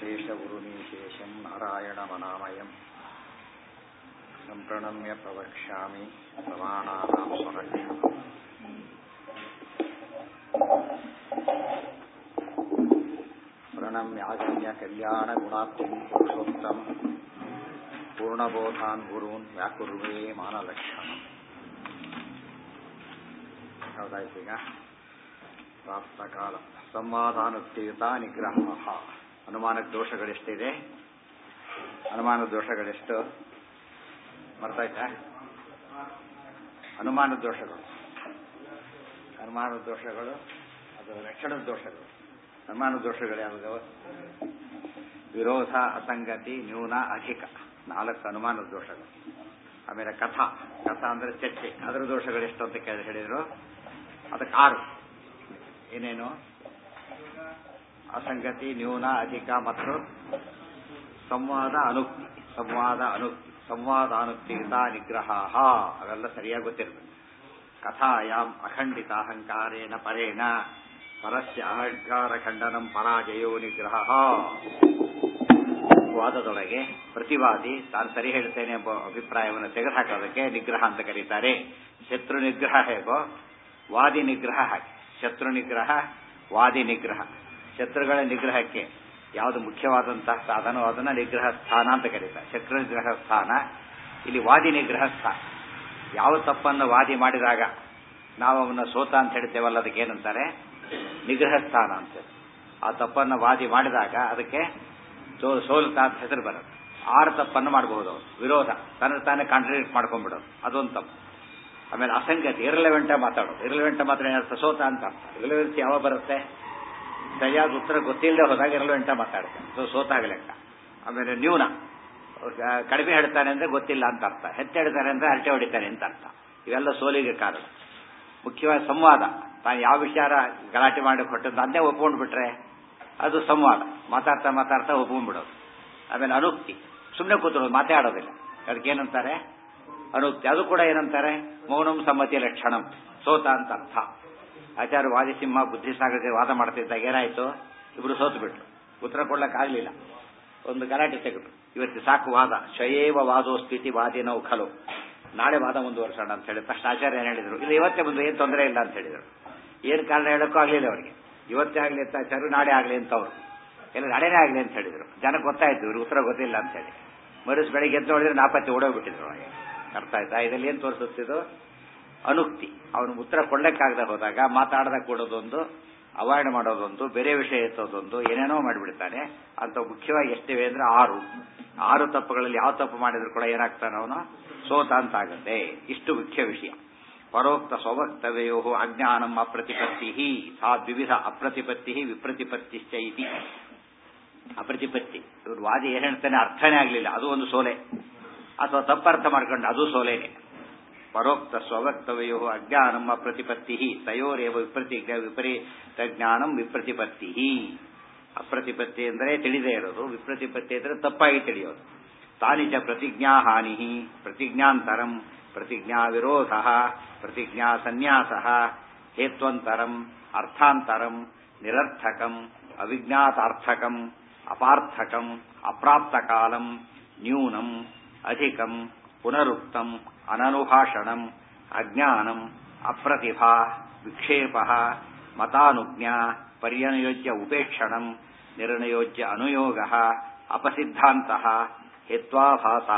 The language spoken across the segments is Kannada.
शेषगुरुनिशेषं नारायणमनामयम् सम्प्रणम्य प्रवक्ष्यामि प्रमाणानां स्वरक्षम् प्रणम्यागम्य कल्याणगुणाब्धिं पुरुषोत्तम पूर्णबोधान् गुरून् व्याकुर्वे ಮಾನಲಕ್ಷಣಂ ಹೌದಾಯ್ತು ಈಗ ಪ್ರಾಪ್ತಕಾಲ ಸಂವಾದಾನುತ್ತೀತ ನಿಗ್ರಹ ಅನುಮಾನದ ದೋಷಗಳೆಷ್ಟಿದೆ ಅನುಮಾನದ ದೋಷಗಳೆಷ್ಟು ಮರ್ತಾಯ್ತಾ ಅನುಮಾನದ ದೋಷಗಳು ಅನುಮಾನದ ದೋಷಗಳು ಅದು ಲಕ್ಷಣದ ದೋಷಗಳು ಅನುಮಾನದ ದೋಷಗಳು ಯಾವುವು ವಿರೋಧ ಅಸಂಗತಿ ನ್ಯೂನ ಅಧಿಕ ನಾಲ್ಕು ಅನುಮಾನದ ದೋಷಗಳು ಆಮೇಲೆ ಕಥಾ ಕಥಾ ಅಂದ್ರೆ ಚರ್ಚೆ ಅದರ ದೋಷಗಳು ಎಷ್ಟು ಅಂತ ಕೇಳಿ ಹೇಳಿದ್ರು ಅದಕ್ಕೆ ಆರು ಏನೇನು ಅಸಂಗತಿ ನ್ಯೂನ ಅಧಿಕ ಮತ್ತು ಸಂವಾದ ಅನುಕ್ತಿ ಸಂವಾದ ಅನುಕ್ತಿ ಸಂವಾದ ಅನುಕ್ತಿಯುತ ನಿಗ್ರಹ ಅವೆಲ್ಲ ಸರಿಯಾಗಿ ಗೊತ್ತಿರಬೇಕು ಕಥಾಯಾಮ್ ಅಖಂಡಿತ ಅಹಂಕಾರೇಣ ಪರೇಣ ಪರಸ್ಯ ಅಹಂಕಾರ ಖಂಡನಂ ಪರಾಜಯೋ ನಿಗ್ರಹ ವಾದದೊಳಗೆ ಪ್ರತಿವಾದಿ ತಾನು ಸರಿ ಹೇಳ್ತೇನೆ ಎಂಬ ಅಭಿಪ್ರಾಯವನ್ನು ತೆಗೆದುಹಾಕೋದಕ್ಕೆ ನಿಗ್ರಹ ಅಂತ ಕರೀತಾರೆ ಶತ್ರು ನಿಗ್ರಹ ಹೇಗೋ ವಾದಿ ನಿಗ್ರಹ ಹಾಗೆ ಶತ್ರು ನಿಗ್ರಹ ವಾದಿ ನಿಗ್ರಹ ಶತ್ರುಗಳ ನಿಗ್ರಹಕ್ಕೆ ಯಾವುದು ಮುಖ್ಯವಾದಂತಹ ಸಾಧನ ಅದನ್ನ ನಿಗ್ರಹ ಸ್ಥಾನ ಅಂತ ಕರೀತಾರೆ ಶತ್ರು ನಿಗ್ರಹ ಸ್ಥಾನ ಇಲ್ಲಿ ವಾದಿ ನಿಗ್ರಹ ಸ್ಥಾನ ಯಾವ ತಪ್ಪನ್ನು ವಾದಿ ಮಾಡಿದಾಗ ನಾವು ಅವನ್ನ ಸೋತ ಅಂತ ಹೇಳ್ತೇವಲ್ಲ ಅದಕ್ಕೆ ಏನಂತಾರೆ ನಿಗ್ರಹ ಸ್ಥಾನ ಅಂತ ಆ ತಪ್ಪನ್ನು ವಾದಿ ಮಾಡಿದಾಗ ಅದಕ್ಕೆ ಸೋಲ್ತ ಅಂತ ಹೆಸರು ಬರೋದು ಆರು ತಪ್ಪನ್ನು ಮಾಡಬಹುದು ಅವರು ವಿರೋಧ ತನ್ನ ತಾನೇ ಕಾಂಟ್ರಿಬ್ಯೂಟ್ ಮಾಡ್ಕೊಂಡ್ಬಿಡೋದು ಅದೊಂದು ತಪ್ಪು ಆಮೇಲೆ ಅಸಂಗತಿ ಇರಲೆವೆಂಟ ಮಾತಾಡೋದು ಇರಲೆವೆಂಟ ಮಾತ್ರ ಏನರ್ಥ ಸೋತ ಅಂತ ಅರ್ಥ ಇರಲೆವೆನ್ಸಿ ಯಾವಾಗ ಬರುತ್ತೆ ಸರಿಯಾದ ಉತ್ತರ ಗೊತ್ತಿಲ್ಲದೆ ಹೋದಾಗ ಇರಲೆವೆಂಟ ಮಾತಾಡ್ತಾನೆ ಸೊ ಸೋತಾಗ ಲೆಕ್ಕ ಆಮೇಲೆ ನ್ಯೂನ ಕಡಿಮೆ ಹೇಳ್ತಾನೆ ಅಂದ್ರೆ ಗೊತ್ತಿಲ್ಲ ಅಂತ ಅರ್ಥ ಹೆಚ್ಚು ಹೇಳ್ತಾನೆ ಅಂದ್ರೆ ಹರಟೆ ಹೊಡಿತಾನೆ ಅಂತ ಅರ್ಥ ಇವೆಲ್ಲ ಸೋಲಿಗೆ ಕಾರಣ ಮುಖ್ಯವಾದ ಸಂವಾದ ತಾನು ಯಾವ ವಿಚಾರ ಗಲಾಟೆ ಮಾಡಿ ಕೊಟ್ಟದ್ದು ಅದನ್ನೇ ಒಪ್ಕೊಂಡು ಬಿಟ್ರೆ ಅದು ಸಂವಾದ ಮಾತಾಡ್ತಾ ಮಾತಾಡ್ತಾ ಒಪ್ಕೊಂಡ್ಬಿಡೋದು ಆಮೇಲೆ ಅನುಕ್ತಿ ಸುಮ್ಮನೆ ಕೂತಿರೋದು ಮಾತಾಡೋದಿಲ್ಲ ಅದಕ್ಕೇನಂತಾರೆ ಅನುಕ್ತಿ ಅದು ಕೂಡ ಏನಂತಾರೆ ಮೌನಂ ಸಮ್ಮತಿ ಲಕ್ಷಣಂ ಸೋತ ಅಂತ ಅರ್ಥ ಆಚಾರ್ಯ ವಾದಿಸಿಂಹ ಬುದ್ಧಿಸಾಗರತೆ ವಾದ ಮಾಡ್ತಿದ್ದಾಗ ಏನಾಯ್ತು ಇಬ್ರು ಸೋತು ಬಿಟ್ರು ಉತ್ತರ ಕೊಡ್ಲಕ್ಕಾಗಲಿಲ್ಲ ಒಂದು ಗಲಾಟೆ ತೆಗೆದು ಇವತ್ತು ಸಾಕು ವಾದ ಶಯೇವ ವಾದೋ ಸ್ಥಿತಿ ವಾದಿನೌ ಖಲು ನಾಳೆ ವಾದ ಮುಂದುವರ್ಸೋಣ ಅಂತ ಹೇಳಿ ತಕ್ಷಣ ಆಚಾರ್ಯ ಏನ್ ಹೇಳಿದ್ರು ಇಲ್ಲ ಇವತ್ತೇ ಮುಂದೆ ಏನು ತೊಂದರೆ ಇಲ್ಲ ಅಂತ ಹೇಳಿದ್ರು ಏನು ಕಾರಣ ಹೇಳಕ್ಕೂ ಆಗಲಿಲ್ಲ ಅವರಿಗೆ ಇವತ್ತೇ ಆಗಲಿ ಅಂತ ಆಚಾರ್ಯ ನಾಳೆ ಆಗಲಿ ಅಂತ ಅವರು ಎಲ್ಲ ನಾಳೆನೇ ಆಗಲಿ ಅಂತ ಹೇಳಿದ್ರು ಜನಕ್ಕೆ ಗೊತ್ತಾಯ್ತು ಇವ್ರಿಗೆ ಉತ್ತರ ಗೊತ್ತಿಲ್ಲ ಅಂತ ಹೇಳಿ ಮರುಸ್ ಬೆಳಿಗ್ಗೆ ಎದ್ದು ನೋಡಿದ್ರೆ ನಾಪತ್ತೆ ಓಡೋಗ್ಬಿಟ್ಟಿದ್ರು ಒಳಗೆ ಅರ್ಥ ಆಯ್ತಾ ಇದರಲ್ಲಿ ಏನು ತೋರಿಸುತ್ತಿದ್ದು ಅನುಕ್ತಿ ಅವನು ಉತ್ತರ ಕೊಡ್ಲಿಕ್ಕಾಗದೆ ಹೋದಾಗ ಮಾತಾಡದ ಕೊಡೋದೊಂದು ಅವಾಯ್ಡ್ ಮಾಡೋದೊಂದು ಬೇರೆ ವಿಷಯ ಎತ್ತೋದೊಂದು ಏನೇನೋ ಮಾಡಿಬಿಡ್ತಾನೆ ಅಂತ ಮುಖ್ಯವಾಗಿ ಎಷ್ಟಿವೆ ಅಂದ್ರೆ ಆರು ಆರು ತಪ್ಪುಗಳಲ್ಲಿ ಯಾವ ತಪ್ಪು ಮಾಡಿದ್ರು ಕೂಡ ಏನಾಗ್ತಾನೆ ಅವನು ಸೋತ ಅಂತ ಆಗುತ್ತೆ ಇಷ್ಟು ಮುಖ್ಯ ವಿಷಯ ಪರೋಕ್ತ ಸ್ವವಕ್ತವ್ಯೋ ಅಜ್ಞಾನಂ ಅಪ್ರತಿಪತ್ತಿ ಸಾ ದ್ವಿವಿಧ ಅಪ್ರತಿಪತ್ತಿ ವಿಪ್ರತಿಪತ್ತಿಶ್ಚ ಇತಿ ಅಪ್ರತಿಪತ್ತಿ ಇವ್ರು ವಾದಿ ಏನ್ ಹೇಳ್ತಾನೆ ಅರ್ಥನೇ ಆಗಲಿಲ್ಲ ಅದು ಒಂದು ಸೋಲೆ ಅಥವಾ ತಪ್ಪರ್ಥ ಮಾಡ್ಕೊಂಡು ಅದು ಸೋಲೇನೆ ಪರೋಕ್ತ ಸ್ವವಕ್ತವ್ಯೋ ಅಜ್ಞಾನಂ ಅಪ್ರತಿಪತ್ತಿ ತಯೋರೇವ ವಿಪ್ರತಿ ವಿಪರೀತ ಜ್ಞಾನಂ ವಿಪ್ರತಿಪತ್ತಿ ಅಪ್ರತಿಪತ್ತಿ ಅಂದರೆ ತಿಳಿದೇ ಇರೋದು ವಿಪ್ರತಿಪತ್ತಿ ಅಂದರೆ ತಪ್ಪಾಗಿ ತಿಳಿಯೋದು ತಾನಿಜ ಪ್ರತಿಜ್ಞಾ ಹಾನಿ ಪ್ರತಿಜ್ಞಾಂತರಂ ಪ್ರತಿಜ್ಞಾ ವಿರೋಧ ಪ್ರತಿಜ್ಞಾ ಸನ್ಯಾಸ ಹೇತ್ವಂತರಂ ಅರ್ಥಾಂತರಂ ನಿರರ್ಥಕಂ ಅವಿಜ್ಞಾತಾರ್ಥಕಂ ಅಪಾರ್ಥಕಂ ಅಪ್ರಾಪ್ತಕಾಲಂ ನ್ಯೂನಂ ಅಧಿಕಂ ಪುನರುಕ್ತಂ ಅನನುಭಾಷಣಂ ಅಜ್ಞಾನಂ ಅಪ್ರತಿಭಾ ವಿಕ್ಷೇಪ ಮತಾನುಜ್ಞಾ ಪರ್ಯನುಯೋಜ್ಯ ಉಪೇಕ್ಷಣಂ ನಿರ್ಣಯೋಜ್ಯ ಅನುಯೋಗ ಅಪಸಿದ್ಧಾಂತ ಹೇತ್ವಾಭಾಸಾ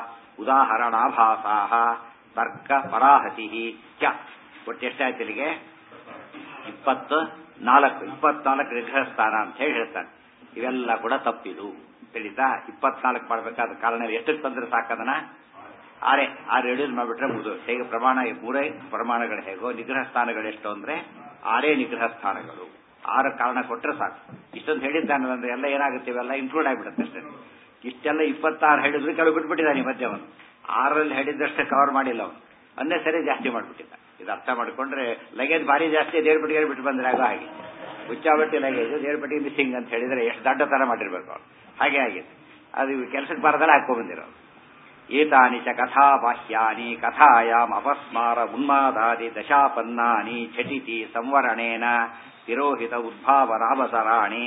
ಉದಾಹರಣಾಭಾಸಾ ತರ್ಕ ಪರಾಹತಿ ಚ ಒಟ್ಟು ಎಷ್ಟಾಯ್ತು ಇಲ್ಲಿಗೆ ಇಪ್ಪತ್ತು ನಾಲ್ಕು ಇಪ್ಪತ್ನಾಲ್ಕು ನಿಗ್ರಹ ಸ್ಥಾನ ಅಂತ ಹೇಳಿ ಹೇಳ್ತಾನೆ ಇವೆಲ್ಲ ಕೂಡ ತಪ್ಪಿದು ತಿಳಿತಾ ಇಪ್ಪತ್ನಾಲ್ಕು ಮಾಡಬೇಕಾದ ಕಾರಣ ಎಷ್ಟಕ್ಕೆ ತಂದ್ರೆ ಸಾಕದನ ಆರೇ ಆರು ರೆಡ್ಯೂಸ್ ಮಾಡಿಬಿಟ್ರೆ ಮುಗಿದು ಹೇಗೆ ಪ್ರಮಾಣ ಮೂರೇ ಪ್ರಮಾಣಗಳು ಹೇಗೋ ನಿಗ್ರಹ ಸ್ಥಾನಗಳು ಎಷ್ಟು ಅಂದ್ರೆ ಆರೇ ನಿಗ್ರಹ ಸ್ಥಾನಗಳು ಆರು ಕಾರಣ ಕೊಟ್ಟರೆ ಸಾಕು ಇಷ್ಟೊಂದು ಹೇಳಿದ್ದಾನೆ ಅಂದ್ರೆ ಎಲ್ಲ ಏನಾಗುತ್ತೆ ಇವೆಲ್ಲ ಇನ್ಕ್ಲೂಡ್ ಆಗಿಬಿಡುತ್ತೆ ಅಷ್ಟೇ ಇಷ್ಟೆಲ್ಲ ಇಪ್ಪತ್ತಾರು ಹೇಳಿದ್ರು ಕೆಲವು ಬಿಟ್ಬಿಟ್ಟಿದ್ದಾನೆ ಈ ಮಧ್ಯ ಅವನು ಆರಲ್ಲಿ ಹೇಳಿದ್ದಷ್ಟೇ ಕವರ್ ಮಾಡಿಲ್ಲ ಅವನು ಅನ್ನೇ ಸರಿ ಜಾಸ್ತಿ ಮಾಡಿಬಿಟ್ಟಿದ್ದ ಇದು ಅರ್ಥ ಮಾಡಿಕೊಂಡ್ರೆ ಲಗೇಜ್ ಭಾರಿ ಜಾಸ್ತಿ ದೇಡ್ಪಟ್ಟಿಗೆ ಬಿಟ್ಟು ಬಂದ್ರೆ ಆಗೋ ಹಾಗೆ ಹುಚ್ಚಾಬಟ್ಟಿ ಲಗೇಜ್ ದೇಡ್ಪಟ್ಟಿ ಮಿಸ್ಸಿಂಗ್ ಅಂತ ಹೇಳಿದ್ರೆ ಎಷ್ಟು ದಡ್ಡ ತರ ಮಾಡಿರ್ಬೇಕು ಅವ್ರು ಹಾಗೆ ಆಗಿದೆ ಅದು ಕೆಲಸಕ್ಕೆ ಬಾರದಲ್ಲ ಹಾಕೊ ಬಂದಿರೋರು ಏತಾನಿ ಚ ಕಥಾಬಾಹ್ಯಾನಿ ಕಥಾಯಾಮ್ ಅಪಸ್ಮಾರ ಉನ್ಮಾದಾದಿ ದಶಾಪನ್ನಾನಿ ಛಟಿತಿ ಸಂವರಣೇನ ತಿರೋಹಿತ ಉದ್ಭಾವನಾವಸರಾಣಿ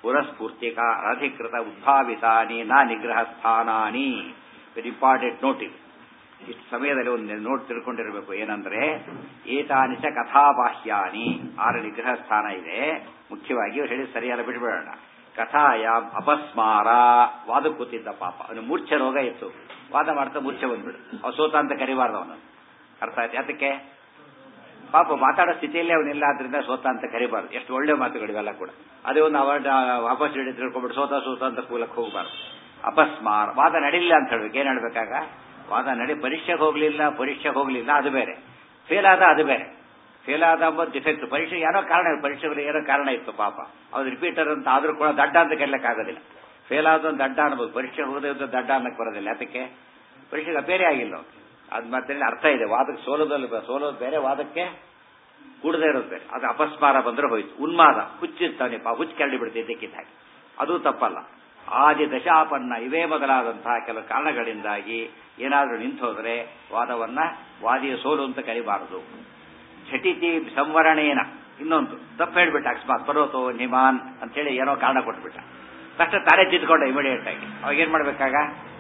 ಪುರಸ್ಫೂರ್ತಿಕ ಅನಧಿಕೃತ ಉದ್ಭಾವಿತಾನಿ ನ ನಿಗ್ರಹ ಸ್ಥಾನಾನಿ ವೆರಿ ಇಂಪಾರ್ಟೆಂಟ್ ನೋಟ್ ಇದು ಇಷ್ಟು ಸಮಯದಲ್ಲಿ ಒಂದು ನೋಟ್ ತಿಳ್ಕೊಂಡಿರಬೇಕು ಏನಂದ್ರೆ ಏತಾನಿಚ ಕಥಾಬಾಹ್ಯಾನಿ ಆರು ನಿಗ್ರಹ ಸ್ಥಾನ ಇದೆ ಮುಖ್ಯವಾಗಿ ಇವ್ರು ಹೇಳಿ ಸರಿಯಲ್ಲ ಬಿಟ್ಬಿಡೋಣ ಕಥಾಯ ಅಪಸ್ಮಾರ ವಾದ ಕೂತಿದ್ದ ಪಾಪ ಅವನು ಮೂರ್ಛೆ ರೋಗ ಇತ್ತು ವಾದ ಮಾಡ್ತಾ ಮೂರ್ಛೆ ಬಂದ್ಬಿಡು ಅವ ಸೋತ ಅಂತ ಕರಿಬಾರ್ದು ಅವನು ಅರ್ಥ ಆಯ್ತು ಅದಕ್ಕೆ ಪಾಪ ಮಾತಾಡೋ ಸ್ಥಿತಿಯಲ್ಲಿ ಅವನಿಲ್ಲ ಆದ್ರಿಂದ ಸೋತ ಅಂತ ಕರಿಬಾರ್ದು ಎಷ್ಟು ಒಳ್ಳೆ ಮಾತುಗಳು ಇವೆಲ್ಲ ಕೂಡ ಅದೇ ಒಂದು ಅವಾರ್ಡ್ ಆಪರ್ಚುನಿಟಿ ತಿಳ್ಕೊಂಡ್ಬಿಟ್ಟು ಸೋತ ಸೋತ ಅಂತ ಕೂಲಕ್ಕೆ ಹೋಗಬಾರ್ದು ಅಪಸ್ಮಾರ ವಾದ ನಡಿಲ್ಲ ಅಂತ ಹೇಳ್ಬೇಕು ಏನ್ ಹೇಳ್ಬೇಕಾಗ ವಾದ ನಡಿ ಪರೀಕ್ಷೆಗೆ ಹೋಗ್ಲಿಲ್ಲ ಪರೀಕ್ಷೆಗೆ ಹೋಗ್ಲಿಲ್ಲ ಅದು ಬೇರೆ ಫೇಲ್ ಆದ ಅದು ಬೇರೆ ಫೇಲ್ ಆದ ಅಂಬೋದು ಡಿಫೆಕ್ಟ್ ಪರೀಕ್ಷೆ ಏನೋ ಕಾರಣ ಪರೀಕ್ಷೆಗಳು ಏನೋ ಕಾರಣ ಇತ್ತು ಪಾಪ ಅವ್ರು ರಿಪೀಟರ್ ಅಂತ ಆದ್ರೂ ಕೂಡ ದಡ್ಡ ಅಂತ ಕರೀಲಕ್ಕಾಗೋದಿಲ್ಲ ಫೇಲ್ ಆದ ಒಂದು ದಡ್ಡ ಅನ್ಬೋದು ಪರೀಕ್ಷೆ ಹೋಗದೆ ಇದ್ದು ದಡ್ಡ ಅನ್ನಕ್ಕೆ ಬರೋದಿಲ್ಲ ಅದಕ್ಕೆ ಪರೀಕ್ಷೆಗೆ ಬೇರೆ ಆಗಿಲ್ಲ ಅವ್ನು. ಅದ್ ಮತ್ತೆ ಅರ್ಥ ಇದೆ ವಾದಕ್ಕೆ ಸೋಲೋದಲ್ಲಿ ಸೋಲೋದು ಬೇರೆ ವಾದಕ್ಕೆ ಕೂಡದೇ ಇರೋದು ಬೇರೆ ಅದು ಅಪಸ್ಮಾರ ಬಂದ್ರೆ ಹೋಯ್ತು ಉನ್ಮಾದ ಹುಚ್ಚಿರ್ತಾನೆ ಪಾ ಹುಚ್ಚು ಕೆರಡಿ ಬಿಡ್ತಿದ್ದಕ್ಕಿದ್ದ ಹಾಗೆ ಅದು ತಪ್ಪಲ್ಲ ಆದಿ ದಶಾಪನ್ನ ಇವೇ ಮೊದಲಾದಂತಹ ಕೆಲವು ಕಾರಣಗಳಿಂದಾಗಿ ಏನಾದರೂ ನಿಂತು ಹೋದರೆ ವಾದವನ್ನ ವಾದಿಯ ಸೋಲು ಅಂತ ಕರಿಬಾರದು ಝಟಿತಿ ಸಂವರಣೇನ ಇನ್ನೊಂದು ತಪ್ಪು ಹೇಳ್ಬಿಟ್ಟ ಅಕಸ್ಮಾತ್ ಪರ್ವತೋ ನಿಮಾನ್ ಅಂತ ಹೇಳಿ ಏನೋ ಕಾರಣ ಕೊಟ್ಬಿಟ್ಟ ತಕ್ಷಣ ತಾನೇ ತಿದ್ಕೊಂಡ ಇಮಿಡಿಯೇಟ್ ಆಗಿ ಅವಾಗ ಏನ್ ಮಾಡ್ಬೇಕಾಗ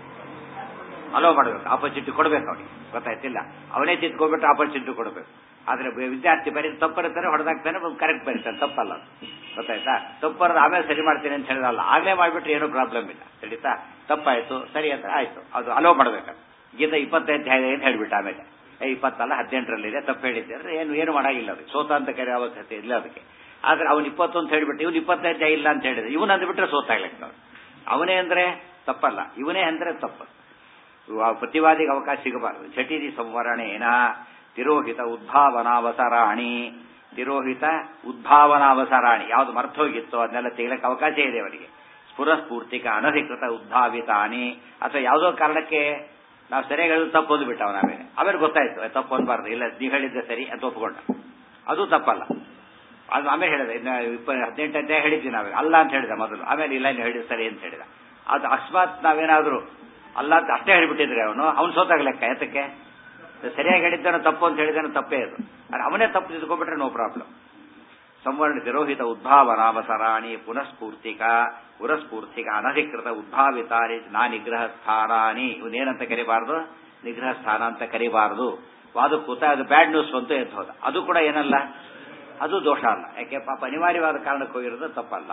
ಅಲೋ ಮಾಡ್ಬೇಕು ಆಪರ್ಚುನಿಟಿ ಕೊಡ್ಬೇಕು ಅವನಿಗೆ ಗೊತ್ತಾಯ್ತಿಲ್ಲ ಅವನೇ ತಿದ್ಕೊಂಡ್ಬಿಟ್ಟು ಆಪರ್ಚುನಿಟಿ ಕೊಡಬೇಕು ಆದ್ರೆ ವಿದ್ಯಾರ್ಥಿ ಬರೀ ತಪ್ಪರಿರ್ತಾನೆ ಹೊಡೆದಾಗ್ತಾನೆ ಕರೆಕ್ಟ್ ಬರೀತಾನೆ ತಪ್ಪಲ್ಲ ಅದು. ಗೊತ್ತಾಯ್ತಾ ತಪ್ಪರದ ಆಮೇಲೆ ಸರಿ ಮಾಡ್ತೀನಿ ಅಂತ ಹೇಳಿದಲ್ಲ ಆಗ್ಲೇ ಮಾಡ್ಬಿಟ್ರೆ ಏನೂ ಪ್ರಾಬ್ಲಮ್ ಇಲ್ಲ ಸರಿತಾ ತಪ್ಪಾಯ್ತು ಸರಿ ಅಂತ ಆಯ್ತು ಅದು ಅಲೋ ಮಾಡ್ಬೇಕು ಗೀತಾ ಇಪ್ಪತ್ತೈದು ಅಧ್ಯಾಯ ಅಂತ ಹೇಳ್ಬಿಟ್ಟ ಆಮೇಲೆ ಏ ಇಪ್ಪತ್ತಲ್ಲ ಹದಿನೆಂಟರಲ್ಲಿದೆ ತಪ್ಪು ಹೇಳಿದ್ದೆ ಅಂದ್ರೆ ಏನು ಏನು ಮಾಡಾಗಿಲ್ಲ ಅದು ಸೋತ ಅಂತ ಕರೆ ಅವಶ್ಯಕತೆ ಇಲ್ಲ ಅದಕ್ಕೆ ಆದ್ರೆ ಅವ್ನು ಇಪ್ಪತ್ತು ಅಂತ ಹೇಳ್ಬಿಟ್ಟು ಇವನು ಇಪ್ಪತ್ತೈದು ಅಧ್ಯಾಯ ಇಲ್ಲ ಅಂತ ಹೇಳಿದ್ರೆ ಇವನು ಅಂದ್ಬಿಟ್ರೆ ಸೋತಾಗ್ಲಿಕ್ಕೆ ಅವ್ನು ಅವನೇ ಅಂದ್ರೆ ತಪ್ಪಲ್ಲ ಇವನೇ ಅಂದ್ರೆ ತಪ್ಪು ಆ ಪ್ರತಿವಾದಿಗೆ ಅವಕಾಶ ಸಿಗಬಾರದು ಝಟಿರಿ ಸಂವರಣೇನ ತಿರೋಹಿತ ಉದ್ಭಾವನಾವಸರಾಣಿ ತಿರೋಹಿತ ಉದ್ಭಾವನಾವಸರಾಣಿ ಯಾವ್ದು ಮರ್ತೋಗಿತ್ತೋ ಅದನ್ನೆಲ್ಲ ತೆಗಿಲಕ್ಕೆ ಅವಕಾಶ ಇದೆ ಅವರಿಗೆ ಸ್ಫುರಸ್ಫೂರ್ತಿಕ ಅನಧಿಕೃತ ಉದ್ಭಾವಿತಾನಿ ಅಥವಾ ಯಾವುದೋ ಕಾರಣಕ್ಕೆ ನಾವು ಸರಿಯಾಗಿ ಹೇಳಿದ್ರು ತಪ್ಪು ಓದ್ಬಿಟ್ಟ ಅವನ ಆಮೇಲೆ ಆಮೇಲೆ ಗೊತ್ತಾಯ್ತು ಅದು ತಪ್ಪು ಅನ್ಬಾರ್ದು ಇಲ್ಲ ನೀವು ಹೇಳಿದ್ದೆ ಸರಿ ಅಂತ ಒಪ್ಕೊಂಡ ಅದು ತಪ್ಪಲ್ಲ ಅದು ಆಮೇಲೆ ಹೇಳಿದೆ ಇನ್ನು ಇಪ್ಪ ಹದಿನೆಂಟು ಅಧ್ಯಾಯ ಹೇಳಿದ್ವಿ ನಾವೇ ಅಲ್ಲ ಅಂತ ಹೇಳಿದ ಮೊದಲು ಆಮೇಲೆ ಇಲ್ಲ ನೀವು ಹೇಳಿದ ಸರಿ ಅಂತ ಹೇಳಿದ ಅದು ಅಕಸ್ಮಾತ್ ನಾವೇನಾದ್ರೂ ಅಲ್ಲ ಅಂತ ಅಷ್ಟೇ ಹೇಳಿಬಿಟ್ಟಿದ್ರೆ ಅವನು ಅವ್ನು ಸೋತಾಗ ಲೆಕ್ಕ ಎತ್ತಕ್ಕೆ ಸರಿಯಾಗಿ ಹೇಳಿದ್ದಾನೆ ತಪ್ಪು ಅಂತ ಹೇಳಿದಾನೆ ತಪ್ಪೇ ಅದು ಆದ್ರೆ ಅವನೇ ತಪ್ಪು ತಿಳ್ಕೊಂಡ್ಬಿಟ್ರೆ ನೋ ಪ್ರಾಬ್ಲಮ್ ಸಂವರ್ಣ ತಿರೋಹಿತ ಉದ್ಭಾವನಾವಸರಾಣಿ ಪುನಃಸ್ಫೂರ್ತಿಕ ಪುರಸ್ಫೂರ್ತಿಕ ಅನಧಿಕೃತ ಉದ್ಭಾವಿತಾನಿ ನಾ ನಿಗ್ರಹ ಸ್ಥಾನಾನಿ ಇವನೇನಂತ ಕರಿಬಾರದು ನಿಗ್ರಹ ಸ್ಥಾನ ಅಂತ ಕರಿಬಾರದು ವಾದ ಕೂತ ಅದು ಬ್ಯಾಡ್ ನ್ಯೂಸ್ ಬಂತು ಎದ್ದು ಹೋದ ಅದು ಕೂಡ ಏನಲ್ಲ ಅದು ದೋಷ ಅಲ್ಲ ಯಾಕೆ ಪಾಪ ಅನಿವಾರ್ಯವಾದ ಕಾರಣಕ್ಕೆ ಹೋಗಿರೋದು ತಪ್ಪಲ್ಲ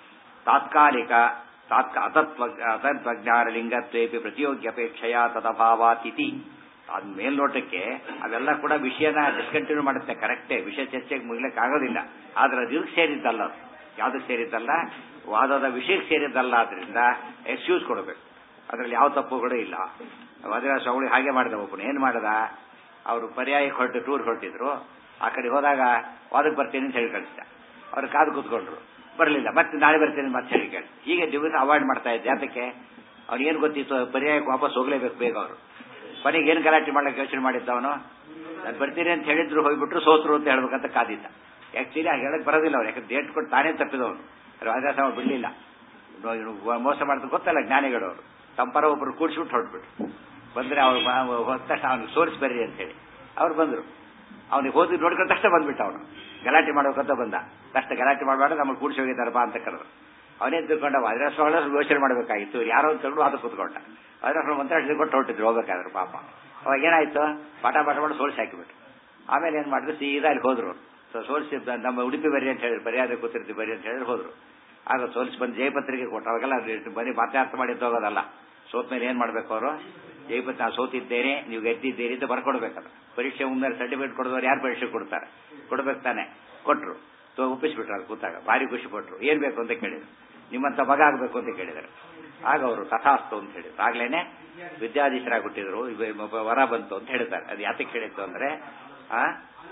ತಾತ್ಕಾಲಿಕ ತಾತ್ಕ ಅತತ್ವ ಅತತ್ವಜ್ಞಾನ ಲಿಂಗತ್ವೇಪಿ ಪ್ರತಿಯೋಗ್ಯಪೇಕ್ಷೆಯ ತದಭಾವಾತಿಥಿ ಅದ್ ಮೇಲ್ನೋಟಕ್ಕೆ ಅವೆಲ್ಲ ಕೂಡ ವಿಷಯನ ಡಿಸ್ಕಂಟಿನ್ಯೂ ಮಾಡುತ್ತೆ ಕರೆಕ್ಟೇ ವಿಷಯ ಚರ್ಚೆಗೆ ಮುಗಿಲಕ್ಕೆ ಆಗೋದಿಲ್ಲ ಆದ್ರೆ ಅದು ಇದಕ್ಕೆ ಸೇರಿದ್ದಲ್ಲ ಅದು ಯಾವ್ದಕ್ಕೆ ಸೇರಿದ್ದಲ್ಲ ವಾದದ ವಿಷಯಕ್ಕೆ ಸೇರಿದ್ದಲ್ಲ ಆದ್ರಿಂದ ಎಕ್ಸ್ಕ್ಯೂಸ್ ಕೊಡಬೇಕು ಅದ್ರಲ್ಲಿ ಯಾವ ತಪ್ಪುಗಳು ಇಲ್ಲ ವಜ್ರ ಸ್ವಾಮಿ ಹಾಗೆ ಮಾಡಿದ ಒಬ್ಬನು ಏನ್ ಮಾಡದ ಅವರು ಪರ್ಯಾಯಕ್ಕೆ ಹೊರಟು ಟೂರ್ ಹೊರಟಿದ್ರು ಆ ಕಡೆ ಹೋದಾಗ ವಾದಕ್ಕೆ ಬರ್ತೀನಿ ಅಂತ ಹೇಳಿ ಕಳಿಸ್ದ ಅವ್ರು ಕಾದು ಕೂತ್ಕೊಂಡ್ರು ಬರಲಿಲ್ಲ ಮತ್ತೆ ನಾಳೆ ಬರ್ತೀನಿ ಮತ್ತೆ ಹೇಳಿ ಕೇಳಿ ಹೀಗೆ ದಿವಸ ಅವಾಯ್ಡ್ ಮಾಡ್ತಾ ಇದ್ದೆ ಅದಕ್ಕೆ ಅವ್ನಿಗೇನು ಗೊತ್ತಿತ್ತು ಪರ್ಯಾಯಕ್ಕೆ ವಾಪಸ್ ಹೋಗ್ಲೇಬೇಕು ಬೇಗ ಅವರು ಕೊನೆಗೆ ಏನು ಗಲಾಟೆ ಮಾಡ್ಲಿಕ್ಕೆ ಯೋಚನೆ ಮಾಡಿದ್ದವನು ನಾನು ಬರ್ತೀನಿ ಅಂತ ಹೇಳಿದ್ರು ಹೋಗ್ಬಿಟ್ರು ಸೋತ್ರು ಅಂತ ಹೇಳ್ಬೇಕಂತ ಕಾದಿದ್ದ ಆಕ್ಚುಲಿ ಹಾಗೆ ಹೇಳಕ್ ಬರೋದಿಲ್ಲ ಅವ್ರು ಯಾಕಂದ್ರೆ ಡೇಟ್ ಕೊಟ್ಟು ತಾನೇ ತಪ್ಪಿದವನು ರಾಜಾಸ ಬಿಡ್ಲಿಲ್ಲ ಇವ್ನು ಮೋಸ ಮಾಡಿದ್ರು ಗೊತ್ತಲ್ಲ ಜ್ಞಾನಿಗಳು ಅವರು ತಮ್ಮಪರ ಒಬ್ರು ಕೂಡ್ಸ್ಬಿಟ್ಟು ಹೊರಟ್ಬಿಟ್ರು ಬಂದ್ರೆ ಅವ್ರು ಹೋದ ತಕ್ಷಣ ಅವ್ನಿಗೆ ಸೋರಿಸಿ ಬರ್ರಿ ಅಂತ ಹೇಳಿ ಅವ್ರು ಬಂದ್ರು ಅವ್ನಿಗೆ ಹೋಗಿ ನೋಡ್ಕೊಂಡ ತಕ್ಷಣ ಬಂದ್ಬಿಟ್ಟ ಅವನು ಗಲಾಟೆ ಮಾಡ್ಬೇಕಂತ ಬಂದ ತಕ್ಷಣ ಗಲಾಟೆ ಮಾಡಬಾರ್ದು ನಮ್ಮನ್ನು ಕೂಡಿಸಿ ಹೋಗಿದ್ದಾರೆ ಬಾ ಅಂತ ಕರೆದ್ರು ಅವನೇ ತಿಳ್ಕೊಂಡ ವಜ್ರಾಸ್ವಾಳ ಯೋಚನೆ ಮಾಡಬೇಕಾಗಿತ್ತು ಇವ್ರು ಯಾರೋ ಅಂತ ಹೇಳಿ ಅದು ಕೂತ್ಕೊಂಡ ವಜ್ರಾಸ್ವಾಳ ಮಂತ್ರ ಹಿಡ್ಕೊಂಡು ಹೊರಟಿದ್ರು ಹೋಗ್ಬೇಕಾದ್ರು ಪಾಪ ಅವಾಗ ಏನಾಯ್ತು ಪಾಠ ಪಾಠ ಮಾಡಿ ಸೋಲಿಸಿ ಹಾಕಿಬಿಟ್ರು ಆಮೇಲೆ ಏನ್ ಮಾಡಿದ್ರು ಸೀದಾ ಅಲ್ಲಿ ಹೋದ್ರು ಸೊ ಸೋಲಿಸಿ ನಮ್ಮ ಉಡುಪಿ ಬರ್ರಿ ಅಂತ ಹೇಳಿದ್ರು ಮರ್ಯಾದೆ ಕೂತಿರ್ತೀವಿ ಬರ್ರಿ ಅಂತ ಹೇಳಿದ್ರು ಹೋದ್ರು ಆಗ ಸೋಲಿಸಿ ಬಂದು ಜಯಪತ್ರಿಕೆ ಕೊಟ್ಟರು ಅವಾಗೆಲ್ಲ ಬರೀ ಮಾತಾಡ್ತಾ ಮಾಡಿದ್ದು ಹೋಗೋದಲ್ಲ ಸೋತ್ ಮೇಲೆ ಏನ್ ಮಾಡ್ಬೇಕು ಅವರು ಜಯಪತ್ ನಾನು ಸೋತಿದ್ದೇನೆ ನೀವು ಗೆದ್ದಿದ್ದೀರಿ ಅಂತ ಬರ್ಕೊಡ್ಬೇಕಲ್ಲ ಪರೀಕ್ಷೆ ಮುಂದೆ ಸರ್ಟಿಫಿಕೇಟ್ ಕೊಡೋರು ಯಾರು ಪರೀಕ್ಷೆ ಕೊಡ್ತಾರೆ ಕೊಡ್ಬೇಕು ತಾನೆ ಕೊಟ್ರು ಒಪ್ಪಿಸ್ಬಿಟ್ರು ಅದು ಕೂತಾಗ ಭಾರಿ ಖುಷಿ ಪಟ್ರು ಏನ್ ಬೇಕು ಅಂತ ಕೇಳಿದ್ರು ನಿಮ್ಮಂತ ಮಗ ಆಗ್ಬೇಕು ಅಂತ ಕೇಳಿದರು ಆಗ ಅವರು ತಥಾಸ್ತು ಅಂತ ಹೇಳಿದ್ರು ಆಗ್ಲೇನೆ ವಿದ್ಯಾಧೀಶರಾಗ್ಬಿಟ್ಟಿದ್ರು ವರ ಬಂತು ಅಂತ ಹೇಳ್ತಾರೆ ಅದು ಯಾತಕ್ಕೆ ಹೇಳಿತ್ತು ಅಂದ್ರೆ ಆ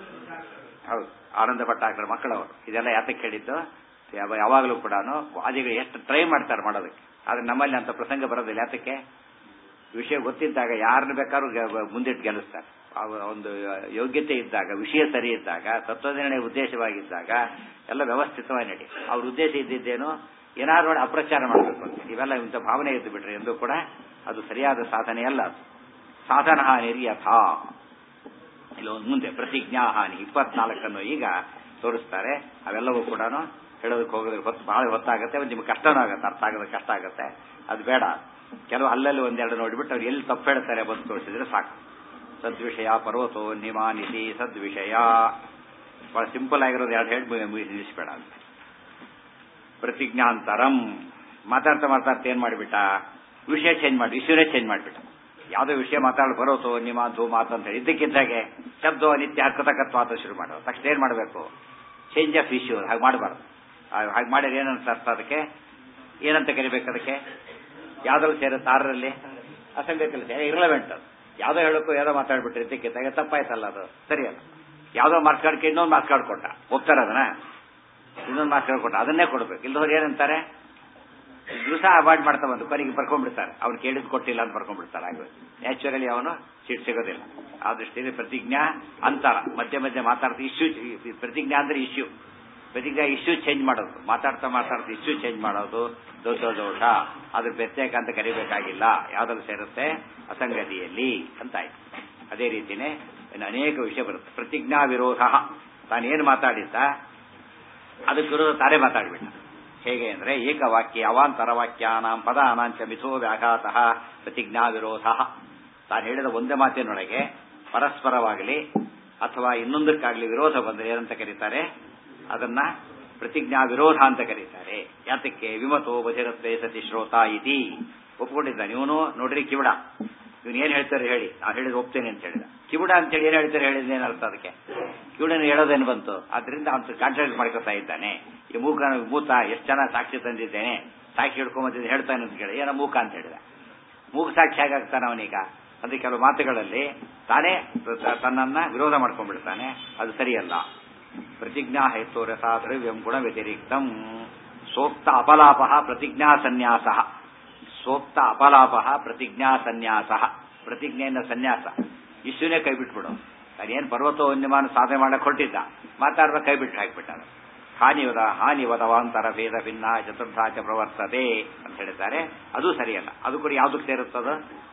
ಹೌದು ಆನಂದ ಭಟ್ಟಾಕರ ಮಕ್ಕಳವರು ಇದೆಲ್ಲ ಯಾತಕ್ಕೆ ಹೇಳಿದ್ದು ಯಾವಾಗಲೂ ಕೂಡ ವಾದಿಗಳು ಎಷ್ಟು ಟ್ರೈ ಮಾಡ್ತಾರೆ ಮಾಡೋದಕ್ಕೆ ಆದ್ರೆ ನಮ್ಮಲ್ಲಿ ಅಂತ ಪ್ರಸಂಗ ಬರೋದಿಲ್ಲ ಯಾತಕ್ಕೆ ವಿಷಯ ಗೊತ್ತಿದ್ದಾಗ ಯಾರನ್ನ ಬೇಕಾದ್ರೂ ಮುಂದಿಟ್ಟು ಗೆಲ್ಲಿಸ್ತಾರೆ ಒಂದು ಯೋಗ್ಯತೆ ಇದ್ದಾಗ ವಿಷಯ ಸರಿ ಇದ್ದಾಗ ತತ್ವನಿರ್ಣಯ ಉದ್ದೇಶವಾಗಿದ್ದಾಗ ಎಲ್ಲ ವ್ಯವಸ್ಥಿತವಾಗಿ ನಡಿ ಅವ್ರ ಉದ್ದೇಶ ಇದ್ದಿದ್ದೇನು ಏನಾದ್ರು ನೋಡಿ ಅಪ್ರಚಾರ ಮಾಡಬೇಕು ಅಂತ ಇವೆಲ್ಲ ಇಂಥ ಭಾವನೆ ಇದ್ದು ಬಿಟ್ರೆ ಎಂದು ಕೂಡ ಅದು ಸರಿಯಾದ ಸಾಧನೆ ಅಲ್ಲ ಅದು ಸಾಧನ ನಿರ್ಯಥ ಇಲ್ಲಿ ಮುಂದೆ ಪ್ರತಿಜ್ಞಾ ಹಾನಿ ಇಪ್ಪತ್ನಾಲ್ಕನ್ನು ಈಗ ತೋರಿಸ್ತಾರೆ ಅವೆಲ್ಲವೂ ಕೂಡ ಹೇಳೋದಕ್ಕೆ ಹೋಗೋದಕ್ಕೆ ಹೊತ್ತು ಭಾಳ ಹೊತ್ತಾಗುತ್ತೆ ಒಂದು ನಿಮ್ಗೆ ಕಷ್ಟನೂ ಆಗುತ್ತೆ ಅರ್ಥ ಆಗೋದಕ್ಕೆ ಕಷ್ಟ ಆಗುತ್ತೆ ಅದು ಬೇಡ ಕೆಲವು ಅಲ್ಲಲ್ಲಿ ಒಂದೆರಡು ನೋಡಿಬಿಟ್ಟು ಅವ್ರು ಎಲ್ಲಿ ತಪ್ಪು ಹೇಳ್ತಾರೆ ಬಂದು ತೋರಿಸಿದ್ರೆ ಸಾಕು ಸದ್ವಿಷಯ ಪರ್ವತೋ ನಿಮಾನಿಸಿ ಸದ್ವಿಷಯ ಬಹಳ ಸಿಂಪಲ್ ಆಗಿರೋದು ಎರಡು ಹೇಳಿ ನಿಲ್ಲಿಸ್ಬೇಡ ಅಂತ ಪ್ರತಿಜ್ಞಾಂತರಂ ಮಾತಾಡ್ತಾ ಮಾತಾಡ್ತಾ ಏನ್ ಮಾಡಿಬಿಟ್ಟ ವಿಷಯ ಚೇಂಜ್ ಮಾಡಿ ವಿಷಯನೇ ಚೇಂಜ್ ಮಾಡಿಬಿಟ್ಟ ಯಾವುದೋ ವಿಷಯ ಮಾತಾಡ ಬರೋತೋ ನಿಮ್ಮ ಧೂ ಮಾತು ಅಂತ ಹೇಳಿ ಇದ್ದಕ್ಕಿದ್ದಾಗೆ ಶಬ್ದ ನಿತ್ಯ ಹಕ್ಕತಕತ್ವ ಅಂತ ಶುರು ಮಾಡೋದು ತಕ್ಷಣ ಏನ್ ಮಾಡಬೇಕು ಚೇಂಜ್ ಆಫ್ ಇಶ್ಯೂ ಹಾಗೆ ಮಾಡಬಾರ್ದು ಹಾಗೆ ಮಾಡಿದ್ರೆ ಏನಂತ ಅರ್ಥ ಅದಕ್ಕೆ ಏನಂತ ಕರಿಬೇಕು ಅದಕ್ಕೆ ಯಾವ್ದ್ರಲ್ಲಿ ಸೇರುತ್ತೆ ಆರರಲ್ಲಿ ಅಸಂಗತಿಯಲ್ಲಿ ಸೇರಿ ಇರ್ಲವೆಂಟ್ ಅದು ಯಾವುದೋ ಹೇಳಕ್ಕೂ ಯಾವುದೋ ಮಾತಾಡ್ಬಿಟ್ರೆ ಇದ್ದಕ್ಕಿದ್ದಾಗೆ ತಪ್ಪಾಯ್ತಲ್ಲ ಅದು ಸರಿಯಲ್ಲ ಯಾವುದೋ ಮಾರ್ಕ್ಸ್ ಕಾರ್ಡ್ಗೆ ಇನ್ನೊಂದು ಮಾರ್ಕ್ಸ್ ಕಾರ್ಡ್ ಕೊಟ್ಟ ಒಪ್ತಾರ ಅದನ್ನ ಇನ್ನೊಂದು ಮಾರ್ಕ್ಸ್ ಕಾರ್ಡ್ ಕೊಟ್ಟ ಅದನ್ನೇ ಕೊಡ್ಬೇಕು ಇಲ್ಲದವ್ರು ಏನಂತಾರೆ ದಿವಸ ಅವಾಯ್ಡ್ ಮಾಡ್ತಾ ಬಂದು ಕೊನೆಗೆ ಬರ್ಕೊಂಡ್ಬಿಡ್ತಾರೆ ಅವ್ನು ಕೇಳಿದ್ ಕೊಟ್ಟಿಲ್ಲ ಅಂತ ಬರ್ಕೊಂಡ್ಬಿಡ್ತಾರೆ ಆಗ ನ್ಯಾಚುರಲಿ ಅವನು ಸೀಟ್ ಸಿಗೋದಿಲ್ಲ ಆ ದೃಷ್ಟಿಯಲ್ಲಿ ಪ್ರತಿಜ್ಞಾ ಅಂತರ ಮಧ್ಯೆ ಮಧ್ಯೆ ಮಾತಾಡ್ತಾ ಇಶ್ಯೂ ಪ್ರತಿಜ್ಞಾ ಅಂದ್ರೆ ಇಶ್ಯೂ ಪ್ರತಿಜ್ಞಾ ಇಶ್ಯೂ ಚೇಂಜ್ ಮಾಡೋದು ಮಾತಾಡ್ತಾ ಮಾತಾಡ್ತಾ ಇಶ್ಯೂ ಚೇಂಜ್ ಮಾಡೋದು ದೊಡ್ಡ ದೋಷ ಅದ್ರ ಪ್ರತ್ಯೇಕ ಅಂತ ಕರಿಬೇಕಾಗಿಲ್ಲ ಯಾವ್ದ್ರಲ್ಲಿ ಸೇರುತ್ತೆ ಅಸಂಗತಿಯಲ್ಲಿ ಅಂತ ಆಯ್ತು ಅದೇ ರೀತಿನೇ ಇನ್ನು ಅನೇಕ ವಿಷಯ ಬರುತ್ತೆ ಪ್ರತಿಜ್ಞಾ ವಿರೋಧ ತಾನೇನು ಮಾತಾಡಿದ್ದ ಅದಕ್ಕೆ ವಿರೋಧ ತಾನೇ ಮಾತಾಡ್ಬಿಟ್ಟ ಹೇಗೆ ಅಂದ್ರೆ ಏಕವಾಕ್ಯ ಅವಾಂತರ ವಾಕ್ಯಾನಾಂ ಪದಾನಾಂಚ ಮಿಥೋ ವ್ಯಾಘಾತ ಪ್ರತಿಜ್ಞಾ ವಿರೋಧ ತಾನು ಹೇಳಿದ ಒಂದೇ ಮಾತಿನೊಳಗೆ ಪರಸ್ಪರವಾಗಲಿ ಅಥವಾ ಇನ್ನೊಂದಕ್ಕಾಗಲಿ ವಿರೋಧ ಬಂದರೆ ಏನಂತ ಕರೀತಾರೆ ಅದನ್ನ ಪ್ರತಿಜ್ಞಾ ವಿರೋಧ ಅಂತ ಕರೀತಾರೆ ಯಾತಕ್ಕೆ ವಿಮತೋ ಬಧಿರತ್ವೇ ಸತಿ ಶ್ರೋತ ಇತಿ ಒಪ್ಕೊಂಡಿದ್ದಾನೆ ಇವನು ನೋಡ್ರಿ ಕಿವಿಡ ಇವನು ಏನ್ ಹೇಳ್ತಾರೆ ಹೇಳಿ ನಾವು ಹೇಳಿದ ಒಪ್ತೇನೆ ಅಂತ ಹೇಳಿದ ಕಿವಿಡ ಅಂತೇಳಿ ಏನ್ ಹೇಳ್ತಾರೆ ಹೇಳಿದ ಏನರ್ಥ ಅದಕ್ಕೆ ಕಿವಿಡನ ಹೇಳೋದೇನು ಬಂತು ಆದ್ರಿಂದ ಅವನು ಕಾಂಟ್ರಾಕ್ಟ್ ಮಾಡ್ಕೊತಾ ಇದ್ದಾನೆ ಈ ಮೂಕ ಮೂತ ಎಷ್ಟು ಜನ ಸಾಕ್ಷಿ ತಂದಿದ್ದೇನೆ ಸಾಕ್ಷಿ ಹಿಡ್ಕೊಂಬಂದಿದ್ದೆ ಹೇಳ್ತಾನೆ ಅಂತ ಕೇಳಿ ಏನೋ ಮೂಕ ಅಂತ ಹೇಳಿದ ಮೂಕ ಸಾಕ್ಷಿ ಹೇಗಾಗ್ತಾನೆ ಅವನೀಗ ಅಂದ್ರೆ ಕೆಲವು ಮಾತುಗಳಲ್ಲಿ ತಾನೇ ತನ್ನನ್ನ ವಿರೋಧ ಮಾಡ್ಕೊಂಡ್ಬಿಡ್ತಾನೆ ಅದು ಸರಿಯಲ್ಲ ಪ್ರತಿಜ್ಞಾ ಹೇತೋರಸ ದ್ರವ್ಯಂ ಗುಣ ವ್ಯತಿರಿಕ್ತಂ ಸೋಕ್ತ ಅಪಲಾಪ ಪ್ರತಿಜ್ಞಾ ಸನ್ಯಾಸ ಸೋಕ್ತ ಅಪಲಾಪ ಪ್ರತಿಜ್ಞಾ ಸನ್ಯಾಸ ಪ್ರತಿಜ್ಞೆಯಿಂದ ಸನ್ಯಾಸ ಇಷ್ಟುನೇ ಕೈ ಬಿಟ್ಬಿಡು ಅದೇನು ಪರ್ವತೋನ್ಯಮಾನ ಸಾಧನೆ ಮಾಡಕ್ ಹೊರಟಿದ್ದ ಮಾತಾಡ್ದ ಕೈ ಬಿಟ್ಟು ಹಾಕ್ಬಿಟ್ಟ ಹಾನಿವದ ಹಾನಿವದವಾಂತರ ಭೇದ ಭಿನ್ನ ಚತುರ್ಥಾಚ ಪ್ರವರ್ತತೆ ಅಂತ ಹೇಳಿದ್ದಾರೆ ಅದು ಸರಿಯಲ್ಲ ಅದು ಕೂಡ ಯಾವ್ದಕ್ಕೆ ಸೇರುತ್ತದ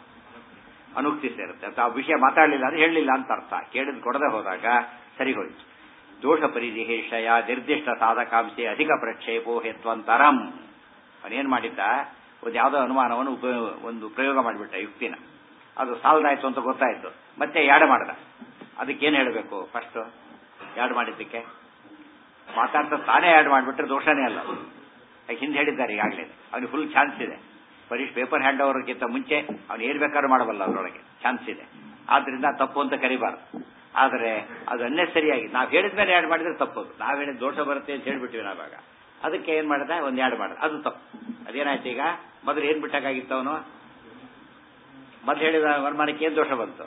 ಅನುಕ್ತಿ ಸೇರುತ್ತೆ ಆ ವಿಷಯ ಮಾತಾಡಲಿಲ್ಲ ಅಂದ್ರೆ ಹೇಳಲಿಲ್ಲ ಅಂತ ಅರ್ಥ ಕೇಳಿದ್ ಕೊಡದೆ ಹೋದಾಗ ಸರಿ ಹೋಯ್ತು ದೋಷ ಪರಿದೇಶಯ ನಿರ್ದಿಷ್ಟ ಸಾಧಕಾಂಶೆ ಅಧಿಕ ಪ್ರಕ್ಷೇಪೋ ಹೆತ್ವಂತರಂ ಅವನೇನ್ ಮಾಡಿದ್ದ ಒಂದು ಯಾವುದೋ ಅನುಮಾನವನ್ನು ಒಂದು ಪ್ರಯೋಗ ಮಾಡಿಬಿಟ್ಟ ಯುಕ್ತಿನ ಅದು ಸಾಲದಾಯ್ತು ಅಂತ ಗೊತ್ತಾಯ್ತು ಮತ್ತೆ ಯಾಡ್ ಮಾಡ್ದ ಅದಕ್ಕೇನು ಹೇಳಬೇಕು ಫಸ್ಟ್ ಯಾಡ್ ಮಾಡಿದ್ದಕ್ಕೆ ಮಾತಾಡ್ತಾ ತಾನೇ ಆ್ಯಡ್ ಮಾಡಿಬಿಟ್ರೆ ದೋಷನೇ ಅಲ್ಲ ಹಿಂದೆ ಹೇಳಿದ್ದಾರೆ ಈಗಾಗಲೇ ಅವನಿಗೆ ಫುಲ್ ಚಾನ್ಸ್ ಇದೆ ಪರೀಕ್ಷೆ ಪೇಪರ್ ಹ್ಯಾಂಡ್ ಓವರ್ಗಿಂತ ಮುಂಚೆ ಅವ್ನು ಏನ್ ಬೇಕಾದ್ರೂ ಮಾಡಬಲ್ಲ ಅದರೊಳಗೆ ಚಾನ್ಸ್ ಇದೆ ಆದ್ರಿಂದ ತಪ್ಪು ಅಂತ ಕರಿಬಾರ್ದು ಆದರೆ ಅದು ಅನ್ನೆಸರಿಯಾಗಿ ನಾವು ಹೇಳಿದ ಮೇಲೆ ಆ್ಯಡ್ ಮಾಡಿದ್ರೆ ತಪ್ಪದು ನಾವು ಹೇಳಿದ ದೋಷ ಬರುತ್ತೆ ಅಂತ ಹೇಳ್ಬಿಟ್ಟಿವಿ ನಾವಾಗ ಅದಕ್ಕೆ ಏನ್ ಮಾಡಿದ ಒಂದು ಆ್ಯಡ್ ಮಾಡಿದ ಅದು ತಪ್ಪು ಅದೇನಾಯ್ತು ಈಗ ಮೊದಲು ಏನ್ ಬಿಟ್ಟಾಗಿತ್ತು ಅವನು ಮೊದಲು ಹೇಳಿದ ವರ್ಮಾನಕ್ಕೆ ಏನ್ ದೋಷ ಬಂತು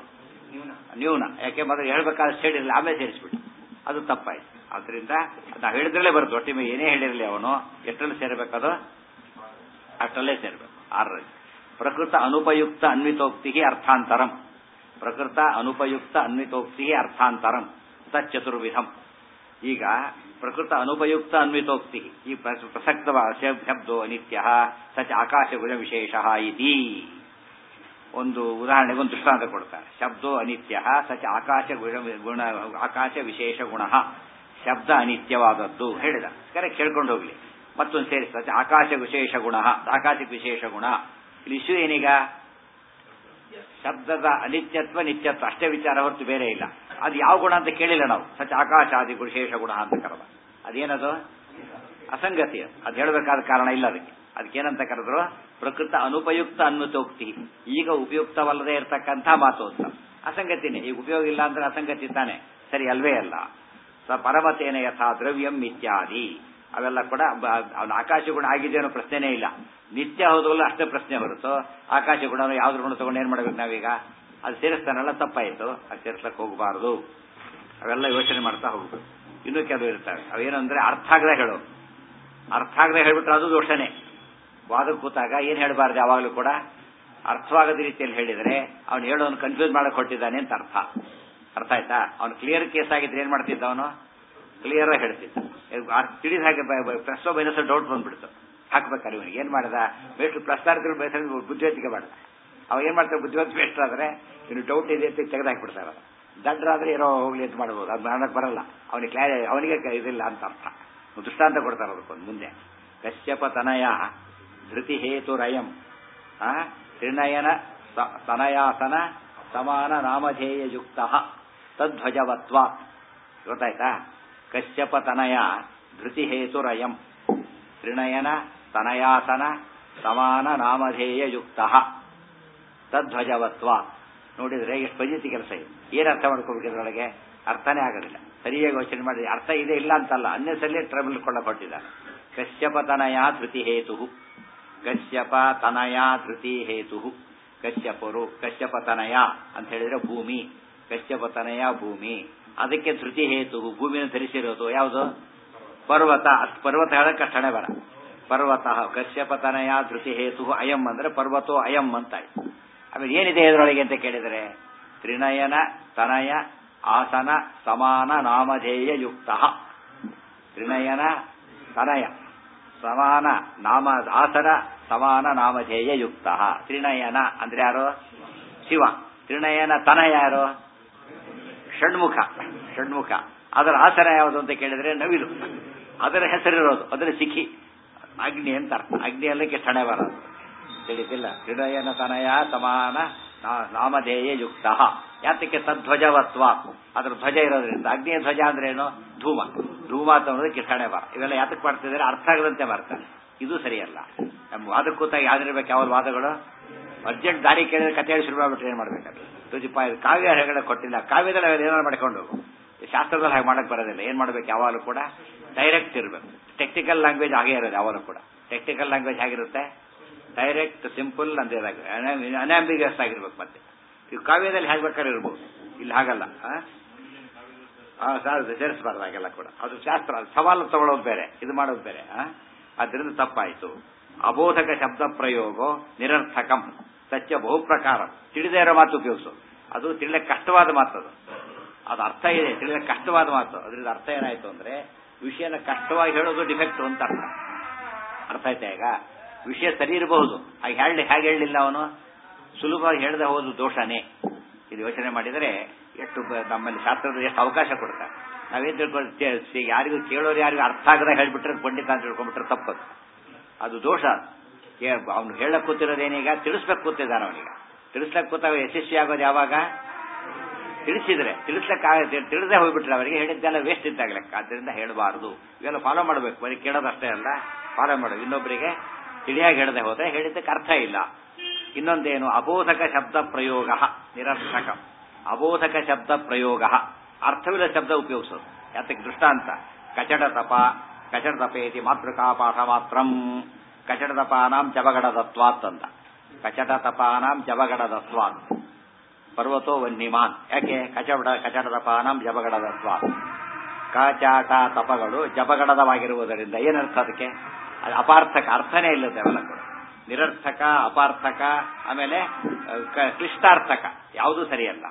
ನ್ಯೂನ ಯಾಕೆ ಮೊದಲು ಹೇಳ್ಬೇಕಾದ್ರೆ ಹೇಳಿರಲಿಲ್ಲ ಆಮೇಲೆ ಸೇರಿಸ್ಬಿಟ್ಟು ಅದು ತಪ್ಪಾಯ್ತು ಆದ್ರಿಂದ ನಾವು ಹೇಳಿದ್ರಲ್ಲೇ ಬರುತ್ತೆ ಒಟ್ಟಿ ಮೇಲೆ ಏನೇ ಹೇಳಿರಲಿ ಅವನು ಎಷ್ಟರಲ್ಲಿ ಸೇರಬೇಕದು ಅಷ್ಟರಲ್ಲೇ ಸೇರಬೇಕು ಆರರಲ್ಲಿ ಪ್ರಕೃತ ಅನುಪಯುಕ್ತ ಅನ್ವಿತೋಕ್ತಿ ಅರ್ಥಾಂತರಂ ಪ್ರಕೃತ ಅನುಪಯುಕ್ತ ಅನ್ವಿತೋಕ್ತಿ ಅರ್ಥಾಂತರಂ ತಚ್ಚತುರ್ವಿಧಂ ಈಗ ಪ್ರಕೃತ ಅನುಪಯುಕ್ತ ಅನ್ವಿತೋಕ್ತಿ ಈ ಪ್ರಸಕ್ತ ಶಬ್ದೋ ಅನಿತ್ಯ ಸಚ ಆಕಾಶ ಗುಣ ವಿಶೇಷ ಇತಿ ಒಂದು ಉದಾಹರಣೆಗೆ ಒಂದು ದೃಷ್ಟಾಂತ ಕೊಡ್ತಾರೆ ಶಬ್ದೋ ಅನಿತ್ಯ ಸಚ ಆಕಾಶ ಗುಣ ಆಕಾಶ ವಿಶೇಷ ಗುಣ ಶಬ್ದ ಅನಿತ್ಯವಾದದ್ದು ಹೇಳಿದ ಕರೆಕ್ಟ್ ಕೇಳ್ಕೊಂಡು ಹೋಗ್ಲಿ ಮತ್ತೊಂದು ಸೇರಿಸ ಆಕಾಶ ವಿಶೇಷ ಗುಣ ಆಕಾಶಕ್ಕೆ ವಿಶೇಷ ಗುಣ ಇಲ್ಲಿ ಇಶ್ಯೂ ಏನೀಗ ಶಬ್ದದ ಅನಿತ್ಯತ್ವ ನಿತ್ಯತ್ವ ಅಷ್ಟೇ ವಿಚಾರ ಹೊರತು ಬೇರೆ ಇಲ್ಲ ಅದು ಯಾವ ಗುಣ ಅಂತ ಕೇಳಿಲ್ಲ ನಾವು ಸಚ ಆಕಾಶಾದಿ ವಿಶೇಷ ಗುಣ ಅಂತ ಕರೆದ ಅದೇನದು ಅಸಂಗತಿ ಅದು ಹೇಳಬೇಕಾದ ಕಾರಣ ಇಲ್ಲ ಅದಕ್ಕೆ ಅದಕ್ಕೇನಂತ ಕರೆದ್ರು ಪ್ರಕೃತ ಅನುಪಯುಕ್ತ ಅನ್ನುತೋಕ್ತಿ ಈಗ ಉಪಯುಕ್ತವಲ್ಲದೆ ಇರತಕ್ಕಂಥ ಮಾತು ಅಂತ ಅಸಂಗತಿನೇ ಈಗ ಉಪಯೋಗ ಇಲ್ಲ ಅಂದ್ರೆ ಅಸಂಗತಿ ತಾನೆ ಸರಿ ಅಲ್ವೇ ಅಲ್ಲ ಸ ಪರಮತೇನ ಯಥಾ ದ್ರವ್ಯಂ ಇತ್ಯಾದಿ ಅವೆಲ್ಲ ಕೂಡ ಅವನ ಆಕಾಶ ಗುಣ ಆಗಿದೆ ಅನ್ನೋ ಪ್ರಶ್ನೆನೇ ಇಲ್ಲ ನಿತ್ಯ ಹೌದಲ್ಲ ಅಷ್ಟೇ ಪ್ರಶ್ನೆ ಹೊರತು ಆಕಾಶ ಗುಣ ಯಾವ್ದ್ರ ಗುಣ ತಗೊಂಡು ಏನ್ ಮಾಡ್ಬೇಕು ನಾವೀಗ ಅದು ಸೇರಿಸ್ತಾನಲ್ಲ ತಪ್ಪಾಯ್ತು ಅದು ಸೇರಿಸ್ಲಕ್ ಹೋಗಬಾರದು ಅವೆಲ್ಲ ಯೋಚನೆ ಮಾಡ್ತಾ ಹೋಗ್ಬೇಕು ಇನ್ನೂ ಕೆಲವು ಇರ್ತವೆ ಅವೇನಂದ್ರೆ ಅರ್ಥ ಆಗದೆ ಹೇಳೋ ಅರ್ಥ ಆಗದೆ ಹೇಳ್ಬಿಟ್ರೆ ಅದು ದೋಷನೇ ವಾದಕ್ಕೆ ಕೂತಾಗ ಏನ್ ಹೇಳಬಾರ್ದು ಯಾವಾಗಲೂ ಕೂಡ ಅರ್ಥವಾಗದ ರೀತಿಯಲ್ಲಿ ಹೇಳಿದ್ರೆ ಅವ್ನು ಹೇಳೋನು ಕನ್ಫ್ಯೂಸ್ ಮಾಡಕ್ ಹೊಟ್ಟಿದ್ದಾನೆ ಅಂತ ಅರ್ಥ ಅರ್ಥ ಆಯ್ತಾ ಅವ್ನು ಕ್ಲಿಯರ್ ಕೇಸ್ ಆಗಿದ್ರೆ ಏನ್ ಮಾಡ್ತಿದ್ದ ಅವನು ಕ್ಲಿಯರ್ ಆಗಿ ಹೇಳ್ತಿದ್ದ ತಿಳಿದ ಹಾಗೆ ಪ್ಲಸ್ ಮೈನಸ್ ಡೌಟ್ ಬಂದ್ಬಿಡ್ತು ಹಾಕ್ಬೇಕಾರೆ ಇವನಿಗೆ ಏನ್ ಮಾಡಿದ ಬೇಸ್ಟ್ ಪ್ರಸ್ತಾರಗಳು ಬೇಸ ಬುದ್ಧಿವಂತಿಕೆ ಮಾಡಿದ ಅವ ಏನ್ ಮಾಡ್ತಾರೆ ಬುದ್ಧಿವಂತ ಬೇಸ್ಟ್ ಆದ್ರೆ ಇನ್ನು ಡೌಟ್ ಇದೆ ಅಂತ ತೆಗೆದಾಕ್ಬಿಡ್ತಾರೆ ಅದು ದಡ್ರಾದ್ರೆ ಏನೋ ಹೋಗ್ಲಿ ಅಂತ ಮಾಡ್ಬೋದು ಅದು ಮಾಡಕ್ ಬರಲ್ಲ ಅವನಿಗೆ ಕ್ಲಾರಿ ಅವನಿಗೆ ಇದಿಲ್ಲ ಅಂತ ಅರ್ಥ ದೃಷ್ಟಾಂತ ಕೊಡ್ತಾರೆ ಅದಕ್ಕೊಂದು ಮುಂದೆ ಕಶ್ಯಪ ತನಯ ಧೃತಿ ಹೇತುರಯಂ ಆ, ತ್ರಿನಯನ ಸ- ತನಯಾಸನ ಸಮಾನ ನಾಮಧೇಯ ಯುಕ್ತ ತದ್ಧ್ವಜವತ್ವ ಗೊತ್ತಾಯ್ತಾ ಕಶ್ಯಪ ತನಯ ಧೃತಿ ಹೇತುರಯಂ ತ್ರಿನಯನ ತನಯಾಸನ ಸಮಾನ ನಾಮಧೇಯ ಯುಕ್ತ ತದ್ಧ್ವಜವತ್ವ ನೋಡಿದ್ರೆ ಎಷ್ಟು ಪಜಿತಿ ಕೆಲಸ ಇದೆ ಏನು ಅರ್ಥ ಮಾಡ್ಕೋಬೇಕು ಇದರೊಳಗೆ ಅರ್ಥನೇ ಆಗೋದಿಲ್ಲ ಸರಿಯಾಗಿ ಯೋಚನೆ ಮಾಡಿ ಅರ್ಥ ಇದೆ ಇಲ್ಲ ಅಂತಲ್ಲ ಅನ್ನೆಸಲ್ಲಿ ಟ್ರಬಲ್ ಕೊಳ್ಳಕೊಟ್ಟಿದ್ದಾರೆ ಕಶ್ಯಪ ತನಯ ಧೃತಿ ಹೇತು ಕಶ್ಯಪ ತನಯ ಧೃತಿ ಹೇತು ಕಶ್ಯಪರು ಕಶ್ಯಪ ತನಯ ಅಂತ ಹೇಳಿದ್ರೆ ಭೂಮಿ ಕಶ್ಯಪ ತನಯ ಭೂಮಿ ಅದಕ್ಕೆ ಧೃತಿ ಹೇತು ಭೂಮಿಯನ್ನು ಧರಿಸಿರೋದು ಯಾವುದು ಪರ್ವತ ಅಷ್ಟು ಪರ್ವತ ಹೇಳಕ್ ಕಷ್ಟನೇ ಬರ ಪರ್ವತ ಕಶ್ಯಪ ತನಯ ಧೃತಿ ಹೇತು ಅಯಂ ಅಂದ್ರೆ ಪರ್ವತೋ ಅಯಂ ಅಂತ ಆಯ್ತು ಆಮೇಲೆ ಏನಿದೆ ಇದರೊಳಗೆ ಅಂತ ಕೇಳಿದರೆ ತ್ರಿನಯನ ತನಯ ಆಸನ ಸಮಾನ ನಾಮಧೇಯ ಯುಕ್ತ ತ್ರಿನಯನ ತನಯ ಸಮಾನ ನಾಮ ಆಸನ ಸಮಾನ ನಾಮಧೇಯ ಯುಕ್ತ ತ್ರಿನಯನ ಅಂದ್ರೆ ಯಾರು ಶಿವ ತ್ರಿನಯನ ತನಯ ಯಾರು ಷಣ್ಮುಖ ಷಣ್ಮುಖ ಅದರ ಆಸನ ಯಾವುದು ಅಂತ ಕೇಳಿದ್ರೆ ನವಿಲು ಅದರ ಹೆಸರಿರೋದು ಅದರ ಸಿಖಿ ಅಗ್ನಿ ಅಂತ ಅರ್ಥ ಅಗ್ನಿ ಅಲ್ಲಕ್ಕೆ ಕ್ಷಣೆ ಬರೋದು ತಿಳಿತಿಲ್ಲ ಹೃದಯನ ತನಯ ಸಮಾನ ನಾ- ನಾಮಧೇಯ ಯುಕ್ತ ಯಾತಕ್ಕೆ ತದ್ಧ್ವಜವತ್ವ ಅದ್ರ ಧ್ವಜ ಇರೋದ್ರಿಂದ ಅಗ್ನಿಯ ಧ್ವಜ ಅಂದ್ರೆ ಏನು ಧೂಮ ಧೂಮ ಅಂತ ಅನ್ನೋದಕ್ಕೆ ಕ್ಷಣೆ ಬರ ಇವೆಲ್ಲ ಯಾತಕ್ಕೆ ಮಾಡ್ತಿದ್ದಾರೆ ಅರ್ಥ ಆಗದಂತೆ ಮಾಡ್ತಾರೆ ಇದು ಸರಿಯಲ್ಲ ನಮ್ಮ ವಾದಕ್ಕೆ ಕೂತಾಗ ಯಾವ್ದಿರ್ಬೇಕು ಯಾವ ವಾದಗಳು ಅರ್ಜೆಂಟ್ ದಾರಿ ಕೇಳಿದ್ರೆ ಕತೆ ಹೇಳಿ ಶುರು ಮಾಡ್ಬಿಟ್ರೆ ಏನ್ ಮಾಡ್ಬೇಕಾದ್ರೆ ತುಜಿಪ್ಪ ಇದು ಕಾವ್ಯ ಹೇಳಕ್ ಕೊಟ್ಟಿಲ್ಲ ಕಾವ್ಯದಲ್ಲಿ ಅವ್ರು ಏನಾರು ಮಾಡ್ಕೊಂಡು ಹೋಗು ಶಾಸ್ತ್ರದಲ್ಲಿ ಹಾಗೆ ಮಾಡಕ್ ಬರೋದಿಲ್ಲ ಏನ್ ಮಾಡ್ಬೇಕು ಯಾವಾಗಲೂ ಕೂಡ ಡೈರೆಕ್ಟ್ ಇರಬೇಕು ಟೆಕ್ನಿಕಲ್ ಲ್ಯಾಂಗ್ವೇಜ್ ಹಾಗೆ ಇರೋದು ಯಾವಾಗಲೂ ಕೂಡ ಟೆಕ್ನಿಕಲ್ ಲ್ಯಾಂಗ್ವೇಜ್ ಹೇಗಿರುತ್ತೆ ಡೈರೆಕ್ಟ್ ಸಿಂಪಲ್ ಅಂತ ಅನಾಂಬಿಗಸ್ ಆಗಿರ್ಬೇಕು ಮತ್ತೆ ಈ ಕಾವ್ಯದಲ್ಲಿ ಹೇಗೆ ಬೇಕಾದ್ರೆ ಇರ್ಬೋದು ಇಲ್ಲಿ ಹಾಗಲ್ಲ ಆ? ಆ, ಸರ್ ಸೇರಿಸಬಾರ್ದು ಹಾಗೆಲ್ಲ ಕೂಡ ಅದು ಶಾಸ್ತ್ರ ಅದು ಸವಾಲು ತಗೊಳ್ಳೋದು ಬೇರೆ ಇದು ಮಾಡೋದು ಬೇರೆ ಆ? ಅದರಿಂದ ತಪ್ಪಾಯಿತು ಅಬೋಧಕ ಶಬ್ದ ಪ್ರಯೋಗ ನಿರರ್ಥಕಂ ಸತ್ಯ ಬಹುಪ್ರಕಾರ ತಿಳಿದೇ ಇರೋ ಮಾತು ಉಪಯೋಗಿಸೋದು ಅದು ತಿಳಿಯಕ್ಕೆ ಕಷ್ಟವಾದ ಮಾತು ಅದು ಅದು ಅರ್ಥ ಇದೆ ತಿಳಿಯಕ್ಕೆ ಕಷ್ಟವಾದ ಮಾತು ಅದರಿಂದ ಅರ್ಥ ಏನಾಯ್ತು ಅಂದ್ರೆ ವಿಷಯನ ಕಷ್ಟವಾಗಿ ಹೇಳೋದು ಡಿಫೆಕ್ಟ್ ಅಂತ ಅರ್ಥ ಅರ್ಥ ಆಯ್ತಾ ಈಗ ವಿಷಯ ಸರಿ ಇರಬಹುದು ಹಾಗೆ ಹೇಳಿ ಹೇಗೆ ಹೇಳಲಿಲ್ಲ ಅವನು ಸುಲಭವಾಗಿ ಹೇಳದೆ ಹೋದ ದೋಷನೇ ಇದು ಯೋಚನೆ ಮಾಡಿದರೆ ಎಷ್ಟು ಬ- ನಮ್ಮಲ್ಲಿ ಶಾಸ್ತ್ರದ ಎಷ್ಟು ಅವಕಾಶ ಕೊಡ್ತಾರೆ ನಾವೇನ್ ತಿಳ್ಕೊಂಡು ಯಾರಿಗೂ ಕೇಳೋರು ಯಾರಿಗೂ ಅರ್ಥ ಆಗದ ಹೇಳ್ಬಿಟ್ರೆ ಪಂಡಿತ ಅಂತ ತಿಳ್ಕೊಂಡ್ಬಿಟ್ರೆ ತಪ್ಪದು ಅದು ದೋಷ ಅವನು ಹೇಳಕ್ ಕೂತಿರೋದೇನೀಗ ತಿಳಿಸ್ಬೇಕು ಕೂತಿದ್ದಾನೆ ಅವನೀಗ ತಿಳಿಸ್ಲಕ್ ಕೂತಾಗ ಯಶಸ್ವಿ ಆಗೋದು ಯಾವಾಗ ತಿಳಿಸಿದ್ರೆ ತಿಳಿಸ್ಲಕ್ಕ ತಿಳಿದೇ ಹೋಗ್ಬಿಟ್ರೆ ಅವರಿಗೆ ಹೇಳಿದ್ದೆಲ್ಲ ವೇಸ್ಟ್ ಇದ್ದಾಗ ಲೆಕ್ಕ ಆದ್ದರಿಂದ ಹೇಳಬಾರದು ಇವೆಲ್ಲ ಫಾಲೋ ಮಾಡಬೇಕು ಬರೀ ಕೇಳೋದಷ್ಟೇ ಅಲ್ಲ ಫಾಲೋ ಮಾಡಬೇಕು ಇನ್ನೊಬ್ಬರಿಗೆ ತಿಳಿಯಾಗಿ ಹೇಳದೆ ಹೋದ್ರೆ ಹೇಳಿದ್ದಕ್ಕೆ ಅರ್ಥ ಇಲ್ಲ ಇನ್ನೊಂದೇನು ಅಬೋಧಕ ಶಬ್ದ ಪ್ರಯೋಗ ನಿರರ್ಥಕ ಅಬೋಧಕ ಶಬ್ದ ಪ್ರಯೋಗ ಅರ್ಥವಿಲ್ಲ ಶಬ್ದ ಉಪಯೋಗಿಸೋದು ಯಾತಕ್ಕೆ ದೃಷ್ಟಾಂತ ಕಚಡ ತಪ ಕಚಡ ತಪೇತಿ ಮಾತೃಕಾ ಪಾಠ ಮಾತ್ರಂ ಕಚಡ ತಪಾನಾಂ ಜಬಗಡದತ್ವಾತ್ ಅಂತ ಕಚಟ ತಪಾನಾಂ ಜಬಗಡದತ್ವಾತ್ ಪರ್ವತೋ ವನ್ಯಮಾನ್ ಯಾಕೆ ಕಚಡ ಕಚಡದ ಪಾನಂ ಜಬಗಡದತ್ವ ಕಾಚಾಟ ತಪಗಳು ಜಬಗಡದವಾಗಿರುವುದರಿಂದ ಏನರ್ಥ ಅದಕ್ಕೆ ಅದು ಅಪಾರ್ಥಕ ಅರ್ಥನೇ ಇಲ್ಲದೆ ಅವೆಲ್ಲ ಕೂಡ ನಿರರ್ಥಕ ಅಪಾರ್ಥಕ ಆಮೇಲೆ ಆ, ಕ- ಕ್ಲಿಷ್ಟಾರ್ಥಕ ಯಾವುದೂ ಸರಿಯಲ್ಲ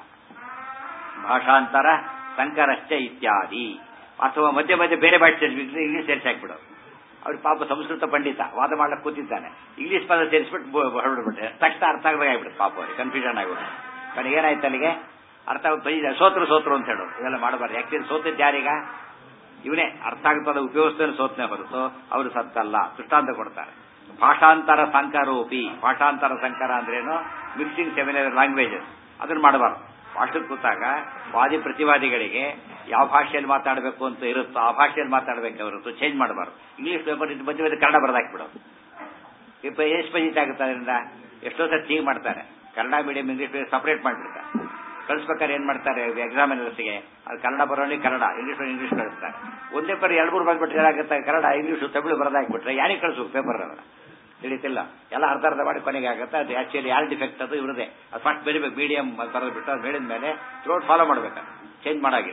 ಭಾಷಾಂತರ ಸಂಕರಶ್ಚ ಇತ್ಯಾದಿ ಅಥವಾ ಮಧ್ಯೆ ಮಧ್ಯೆ ಬೇರೆ ಭಾಷೆ ಇಂಗ್ಲಿಷ್ ಸೇರಿಸಿ ಹಾಕ್ಬಿಡೋದು ಅವ್ರು ಪಾಪ ಸಂಸ್ಕೃತ ಪಂಡಿತ ವಾದ ಮಾಡಕ್ ಕೂತಿದ್ದಾನೆ ಇಂಗ್ಲಿಷ್ ಪದ ಸೇರಿಸ್ಬಿಟ್ಟು ಹೊರಡ್ಬಿಟ್ಟೆ ತಕ್ಷಣ ಅರ್ಥ ಆಗಬೇಕಾಗ್ಬಿಡುತ್ತೆ ಪಾಪ ಅವ್ರಿಗೆ ಕನ್ಫ್ಯೂಷನ್ ಆಗ್ಬಿಡುತ್ತೆ ಕಡೆ ಏನಾಯ್ತು ಅಲ್ಲಿಗೆ ಅರ್ಥ ಬೈದ ಸೋತ್ರು ಸೋತ್ರು ಅಂತ ಹೇಳೋದು ಇವೆಲ್ಲ ಮಾಡಬಾರ್ದು ಯಾಕೆ ಸೋತಿದ್ದು ಯಾರೀಗ ಇವನೇ ಅರ್ಥ ಆಗ್ತದೆ ಉಪಯೋಗಿಸ್ತಾನೆ ಸೋತ್ನೆ ಹೊರತು ಅವರು ಸತ್ತಲ್ಲ ದೃಷ್ಟಾಂತ ಕೊಡ್ತಾರೆ ಭಾಷಾಂತರ ಸಂಕರೋಪಿ ಭಾಷಾಂತರ ಸಂಕರ ಅಂದ್ರೇನು ಮಿಕ್ಸಿಂಗ್ ಸೆಮಿನರ್ ಲ್ಯಾಂಗ್ವೇಜಸ್ ಅದನ್ನ ಮಾಡಬಾರ್ದು ಭಾಷೆಗೆ ಕೂತಾಗ ವಾದಿ ಪ್ರತಿವಾದಿಗಳಿಗೆ ಯಾವ ಭಾಷೆಯಲ್ಲಿ ಮಾತಾಡಬೇಕು ಅಂತ ಇರುತ್ತೋ ಆ ಭಾಷೆಯಲ್ಲಿ ಮಾತಾಡಬೇಕು ಹೊರತು ಚೇಂಜ್ ಮಾಡಬಾರ್ದು ಇಂಗ್ಲಿಷ್ ಪೇಪರ್ ಇದು ಮಧ್ಯೆ ಮಧ್ಯೆ ಕನ್ನಡ ಬರ್ದಾಕ್ಬಿಡೋದು ಇಪ್ಪ ಎಷ್ಟು ಪಜಿತ್ ಆಗುತ್ತೆ ಅದರಿಂದ ಎಷ್ಟೋ ಸತಿ ಹೀಗೆ ಮಾಡ್ತಾರೆ Kannada medium English medium separate ಮಾಡಿಬಿಡ್ತಾರೆ ಕಳಿಸ್ಬೇಕಾದ್ರೆ ಏನ್ ಮಾಡ್ತಾರೆ ಎಕ್ಸಾಮಿನರ್ಸ್ಗೆ ಅದು ಕನ್ನಡ ಬರೋಲಿ ಕನ್ನಡ ಇಂಗ್ಲಿಷ್ ಇಂಗ್ಲಿಷ್ ಕಳಿಸ್ತಾರೆ ಒಂದೇ ಪೇಪರ್ ಎರಡು ಮೂರು ಬಂದ್ಬಿಟ್ರೆ ಏನಾಗುತ್ತೆ ಕನ್ನಡ ಇಂಗ್ಲಿಷ್ ತಮಿಳು ಬರದಾಕ್ಬಿಟ್ರೆ ಯಾರಿಗೆ ಕಳಿಸ್ಬೇಕು ಪೇಪರ್ ಅದನ್ನ ತಿಳಿತಿಲ್ಲ ಎಲ್ಲ ಅರ್ಧ ಅರ್ಧ ಮಾಡಿ ಕೊನೆಗೆ ಆಗುತ್ತೆ ಅದು ಆಕ್ಚುಲಿ ಯಾರು ಡಿಫೆಕ್ಟ್ ಅದು ಇವ್ರದೇ ಅದು ಫಸ್ಟ್ ಬರೀಬೇಕು ಮೀಡಿಯಂ ಬರೆದು ಬಿಟ್ಟು ಅದು ಹೇಳಿದ ಮೇಲೆ ಥ್ರೋಟ್ ಫಾಲೋ ಮಾಡ್ಬೇಕು ಚೇಂಜ್ ಮಾಡಾಗಿಲ್ಲ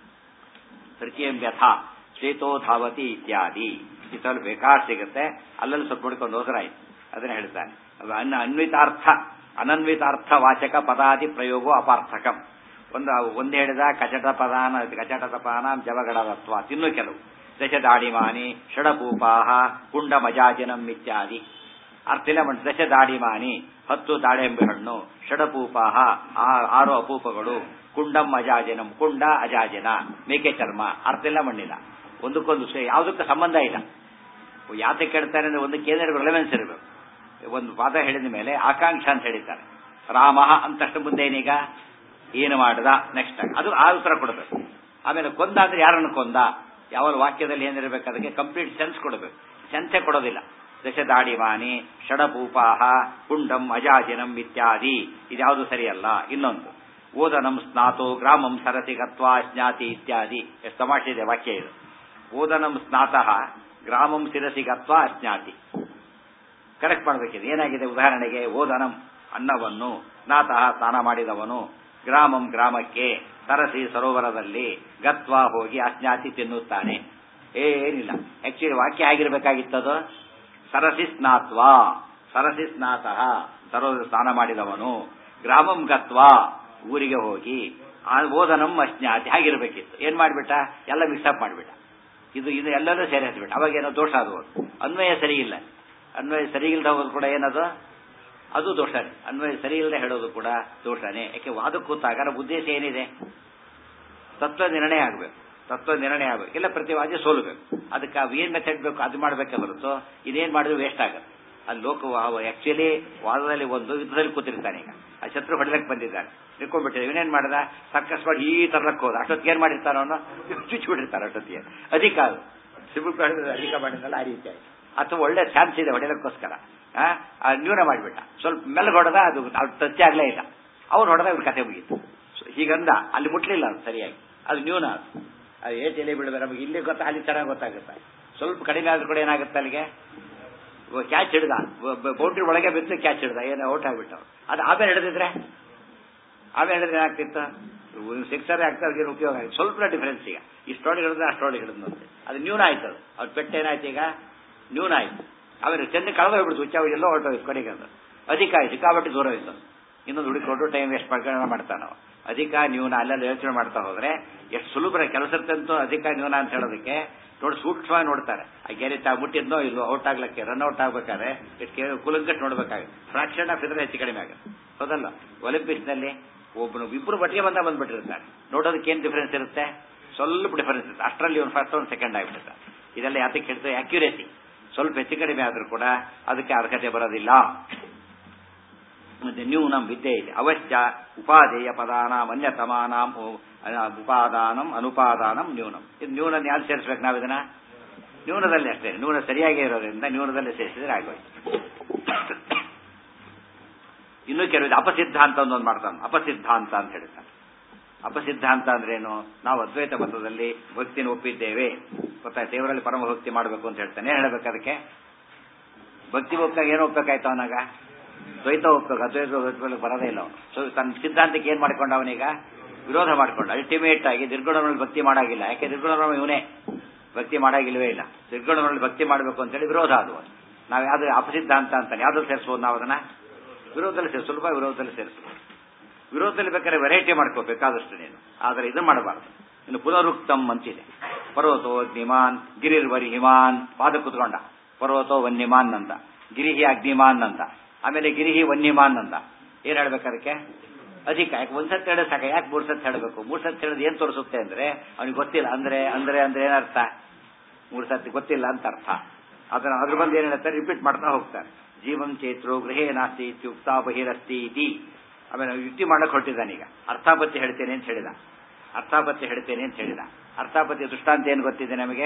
ತೃತೀಯಂ ವ್ಯಥ ಶ್ವೇತೋ ಧಾವತಿ ಇತ್ಯಾದಿ ಇದ್ರಲ್ಲಿ ಬೇಕಾದ್ ಸಿಗುತ್ತೆ ಅಲ್ಲಲ್ಲಿ ಸ್ವಲ್ಪ ನೋಡ್ಕೊಂಡು ಹೋದ್ರಾಯ್ತು ಅದನ್ನ ಹೇಳ್ತಾನೆ ಅದು ಅನ್ನ ಅನ್ವಿತಾರ್ಥ ಅನನ್ವಿತಾರ್ಥ ವಾಚಕ ಪದಾದಿ ಪ್ರಯೋಗೋ ಅಪಾರ್ಥಕಂ ಒಂದು ಒಂದು ಹೇಳಿದ ಕಚಟ ಪದಾನ ಕಚಟ ಪಾನ ಜವಗಡದತ್ವ ತಿನ್ನು ಕೆಲವು ದಶದಾಡಿಮಾನಿ ಷಡಪೂಪಾಹ ಕುಂಡ ಮಜಾಜಿನಂ ಇತ್ಯಾದಿ ಅರ್ಥಿಲ ಮಣ್ ದಶದಾಡಿಮಾನಿ ಹತ್ತು ದಾಳಿಂಬೆ ಹಣ್ಣು ಷಡಪೂಪಾಹ ಆ- ಆರು ಅಪೂಪಗಳು ಕುಂಡಂ ಅಜಾಜಿನಂ ಕುಂಡ ಅಜಾಜಿನ ಮೇಕೆ ಚರ್ಮ ಅರ್ಥಿಲ್ಲ ಮಣ್ಣಿಲ್ಲ ಒಂದಕ್ಕೊಂದು ಸೇ- ಯಾವುದಕ್ಕೂ ಸಂಬಂಧ ಇಲ್ಲ ಯಾತಕ್ಕೆ ಕೇಳ್ತಾರೆ ಅಂದ್ರೆ ಒಂದಕ್ಕೆ ಏನಾದ್ರು ರಿಲೆವೆನ್ಸ್ ಇರಬೇಕು ಒಂದು ಪಾದ ಹೇಳಿದ ಮೇಲೆ ಆಕಾಂಕ್ಷ ಅಂತ ಹೇಳಿದ್ದಾರೆ ರಾಮ ಅಂತಷ್ಟು ಮುಂದೆ ಏನೀಗ ಏನು ಮಾಡ್ದ ನೆಕ್ಸ್ಟ್ ಅದು ಆ ಉತ್ತರ ಕೊಡಬೇಕು ಆಮೇಲೆ ಕೊಂದ ಅಂದ್ರೆ ಯಾರನ್ನು ಕೊಂದ ಯಾವ ವಾಕ್ಯದಲ್ಲಿ ಏನಿರಬೇಕು ಅದಕ್ಕೆ ಕಂಪ್ಲೀಟ್ ಸೆನ್ಸ್ ಕೊಡಬೇಕು ಸೆನ್ಸೇ ಕೊಡೋದಿಲ್ಲ ದಶದಾಡಿವಾನಿ ಷಡಭೂಪಾಹ ಪುಂಡಂ ಅಜಾಜಿನಂ ಇತ್ಯಾದಿ ಇದ್ಯಾವುದು ಸರಿಯಲ್ಲ ಇನ್ನೊಂದು ಓದನಂ ಸ್ನಾತೋ ಗ್ರಾಮಂ ಸರಸಿ ಗತ್ವಾ ಜ್ಞಾತಿ ಇತ್ಯಾದಿ ಎಷ್ಟು ತಮಾಷೆ ಇದೆ ವಾಕ್ಯ ಇದು ಓದನಂ ಸ್ನಾತಃ ಗ್ರಾಮಂ ಶಿರಸಿ ಗತ್ವಾ ಅಜ್ಞಾತಿ ಕರೆಕ್ಟ್ ಮಾಡಬೇಕಿದೆ ಏನಾಗಿದೆ ಉದಾಹರಣೆಗೆ ಓದನಂ ಅನ್ನವನ್ನು ಸ್ನಾತಃ ಸ್ನಾನ ಮಾಡಿದವನು ಗ್ರಾಮಂ ಗ್ರಾಮಕ್ಕೆ ಸರಸಿ ಸರೋವರದಲ್ಲಿ ಗತ್ವ ಹೋಗಿ ಅಜ್ಞಾತಿ ತಿನ್ನುತ್ತಾನೆ ಏನಿಲ್ಲ ಆಕ್ಚುಲಿ ವಾಕ್ಯ ಆಗಿರ್ಬೇಕಾಗಿತ್ತದು ಸರಸಿ ಸ್ನಾತ್ವ ಸರಸಿ ಸ್ನಾತಃ ಸರೋವರ ಸ್ನಾನ ಮಾಡಿದವನು ಗ್ರಾಮಂ ಗತ್ವ ಊರಿಗೆ ಹೋಗಿ ಆ ಓದನಂ ಅಜ್ಞಾತಿ ಹಾಗಿರ್ಬೇಕಿತ್ತು ಏನ್ ಮಾಡ್ಬಿಟ್ಟ ಎಲ್ಲ ಮಿಕ್ಸಪ್ ಮಾಡ್ಬಿಟ್ಟ ಇದು ಇದು ಎಲ್ಲರೂ ಸೇರಿ ಹತ್ಬಿಟ್ಟ ಅವಾಗ ಏನೋ ದೋಷ ಅದು ಅನ್ವಯ ಸರಿ ಇಲ್ಲ ಅನ್ವಯ ಸರಿ ಇಲ್ಲದ ಹೋಗೋದು ಕೂಡ ಏನದು ಅದು ದೋಷನೇ ಅನ್ವಯ ಸರಿ ಇಲ್ಲದೆ ಹೇಳೋದು ಕೂಡ ದೋಷನೇ ಯಾಕೆ ವಾದ ಕೂತಾಗ ನಮ್ಮ ಉದ್ದೇಶ ಏನಿದೆ ತತ್ವ ನಿರ್ಣಯ ಆಗಬೇಕು ತತ್ವ ನಿರ್ಣಯ ಆಗಬೇಕು ಇಲ್ಲ ಪ್ರತಿವಾದಿ ಸೋಲಬೇಕು ಅದಕ್ಕೆ ಅವು ಏನ್ ಮೆಥಡ್ ಬೇಕು ಅದು ಮಾಡಬೇಕೆ ಹೊರತು ಇದೇನ್ ಮಾಡಿದ್ರು ವೇಸ್ಟ್ ಆಗುತ್ತೆ ಅಲ್ಲಿ ಲೋಕ ಆಕ್ಚುಲಿ ವಾದದಲ್ಲಿ ಒಂದು ಯುದ್ಧದಲ್ಲಿ ಕೂತಿರ್ತಾನೆ ಈಗ ಆ ಶತ್ರು ಹೊಡೆದಕ್ಕೆ ಬಂದಿದ್ದಾನೆ ನಿಂತ್ಕೊಂಡ್ಬಿಟ್ಟಿದೆ ಇವನೇನ್ ಮಾಡ್ದ ಸರ್ಕಸ್ ಮಾಡಿ ಈ ತರ್ಲಕ್ಕೆ ಹೋದ ಅಷ್ಟೊತ್ತಿಗೆ ಏನ್ ಮಾಡಿರ್ತಾನ ಅವನು ಚುಚ್ಚಿಬಿಟ್ಟಿರ್ತಾನೆ ಅಷ್ಟೊತ್ತಿಗೆ ಅಧಿಕ ಅದು ಸಿಬಿಲ್ ಅಧಿಕ ಮಾಡಿದ್ನಲ್ಲ ಆ ರೀತಿ ಆಯ್ತು ಅಥವಾ ಒಳ್ಳೆ ಚಾನ್ಸ್ ಇದೆ ಹೊಡೆಯೋದಕ್ಕೋಸ್ಕರ ಆ, ಆ ನ್ಯೂನ ಮಾಡಿಬಿಟ್ಟ ಸ್ವಲ್ಪ ಮೆಲ್ಲಗೆ ಹೊಡೆದ ಅದು ಅದು ಟಚ್ ಆಗ್ಲೇ ಇಲ್ಲ ಅವ್ರು ಹೊಡೆದ ಇವ್ರ ಕತೆ ಮುಗೀತು ಸೊ ಹೀಗಂದ ಅಲ್ಲಿ ಮುಟ್ಲಿಲ್ಲ ಅದು ಸರಿಯಾಗಿ ಅದು ನ್ಯೂನ ಅದು ಅದು ಏಟ್ ಎಲೆ ಬೀಳದ ನಮಗೆ ಇಲ್ಲಿ ಗೊತ್ತಾ ಅಲ್ಲಿ ಚೆನ್ನಾಗಿ ಗೊತ್ತಾಗುತ್ತೆ ಸ್ವಲ್ಪ ಕಡಿಮೆ ಆದ್ರೂ ಕೂಡ ಏನಾಗುತ್ತೆ ಅಲ್ಲಿಗೆ ಕ್ಯಾಚ್ ಹಿಡ್ದ ಬೌಂಡ್ರಿ ಒಳಗೆ ಬಿದ್ದು ಕ್ಯಾಚ್ ಹಿಡ್ದ ಏನೋ ಔಟ್ ಆಗ್ಬಿಟ್ಟು ಅದು ಆಮೇಲೆ ಹಿಡಿದಿದ್ರೆ ಆಮೇಲೆ ಹಿಡಿದ್ರೆ ಏನಾಗ್ತಿತ್ತು ಸಿಕ್ಸರ್ ಆಗ್ತಾರೆ ಏನು ಉಪಯೋಗ ಆಯ್ತು ಸ್ವಲ್ಪ ಡಿಫರೆನ್ಸ್ ಈಗ ಇಷ್ಟೊಳಗೆ ಹಿಡಿದ್ರೆ ಅಷ್ಟೊಳಗೆ ಹಿಡಿದಂತೆ ಅದು ನ್ಯೂನ ಆಯ್ತು ಅದು ಅವ್ರ ಪೆಟ್ಟು ಏನಾಯ್ತು ಈಗ ನ್ಯೂನ ಆಯ್ತು ಆಮೇಲೆ ಚೆಂದ ಕಳೆದ ಹೋಗ್ಬಿಡ್ತು ಉಚ್ಚ ಎಲ್ಲೋ ಹೊರಟೋಯ್ತು ಕಡೆಗೆ ಅದು ಅಧಿಕ ಆಯ್ತು ಸಿಕ್ಕಾಪಟ್ಟೆ ದೂರ ಹೋಯ್ತು ಇನ್ನೊಂದು ಹುಡುಕೊಂಡು ಟೈಮ್ ವೇಸ್ಟ್ ಮಾಡ್ಕೊಂಡು ಮಾಡ್ತಾನೆ ನಾವು ಅಧಿಕ ನ್ಯೂನ ಅಲ್ಲೆಲ್ಲ ಯೋಚನೆ ಮಾಡ್ತಾ ಹೋದ್ರೆ ಎಷ್ಟು ಸುಲಭ ಕೆಲಸಕ್ಕಂತೂ ಅಧಿಕ ನ್ಯೂನ ಅಂತ ಹೇಳೋದಕ್ಕೆ ನೋಡಿ ಸೂಕ್ಷ್ಮವಾಗಿ ನೋಡ್ತಾರೆ ಆ ಗೆರೆ ತಾ ಮುಟ್ಟಿದ್ನೋ ಇಲ್ಲೋ ಔಟ್ ಆಗ್ಲಿಕ್ಕೆ ರನ್ ಔಟ್ ಆಗ್ಬೇಕಾದ್ರೆ ಇಷ್ಟು ಕುಲಂಕಟ್ ನೋಡ್ಬೇಕಾಗುತ್ತೆ ಫ್ರಾಕ್ಷನ್ ಆಫ್ ಇದ್ರೆ ಹೆಚ್ಚು ಕಡಿಮೆ ಆಗುತ್ತೆ ಹೌದಲ್ಲ ಒಲಿಂಪಿಕ್ಸ್ ನಲ್ಲಿ ಒಬ್ಬನು ಇಬ್ಬರು ಬಟ್ಟಿಗೆ ಬಂದ ಬಂದ್ಬಿಟ್ಟಿರ್ತಾರೆ ನೋಡೋದಕ್ಕೆ ಏನ್ ಡಿಫರೆನ್ಸ್ ಇರುತ್ತೆ ಸ್ವಲ್ಪ ಡಿಫರೆನ್ಸ್ ಇರುತ್ತೆ ಅಷ್ಟರಲ್ಲಿ ಒಂದು ಫಸ್ಟ್ ಒಂದು ಸೆಕೆಂಡ್ ಆಗಿಬಿಡುತ್ತೆ ಇದೆಲ್ಲ ಯಾತಕ್ಕೆ ಹೇಳ್ತೇವೆ ಅಕ್ಯುರೇಸಿ ಸ್ವಲ್ಪ ಹೆಚ್ಚು ಕಡಿಮೆ ಆದ್ರೂ ಕೂಡ ಅದಕ್ಕೆ ಅರ್ಹತೆ ಬರೋದಿಲ್ಲ ಮತ್ತೆ ನ್ಯೂನಂ ವಿದ್ಯೆ ಇದೆ ಅವಶ್ಯ ಉಪಾದೇಯ ಪದಾನಾಂ ಅನ್ಯತಮಾನಾಂ ಉ- ಅ- ಉಪಾದಾನಂ ಅನುಪಾದಾನಂ ನ್ಯೂನಂ ಇದು ನ್ಯೂನ ಯಾರು ಸೇರಿಸ್ಬೇಕು ನಾವು ಇದನ್ನ ನ್ಯೂನದಲ್ಲಿ ಅಷ್ಟೇ ನ್ಯೂನ ಸರಿಯಾಗಿ ಇರೋದ್ರಿಂದ ನ್ಯೂನದಲ್ಲಿ ಸೇರಿಸಿದ್ರೆ ಆಗೋಯ್ತು ಇನ್ನು ಕೆಲವು ಅಪಸಿದ್ಧಾಂತ ಒಂದೊಂದು ಮಾಡ್ತಾನೆ ಅಪಸಿದ್ಧಾಂತ ಅಂತ ಹೇಳ್ತಾನೆ ಅಪಸಿದ್ಧಾಂತ ಅಂದ್ರೇನು ನಾವು ಅದ್ವೈತ ಮತದಲ್ಲಿ ಭಕ್ತಿನ ಒಪ್ಪಿದ್ದೇವೆ ಗೊತ್ತಾ ದೇವರಲ್ಲಿ ಪರಮ ಭಕ್ತಿ ಮಾಡಬೇಕು ಅಂತ ಹೇಳ್ತಾನೆ ಏನ್ ಹೇಳ್ಬೇಕು ಅದಕ್ಕೆ ಭಕ್ತಿ ಒಪ್ಪಾಗ ಏನು ಒಪ್ಬೇಕಾಯ್ತು ಅವನಾಗ ದ್ವೈತ ಒಪ್ಬೇಕು ಅದ್ವೈತ ಒಪ್ಪಿಗೆ ಬರೋದೇ ಇಲ್ಲ ಅವನು ಸೊ ತನ್ನ ಸಿದ್ಧಾಂತಕ್ಕೆ ಏನ್ ಮಾಡ್ಕೊಂಡ ಅವನೀಗ ವಿರೋಧ ಮಾಡ್ಕೊಂಡ ಅಲ್ಟಿಮೇಟ್ ಆಗಿ ನಿರ್ಗುಣನಲ್ಲಿ ಭಕ್ತಿ ಮಾಡಾಗಿಲ್ಲ ಯಾಕೆ ನಿರ್ಗುಣನ ಇವನೇ ಭಕ್ತಿ ಮಾಡಾಗಿಲ್ವೇ ಇಲ್ಲ ನಿರ್ಗುಣನಲ್ಲಿ ಭಕ್ತಿ ಮಾಡಬೇಕು ಅಂತೇಳಿ ವಿರೋಧ ಅದು ನಾವು ಯಾವ್ದು ಅಪಸಿದ್ಧಾಂತ ಅಂತಾನೆ ಯಾವ್ದು ಸೇರಿಸ್ಬೋದು ನಾವು ಅದನ್ನ ವಿರೋಧದಲ್ಲಿ ಸೇರಿಸ ಸುಲಭ ವಿರೋಧದಲ್ಲಿ ಸೇರಿಸ್ಬೋದು ವಿರೋಧದಲ್ಲಿ ಬೇಕಾದ್ರೆ ವೆರೈಟಿ ಮಾಡ್ಕೋ ಬೇಕಾದಷ್ಟು ನೀನು ಆದರೆ ಇದು ಮಾಡಬಾರ್ದು ಇನ್ನು ಪುನರುಕ್ತಂ ಅಂತಿದೆ ಪರ್ವತೋ ಅಗ್ನಿಮಾನ್ ಗಿರಿರ್ವರಿ ಹಿಮಾನ್ ಪಾದ ಕುತ್ಕೊಂಡ ಪರ್ವತೋ ವನ್ಯಮಾನ್ ಅಂತ ಗಿರಿಹಿ ಅಗ್ನಿಮಾನ್ ಅಂತ ಆಮೇಲೆ ಗಿರಿಹಿ ವನ್ಯಮಾನ್ ಅಂತ ಏನ್ ಹೇಳ್ಬೇಕು ಅದಕ್ಕೆ ಅಧಿಕ ಯಾಕೆ ಒಂದ್ಸತಿ ಹೇಳಿದ್ರೆ ಸಾಕ ಯಾಕೆ ಮೂರ್ ಸತಿ ಹೇಳಬೇಕು ಮೂರ್ ಸತಿ ಹೇಳಿದ್ರೆ ಏನ್ ತೋರಿಸುತ್ತೆ ಅಂದ್ರೆ ಅವನಿಗೆ ಗೊತ್ತಿಲ್ಲ ಅಂದ್ರೆ ಅಂದ್ರೆ ಅಂದ್ರೆ ಏನರ್ಥ ಮೂರ್ ಸತಿ ಗೊತ್ತಿಲ್ಲ ಅಂತ ಅರ್ಥ ಅದನ್ನ ಅದ್ರ ಬಂದು ಏನ್ ಹೇಳ್ತಾರೆ ರಿಪೀಟ್ ಮಾಡ್ತಾ ಹೋಗ್ತಾರೆ ಜೀವಂ ಚೇತ್ರೋ ಗೃಹೇ ನಾಸ್ತಿ ಇತ್ಯುಕ್ತ ಬಹಿರಸ್ತಿ ಇತಿ ಆಮೇಲೆ ಯುಕ್ತಿ ಮಾಡಕ್ ಹೊರಟಿದ್ದಾನೆ ಈಗ ಅರ್ಥಾಪತ್ತಿ ಹೇಳ್ತೇನೆ ಅಂತ ಹೇಳಿದ ಅರ್ಥಾಪತ್ತಿ ಹೇಳ್ತೇನೆ ಅಂತ ಹೇಳಿದ ಅರ್ಥಾಪತ್ತಿ ದೃಷ್ಟಾಂತ ಏನು ಗೊತ್ತಿದೆ ನಮಗೆ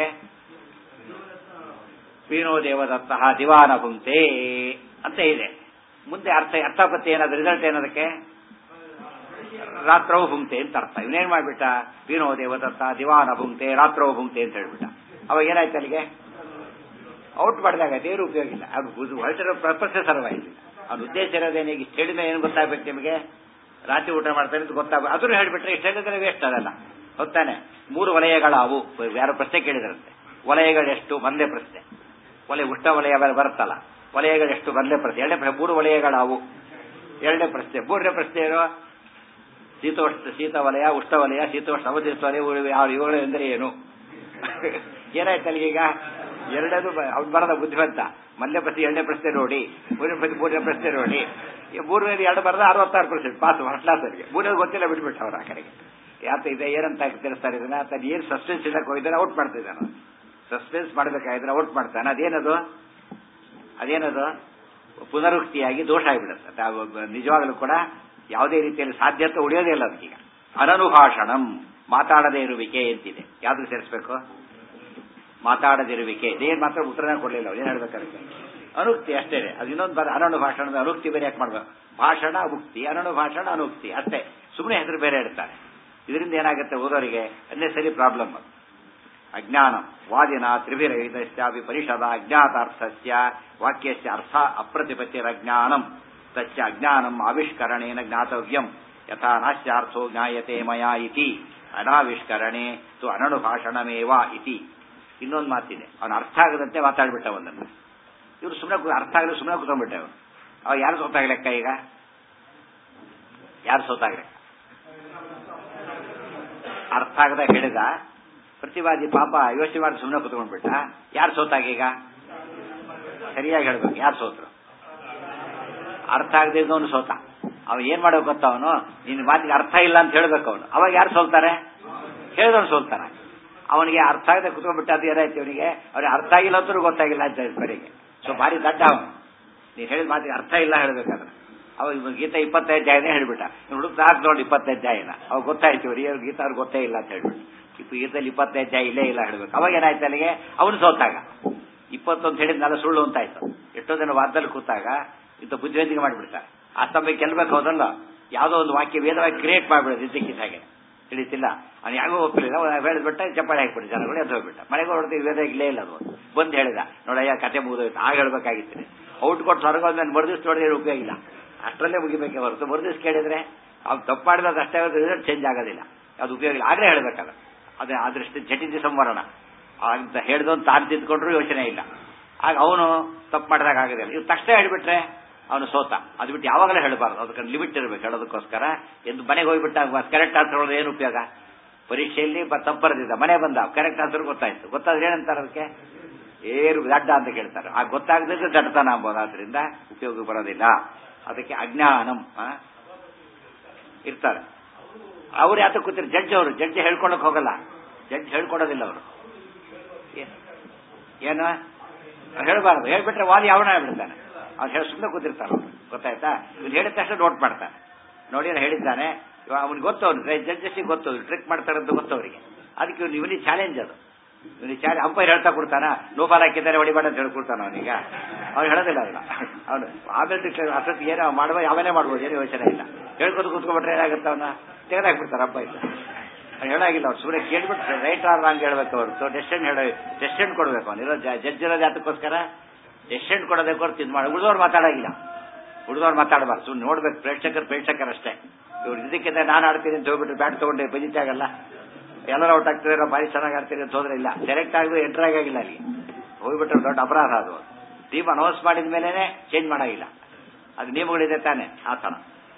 ವೀಣೋ ದೇವದತ್ತ ದಿವಾನ ಭುಂಕ್ತೆ ಅಂತ ಇದೆ ಮುಂದೆ ಅರ್ಥ ಅರ್ಥಾಪತ್ತಿ ಏನಾದ ರಿಸಲ್ಟ್ ಏನದಕ್ಕೆ ರಾತ್ರವು ಭುಂಕ್ತೆ ಅಂತ ಅರ್ಥ ಇವನೇನ್ ಮಾಡ್ಬಿಟ್ಟ ವೀಣೋ ದೇವದತ್ತ ದಿವಾನ ಭುಂಕ್ತೆ ರಾತ್ರವು ಭುಂಕ್ತೆ ಅಂತ ಹೇಳ್ಬಿಟ್ಟ ಅವಾಗ ಏನಾಯ್ತು ಅಲ್ಲಿಗೆ ಔಟ್ ಮಾಡಿದಾಗ ದೇವರು ಉಪಯೋಗ ಇಲ್ಲ ಅದು ಹೊರಟಿರೋ ಪರ್ಪಸ್ ಸರ್ವಾಯಿಲ್ಲ ಅವ್ನ ಉದ್ದೇಶ ಇರೋದೇನೆ ಇಷ್ಟು ಹೇಳಿದ ಏನು ಗೊತ್ತಾಗ್ಬೇಕು ನಿಮಗೆ ರಾತ್ರಿ ಊಟ ಮಾಡ್ತಾನೆ ಅಂತ ಗೊತ್ತಾಗ ಅದನ್ನು ಹೇಳ್ಬಿಟ್ರೆ ಇಷ್ಟು ಹೇಳಿದ್ರೆ ವೇಸ್ಟ್ ಅದಲ್ಲ ಹೊತ್ತಾನೆ ಮೂರು ವಲಯಗಳಾವು ಯಾರು ಪ್ರಶ್ನೆ ಕೇಳಿದ್ರಂತೆ ವಲಯಗಳೆಷ್ಟು ಮೊದಲೇ ಪ್ರಶ್ನೆ ವಲಯ ಉಷ್ಣ ವಲಯ ಬರುತ್ತಲ್ಲ ವಲಯಗಳೆಷ್ಟು ಮೊದಲೇ ಪ್ರಶ್ನೆ ಎರಡನೇ ಪ್ರಶ್ನೆ ಮೂರು ವಲಯಗಳಾವು ಎರಡನೇ ಪ್ರಶ್ನೆ ಮೂರನೇ ಪ್ರಶ್ನೆ ಏನು ಶೀತೋಷ್ಣ ಶೀತ ವಲಯ ಉಷ್ಣ ವಲಯ ಶೀತೋಷ್ಣ ಅವಧಿಷ್ಟ ವಲಯ ಯಾವ ಇವುಗಳು ಎಂದರೆ ಏನು ಏನಾಯ್ತು ಅಲ್ಲಿಗೆ ಈಗ ಎರಡದು ಅವ್ನು ಬರದ ಬುದ್ಧಿವಂತ ಮೊದಲನೇ ಪ್ರಶ್ನೆ ಎರಡನೇ ಪ್ರಶ್ನೆ ನೋಡಿ ಮೂರನೇ ಪ್ರಶ್ನೆ ಮೂರನೇ ಪ್ರಶ್ನೆ ನೋಡಿ ಈ ಮೂರನೇ ಎರಡು ಬರದ ಅರವತ್ತಾರು ಪರ್ಸೆಂಟ್ ಪಾಸ್ ಫಸ್ಟ್ ಕ್ಲಾಸ್ ಅವರಿಗೆ ಮೂರನೇ ಗೊತ್ತಿಲ್ಲ ಬಿಟ್ಬಿಟ್ಟು ಅವ್ರು ಆ ಕಡೆಗೆ ಯಾತ ಇದೆ ಏನಂತ ತಿಳಿಸ್ತಾರೆ ಇದನ್ನ ತನ್ನ ಏನು ಸಸ್ಪೆನ್ಸ್ ಇಲ್ಲಕ್ಕೆ ಹೋಗಿದ್ದಾರೆ ಔಟ್ ಮಾಡ್ತಿದ್ದಾನೆ ಸಸ್ಪೆನ್ಸ್ ಮಾಡ್ಬೇಕಾಗಿದ್ರೆ ಔಟ್ ಮಾಡ್ತಾನೆ ಅದೇನದು ಅದೇನದು ಪುನರುಕ್ತಿಯಾಗಿ ದೋಷ ಆಗಿಬಿಡುತ್ತೆ ತಾವು ನಿಜವಾಗಲೂ ಕೂಡ ಯಾವುದೇ ರೀತಿಯಲ್ಲಿ ಸಾಧ್ಯತೆ ಉಳಿಯೋದೇ ಇಲ್ಲ ಅದಕ್ಕೀಗ ಅನನುಭಾಷಣಂ ಮಾತಾಡದೇ ಇರುವಿಕೆ ಅಂತಿದೆ ಯಾವ್ದು ಸೇರಿಸ್ಬೇಕು ಮಾತಾಡದಿರುವಿಕೆ ಇದೇನು ಮಾತ್ರ ಉತ್ತರನೇ ಕೊಡಲಿಲ್ಲ ಏನು ಹೇಳ್ಬೇಕಾದ್ರೆ ಅನುಕ್ತಿ ಅಷ್ಟೇ ಅದು ಇನ್ನೊಂದು ಬರ ಅನನು ಭಾಷಣದ ಅನುಕ್ತಿ ಬೇರೆ ಯಾಕೆ ಮಾಡ್ಬೇಕು ಭಾಷಣ ಮುಕ್ತಿ ಅನನು ಭಾಷಣ ಅನುಕ್ತಿ ಅಷ್ಟೇ ಸುಮ್ಮನೆ ಹೆಸರು ಬೇರೆ ಇಡ್ತಾರೆ ಇದರಿಂದ ಏನಾಗುತ್ತೆ ಓದೋರಿಗೆ ಅಲ್ಲೇ ಸರಿ ಪ್ರಾಬ್ಲಮ್ ಅದು ಅಜ್ಞಾನ ವಾದಿನ ತ್ರಿಭಿರಹಿತಶ್ಚಾಪಿ ಪರಿಷದ ಅಜ್ಞಾತಾರ್ಥಸ್ಯ ವಾಕ್ಯಸ್ಯ ಅರ್ಥ ಅಪ್ರತಿಪತ್ತಿರಜ್ಞಾನಂ ತಚ್ಚ ಅಜ್ಞಾನಂ ಆವಿಷ್ಕರಣೇನ ಜ್ಞಾತವ್ಯಂ ಯಥಾ ನಾಸ್ಯಾರ್ಥೋ ಜ್ಞಾಯತೆ ಮಯಾ ಇತಿ ಅನಾವಿಷ್ಕರಣೆ ತು ಅನಣು ಭಾಷಣಮೇವ ಇತಿ ಇನ್ನೊಂದು ಮಾತಿದೆ ಅವನು ಅರ್ಥ ಆಗದಂತೆ ಮಾತಾಡ್ಬಿಟ್ಟ ಒಂದನ್ನು ಇವ್ರು ಸುಮ್ಮನೆ ಅರ್ಥ ಆಗಲಿ ಸುಮ್ಮನೆ ಕೂತ್ಕೊಂಡ್ಬಿಟ್ಟೆ ಅವನು ಅವ ಯಾರು ಸೋತಾಗ್ಲೆಕ್ಕ ಈಗ ಯಾರು ಸೋತಾಗ್ಲೆಕ್ಕ ಅರ್ಥ ಆಗದ ಹೇಳಿದ ಪ್ರತಿವಾದಿ ಪಾಪ ಯೋಚನೆ ಮಾಡಿ ಸುಮ್ಮನೆ ಕುತ್ಕೊಂಡ್ಬಿಟ್ಟ ಯಾರು ಸೋತಾಗೀಗ ಸರಿಯಾಗಿ ಹೇಳ್ಬೇಕು ಯಾರು ಸೋತ್ರು ಅರ್ಥ ಆಗದೆ ಇದ್ದವನು ಸೋತ ಅವ ಏನ್ ಮಾಡ್ಬೇಕು ಗೊತ್ತ ಅವನು ನಿನ್ನ ಮಾತಿಗೆ ಅರ್ಥ ಇಲ್ಲ ಅಂತ ಹೇಳ್ಬೇಕು ಅವನು ಅವಾಗ ಯಾರು ಸೋಲ್ತಾರೆ ಹೇಳಿದವನು ಸೋಲ್ತಾನೆ ಅವನಿಗೆ ಅರ್ಥ ಆಗದೆ ಕುತ್ಕೊಂಡ್ಬಿಟ್ಟ ಅದು ಏನಾಯ್ತು ಅವನಿಗೆ ಅವ್ರಿಗೆ ಅರ್ಥ ಆಗಿಲ್ಲ ಅಂತೂ ಗೊತ್ತಾಗಿಲ್ಲ ಅಂತ ಬರಿಗೆ ಸೊ ಭಾರಿ ದಡ್ಡ ಅವನು ನೀನು ಹೇಳಿದ ಮಾತಿಗೆ ಅರ್ಥ ಇಲ್ಲ ಹೇಳ್ಬೇಕಾದ್ರೆ ಅವ ಇವಾಗ ಗೀತಾ ಇಪ್ಪತ್ತೈದು ಜಾಯನೇ ಹೇಳ್ಬಿಟ್ಟ ಹುಡುಗ ಸಾಕು ನೋಡಿ ಇಪ್ಪತ್ತೈದು ಜಾಯನ ಅವಾಗ ಗೊತ್ತಾಯ್ತು ಇವ್ರಿಗೆ ಗೀತಾ ಅವ್ರಿಗೆ ಗೊತ್ತೇ ಇಲ್ಲ ಅಂತ ಹೇಳ್ಬಿಟ್ಟು ಇಪ್ಪ ಗೀತಲ್ಲಿ ಇಪ್ಪತ್ತೈದು ಜಾಯ ಇಲ್ಲೇ ಇಲ್ಲ ಹೇಳ್ಬೇಕು ಅವಾಗ ಏನಾಯ್ತು ಅಲ್ಲಿಗೆ ಅವನು ಸೋತಾಗ ಇಪ್ಪತ್ತೊಂದು ಹೇಳಿದ್ನಲ್ಲ ಸುಳ್ಳು ಅಂತ ಆಯ್ತು ಎಷ್ಟೋ ಜನ ವಾದದಲ್ಲಿ ಕೂತಾಗ ಇಂಥ ಬುದ್ಧಿವಂತಿಕೆ ಮಾಡಿಬಿಡ್ತಾರೆ ಆ ಸಮಯಕ್ಕೆ ಗೆಲ್ಬೇಕು ಹೌದಲ್ಲ ಯಾವುದೋ ಒಂದು ವಾಕ್ಯ ವೇದವಾಗಿ ಕ್ರಿಯೇಟ್ ಮಾಡಿಬಿಡೋದು ಇದ್ದಕ್ಕಿದ್ದ ಹಾಗೆ ತಿಳಿತಿಲ್ಲ ಅವ್ನು ಯಾಕೋ ಒಪ್ಪಲಿಲ್ಲ ಹೇಳಿದ್ಬಿಟ್ಟ ಚಪ್ಪಾಳೆ ಹಾಕ್ಬಿಟ್ಟು ಜನಗಳು ಎದ್ದು ಹೋಗ್ಬಿಟ್ಟ ಮನೆಗೆ ಹೊರಡ್ತೀವಿ ವೇದ ಇಲ್ಲೇ ಇಲ್ಲ ಅದು ಬಂದು ಹೇಳಿದ ನೋಡಯ್ಯ ಕತೆ ಮುಗಿದೋಯ್ತು ಆಗ ಹೇಳ್ಬೇಕಾಗಿತ್ತು ಔಟ್ ಕೊಟ್ಟು ಹೊರಗೆ ಹೋದ್ಮೇಲೆ ಮರುದಿವ್ಸ ನೋಡಿದ್ರೆ ಉಪಯೋಗ ಇಲ್ಲ ಅಷ್ಟರಲ್ಲೇ ಮುಗಿಬೇಕೆ ಹೊರತು ಮರುದಿವ್ಸ ಕೇಳಿದ್ರೆ ಅವ್ನು ತಪ್ಪು ಮಾಡಿದ್ರೆ ಅಷ್ಟೇ ರಿಸಲ್ಟ್ ಚೇಂಜ್ ಆಗೋದಿಲ್ಲ ಅದು ಉಪಯೋಗ ಇಲ್ಲ ಆಗಲೇ ಹೇಳ್ಬೇಕಲ್ಲ ಅದೇ ಅದೃಷ್ಟ ಜಟಿತಿ ಸಂವರಣ ಅಂತ ಹೇಳಿದವನು ತಾನು ತಿದ್ಕೊಂಡ್ರು ಯೋಚನೆ ಇಲ್ಲ ಆಗ ಅವನು ತಪ್ಪು ಮಾಡಿದಾಗ ಆಗೋದಿಲ್ಲ ಇವ್ ತಕ್ಷಣ ಹೇಳ್ಬಿಟ್ರೆ ಅವನು ಸೋತ ಅದು ಬಿಟ್ಟು ಯಾವಾಗಲೂ ಹೇಳಬಾರ್ದು ಅದಕ್ಕೆ ಲಿಮಿಟ್ ಇರಬೇಕು ಹೇಳೋದಕ್ಕೋಸ್ಕರ ಎಂದು ಮನೆಗೆ ಹೋಗ್ಬಿಟ್ಟ ಕರೆಕ್ಟ್ ಆನ್ಸರ್ ಹೇಳೋದು ಏನು ಉಪಯೋಗ ಪರೀಕ್ಷೆಯಲ್ಲಿ ತಪ್ಪು ಬರೆದಿದ್ದ ಮನೆ ಬಂದ ಕರೆಕ್ಟ್ ಆನ್ಸರ್ ಗೊತ್ತಾಯ್ತು ಗೊತ್ತಾದ್ರೆ ಏನಂತಾರೆ ಅದಕ್ಕೆ ಏರು ದಡ್ಡ ಅಂತ ಕೇಳ್ತಾರೆ ಆ ಗೊತ್ತಾಗದಿದ್ರೆ ದಡ್ಡತನ ಅಂಬೋದು ಆದ್ರಿಂದ ಉಪಯೋಗ ಬರೋದಿಲ್ಲ ಅದಕ್ಕೆ ಅಜ್ಞಾನಂ ಇರ್ತಾರೆ ಅವ್ರು ಯಾತ ಕೂತಿರು ಜಡ್ಜ್ ಅವರು ಜಡ್ಜ್ ಹೇಳ್ಕೊಳಕ್ ಹೋಗಲ್ಲ ಜಡ್ಜ್ ಹೇಳ್ಕೊಡೋದಿಲ್ಲ ಅವರು ಏನು ಹೇಳ್ಬಾರ್ದು ಹೇಳ್ಬಿಟ್ರೆ ವಾದಿ ಅವನ ಹೇಳ್ಬಿಡ್ತಾನೆ ಅವ್ನು ಹೇಳಿ ಸುಮ್ಮನೆ ಕೂತಿರ್ತಾನೆ ಗೊತ್ತಾಯ್ತಾ ಇವ್ನು ಹೇಳಿದ ತಕ್ಷಣ ನೋಟ್ ಮಾಡ್ತಾನೆ ನೋಡಿ ಹೇಳಿದ್ದಾನೆ ಅವ್ನಿಗೆ ಗೊತ್ತು ಅವ್ನು ಜಡ್ಜಸ್ಸಿಗೆ ಗೊತ್ತು ಟ್ರಿಕ್ ಮಾಡ್ತಾರಂತ ಗೊತ್ತು ಅವರಿಗೆ ಅದಕ್ಕೆ ಇವ್ನು ಇವನಿಗೆ ಚಾಲೆಂಜ್ ಅದು ಇವನಿಗೆ ಚಾಲೆಂಜ್ ಅಂಪೈರ್ ಹೇಳ್ತಾ ಕೊಡ್ತಾನ ನೋ ಬಾಲ್ ಹಾಕಿದ್ದಾರೆ ಹೊಡಿಬೇಡ ಅಂತ ಹೇಳ್ಕೊಡ್ತಾನ ಅವನೀಗ ಅವ್ನು ಹೇಳೋದಿಲ್ಲ ಅದನ್ನ ಅವನು ಆಮೇಲೆ ಅಸತ್ ಏನೋ ಮಾಡುವ ಯಾವನೇ ಮಾಡ್ಬೋದು ಏನೋ ಯೋಚನೆ ಇಲ್ಲ ಹೇಳ್ಕೊತ ಕೂತ್ಕೊಂಡ್ಬಿಟ್ರೆ ಏನಾಗುತ್ತೆ ಅವನ್ನ ತೆಗೆದಾಕ್ಬಿಡ್ತಾರೆ ಹಬ್ಬ ಇಲ್ಲ ಅವ್ನು ಹೇಳಾಗಿಲ್ಲ ಅವ್ರು ಸುಮ್ಮನೆ ಕೇಳ್ಬಿಟ್ಟು ರೈಟ್ ಆರ್ ರಾಂಗ್ ಹೇಳ್ಬೇಕು ಹೊರತು ಡೆಸಿಷನ್ ಹೇಳ ಡೆಸಿಷನ್ ಕೊಡ್ಬೇಕು ಅವ್ನು ಇರೋ ಜಡ್ಜ್ ಇರೋದು ಯಾತಕ್ಕೋಸ್ಕರ ಡೆಸಿಷನ್ ಕೊಡೋದಕ್ಕೆ ಹೊರತು ಇದು ಮಾಡಿ ಉಳಿದವ್ರು ಮಾತಾಡೋಗಿಲ್ಲ ಉಳಿದವ್ರು ಮಾತಾಡಬಾರ್ದು ಸುಮ್ಮನೆ ನೋಡ್ಬೇಕು ಪ್ರೇಕ್ಷಕರು ಪ್ರೇಕ್ಷಕರಷ್ಟೇ ಇವ್ರು ಇದಕ್ಕಿಂತ ನಾನು ಆಡ್ತೀನಿ ಅಂತ ಹೋಗ್ಬಿಟ್ಟು ಬ್ಯಾಟ್ ತಗೊಂಡೆ ಬಜಿತೆ ಆಗಲ್ಲ ಎಲ್ಲರೂ ಔಟ್ ಆಗ್ತಿದ್ರೆ ಭಾರಿ ಚೆನ್ನಾಗಿ ಆಡ್ತೀನಿ ಅಂತ ಹೋದ್ರೆ ಇಲ್ಲ ಸೆಲೆಕ್ಟ್ ಆಗಿದ್ರೆ ಎಂಟರ್ ಆಗಿಲ್ಲ ಅಲ್ಲಿ ಹೋಗ್ಬಿಟ್ರೆ ದೊಡ್ಡ ಅಪರಾಧ ಅದು ಟೀಮ್ ಅನೌನ್ಸ್ ಮಾಡಿದ ಮೇಲೇನೆ ಚೇಂಜ್ ಮಾಡಾಗಿಲ್ಲ ಅದು ನಿಯಮಗಳಿದೆ ತಾನೆ ಆ ಥರ